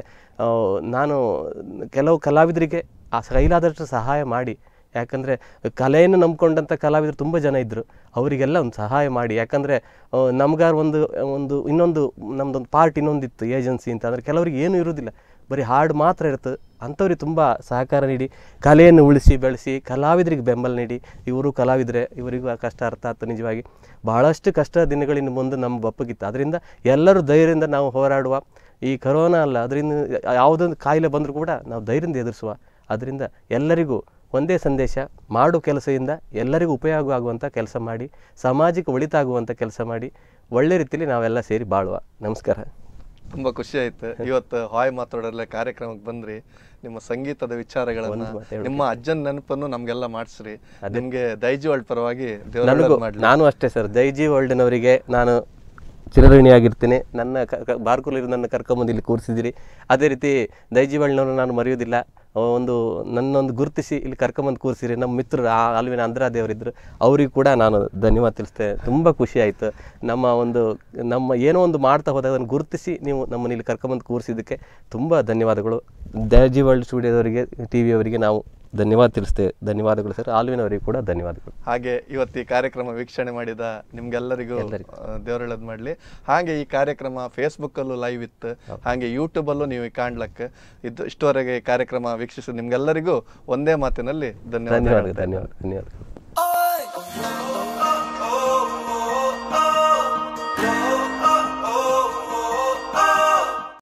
ನಾನು ಕೆಲವು ಕಲಾವಿದರಿಗೆ ಆ ಕೈಲಾದಷ್ಟು ಸಹಾಯ ಮಾಡಿ ಯಾಕಂದರೆ ಕಲೆಯನ್ನು ನಂಬ್ಕೊಂಡಂಥ ಕಲಾವಿದರು ತುಂಬ ಜನ ಇದ್ದರು ಅವರಿಗೆಲ್ಲ ಒಂದು ಸಹಾಯ ಮಾಡಿ ಯಾಕಂದರೆ ನಮ್ಗಾರ ಒಂದು ಒಂದು ಇನ್ನೊಂದು ನಮ್ಮದೊಂದು ಪಾರ್ಟ್ ಇನ್ನೊಂದಿತ್ತು ಏಜೆನ್ಸಿ ಅಂತ ಅಂದರೆ ಕೆಲವರಿಗೆ ಏನೂ ಇರೋದಿಲ್ಲ ಬರೀ ಹಾಡು ಮಾತ್ರ ಇರ್ತದೆ ಅಂಥವ್ರಿಗೆ ತುಂಬ ಸಹಕಾರ ನೀಡಿ ಕಲೆಯನ್ನು ಉಳಿಸಿ ಬೆಳೆಸಿ ಕಲಾವಿದರಿಗೆ ಬೆಂಬಲ ನೀಡಿ ಇವರು ಕಲಾವಿದರೆ ಇವರಿಗೂ ಆ ಕಷ್ಟ ಅರ್ಥ ಆಯ್ತು ನಿಜವಾಗಿ ಬಹಳಷ್ಟು ಕಷ್ಟ ದಿನಗಳಿಂದ ಮುಂದೆ ನಮ್ಮ ಬಪ್ಪಗಿತ್ತು ಅದರಿಂದ ಎಲ್ಲರೂ ಧೈರ್ಯದಿಂದ ನಾವು ಹೋರಾಡುವ ಈ ಕರೋನಾ ಅಲ್ಲ ಅದರಿಂದ ಯಾವುದೊಂದು ಕಾಯಿಲೆ ಬಂದರೂ ಕೂಡ ನಾವು ಧೈರ್ಯದಿಂದ ಎದುರಿಸುವ ಅದರಿಂದ ಎಲ್ಲರಿಗೂ ಒಂದೇ ಸಂದೇಶ ಮಾಡು ಕೆಲಸದಿಂದ ಎಲ್ಲರಿಗೂ ಉಪಯೋಗ ಆಗುವಂಥ ಕೆಲಸ ಮಾಡಿ ಸಮಾಜಕ್ಕೆ ಒಳಿತಾಗುವಂಥ ಕೆಲಸ ಮಾಡಿ ಒಳ್ಳೆ ರೀತಿಯಲ್ಲಿ ನಾವೆಲ್ಲ ಸೇರಿ ಬಾಳುವ ನಮಸ್ಕಾರ ತುಂಬಾ ಖುಷಿ ಆಯ್ತು ಇವತ್ತು ಹಾಯ್ ಮಾತಾಡೋರ್ಲೆ ಕಾರ್ಯಕ್ರಮಕ್ಕೆ ಬಂದ್ರಿ ನಿಮ್ಮ ಸಂಗೀತದ ವಿಚಾರಗಳನ್ನ ಒಂದು ಮಾತು ಹೇಳ್ಬೇಕು. ನಿಮ್ಮ ಅಜ್ಜನ ನೆನಪನ್ನು ನಮ್ಗೆಲ್ಲ ಮಾಡಿಸ್ರಿ ನಿಮ್ಗೆ ದೈಜಿ ವರ್ಲ್ಡ್ ಪರವಾಗಿ ದೇವರ ನನಗೂ ಮಾಡ್ಲಿ ನಾನು ಅಷ್ಟೇ ಸರ್ ಜೈಜಿ ವರ್ಲ್ಡ್ನವರಿಗೆ ನಾನು ಚಿರಋಣಿಯಾಗಿರ್ತೀನಿ ನನ್ನ ಕ- ಕ- ಬಾರ್ಕೂಲಿರು ನನ್ನ ಕರ್ಕೊಂಬಂದು ಇಲ್ಲಿ ಕೂರಿಸಿದಿರಿ ಅದೇ ರೀತಿ ದೈಜಿ ವರ್ಲ್ಡ್ನವ್ರನ್ನ ನಾನು ಮರೆಯೋದಿಲ್ಲ ಆ ಒಂದು ನನ್ನೊಂದು ಗುರುತಿಸಿ ಇಲ್ಲಿ ಕರ್ಕೊಂಬಂದು ಕೂರಿಸಿರಿ ನಮ್ಮ ಮಿತ್ರರು ಆ ಅಲ್ವಿನ ಅಂದ್ರಾ ದೇವರಿದ್ದರು ಅವರಿಗೂ ಕೂಡ ನಾನು ಧನ್ಯವಾದ ತಿಳಿಸ್ತೇನೆ ತುಂಬ ಖುಷಿ ಆಯಿತು ನಮ್ಮ ಒಂದು ನಮ್ಮ ಏನೋ ಒಂದು ಮಾಡ್ತಾ ಹೋದಾಗ ಅದನ್ನು ಗುರುತಿಸಿ ನೀವು ನಮ್ಮನ್ನು ಇಲ್ಲಿ ಕರ್ಕೊಂಬಂದು ಕೂರಿಸಿದ್ದಕ್ಕೆ ತುಂಬ ಧನ್ಯವಾದಗಳು ದೈಜಿ ವರ್ಲ್ಡ್ ಸ್ಟುಡಿಯೋದವರಿಗೆ ಟಿ ವಿಯವರಿಗೆ ನಾವು ಧನ್ಯವಾದ ತಿಳಿಸ್ತೇವೆ ಧನ್ಯವಾದಗಳು ಸರ್ ಆಲ್ವಿನವರಿಗೆ ಕೂಡ ಧನ್ಯವಾದಗಳು ಹಾಗೆ ಇವತ್ತು ಈ ಕಾರ್ಯಕ್ರಮ ವೀಕ್ಷಣೆ ಮಾಡಿದ ನಿಮ್ಗೆಲ್ಲರಿಗೂ ದೇವರಳದ್ ಮಾಡ್ಲಿ ಹಾಗೆ ಈ ಕಾರ್ಯಕ್ರಮ ಫೇಸ್ಬುಕ್ ಅಲ್ಲೂ ಲೈವ್ ಇತ್ತು ಹಾಗೆ ಯೂಟ್ಯೂಬ್ ಅಲ್ಲೂ ನೀವು ಕಾಣ್ಲಕ್ಕೆ ಇದು ಇಷ್ಟವರೆಗೆ ಈ ಕಾರ್ಯಕ್ರಮ ವೀಕ್ಷಿಸಿದ ನಿಮ್ಗೆಲ್ಲರಿಗೂ ಒಂದೇ ಮಾತಿನಲ್ಲಿ ಧನ್ಯವಾದ ಧನ್ಯವಾದ ಧನ್ಯವಾದ ಧನ್ಯವಾದ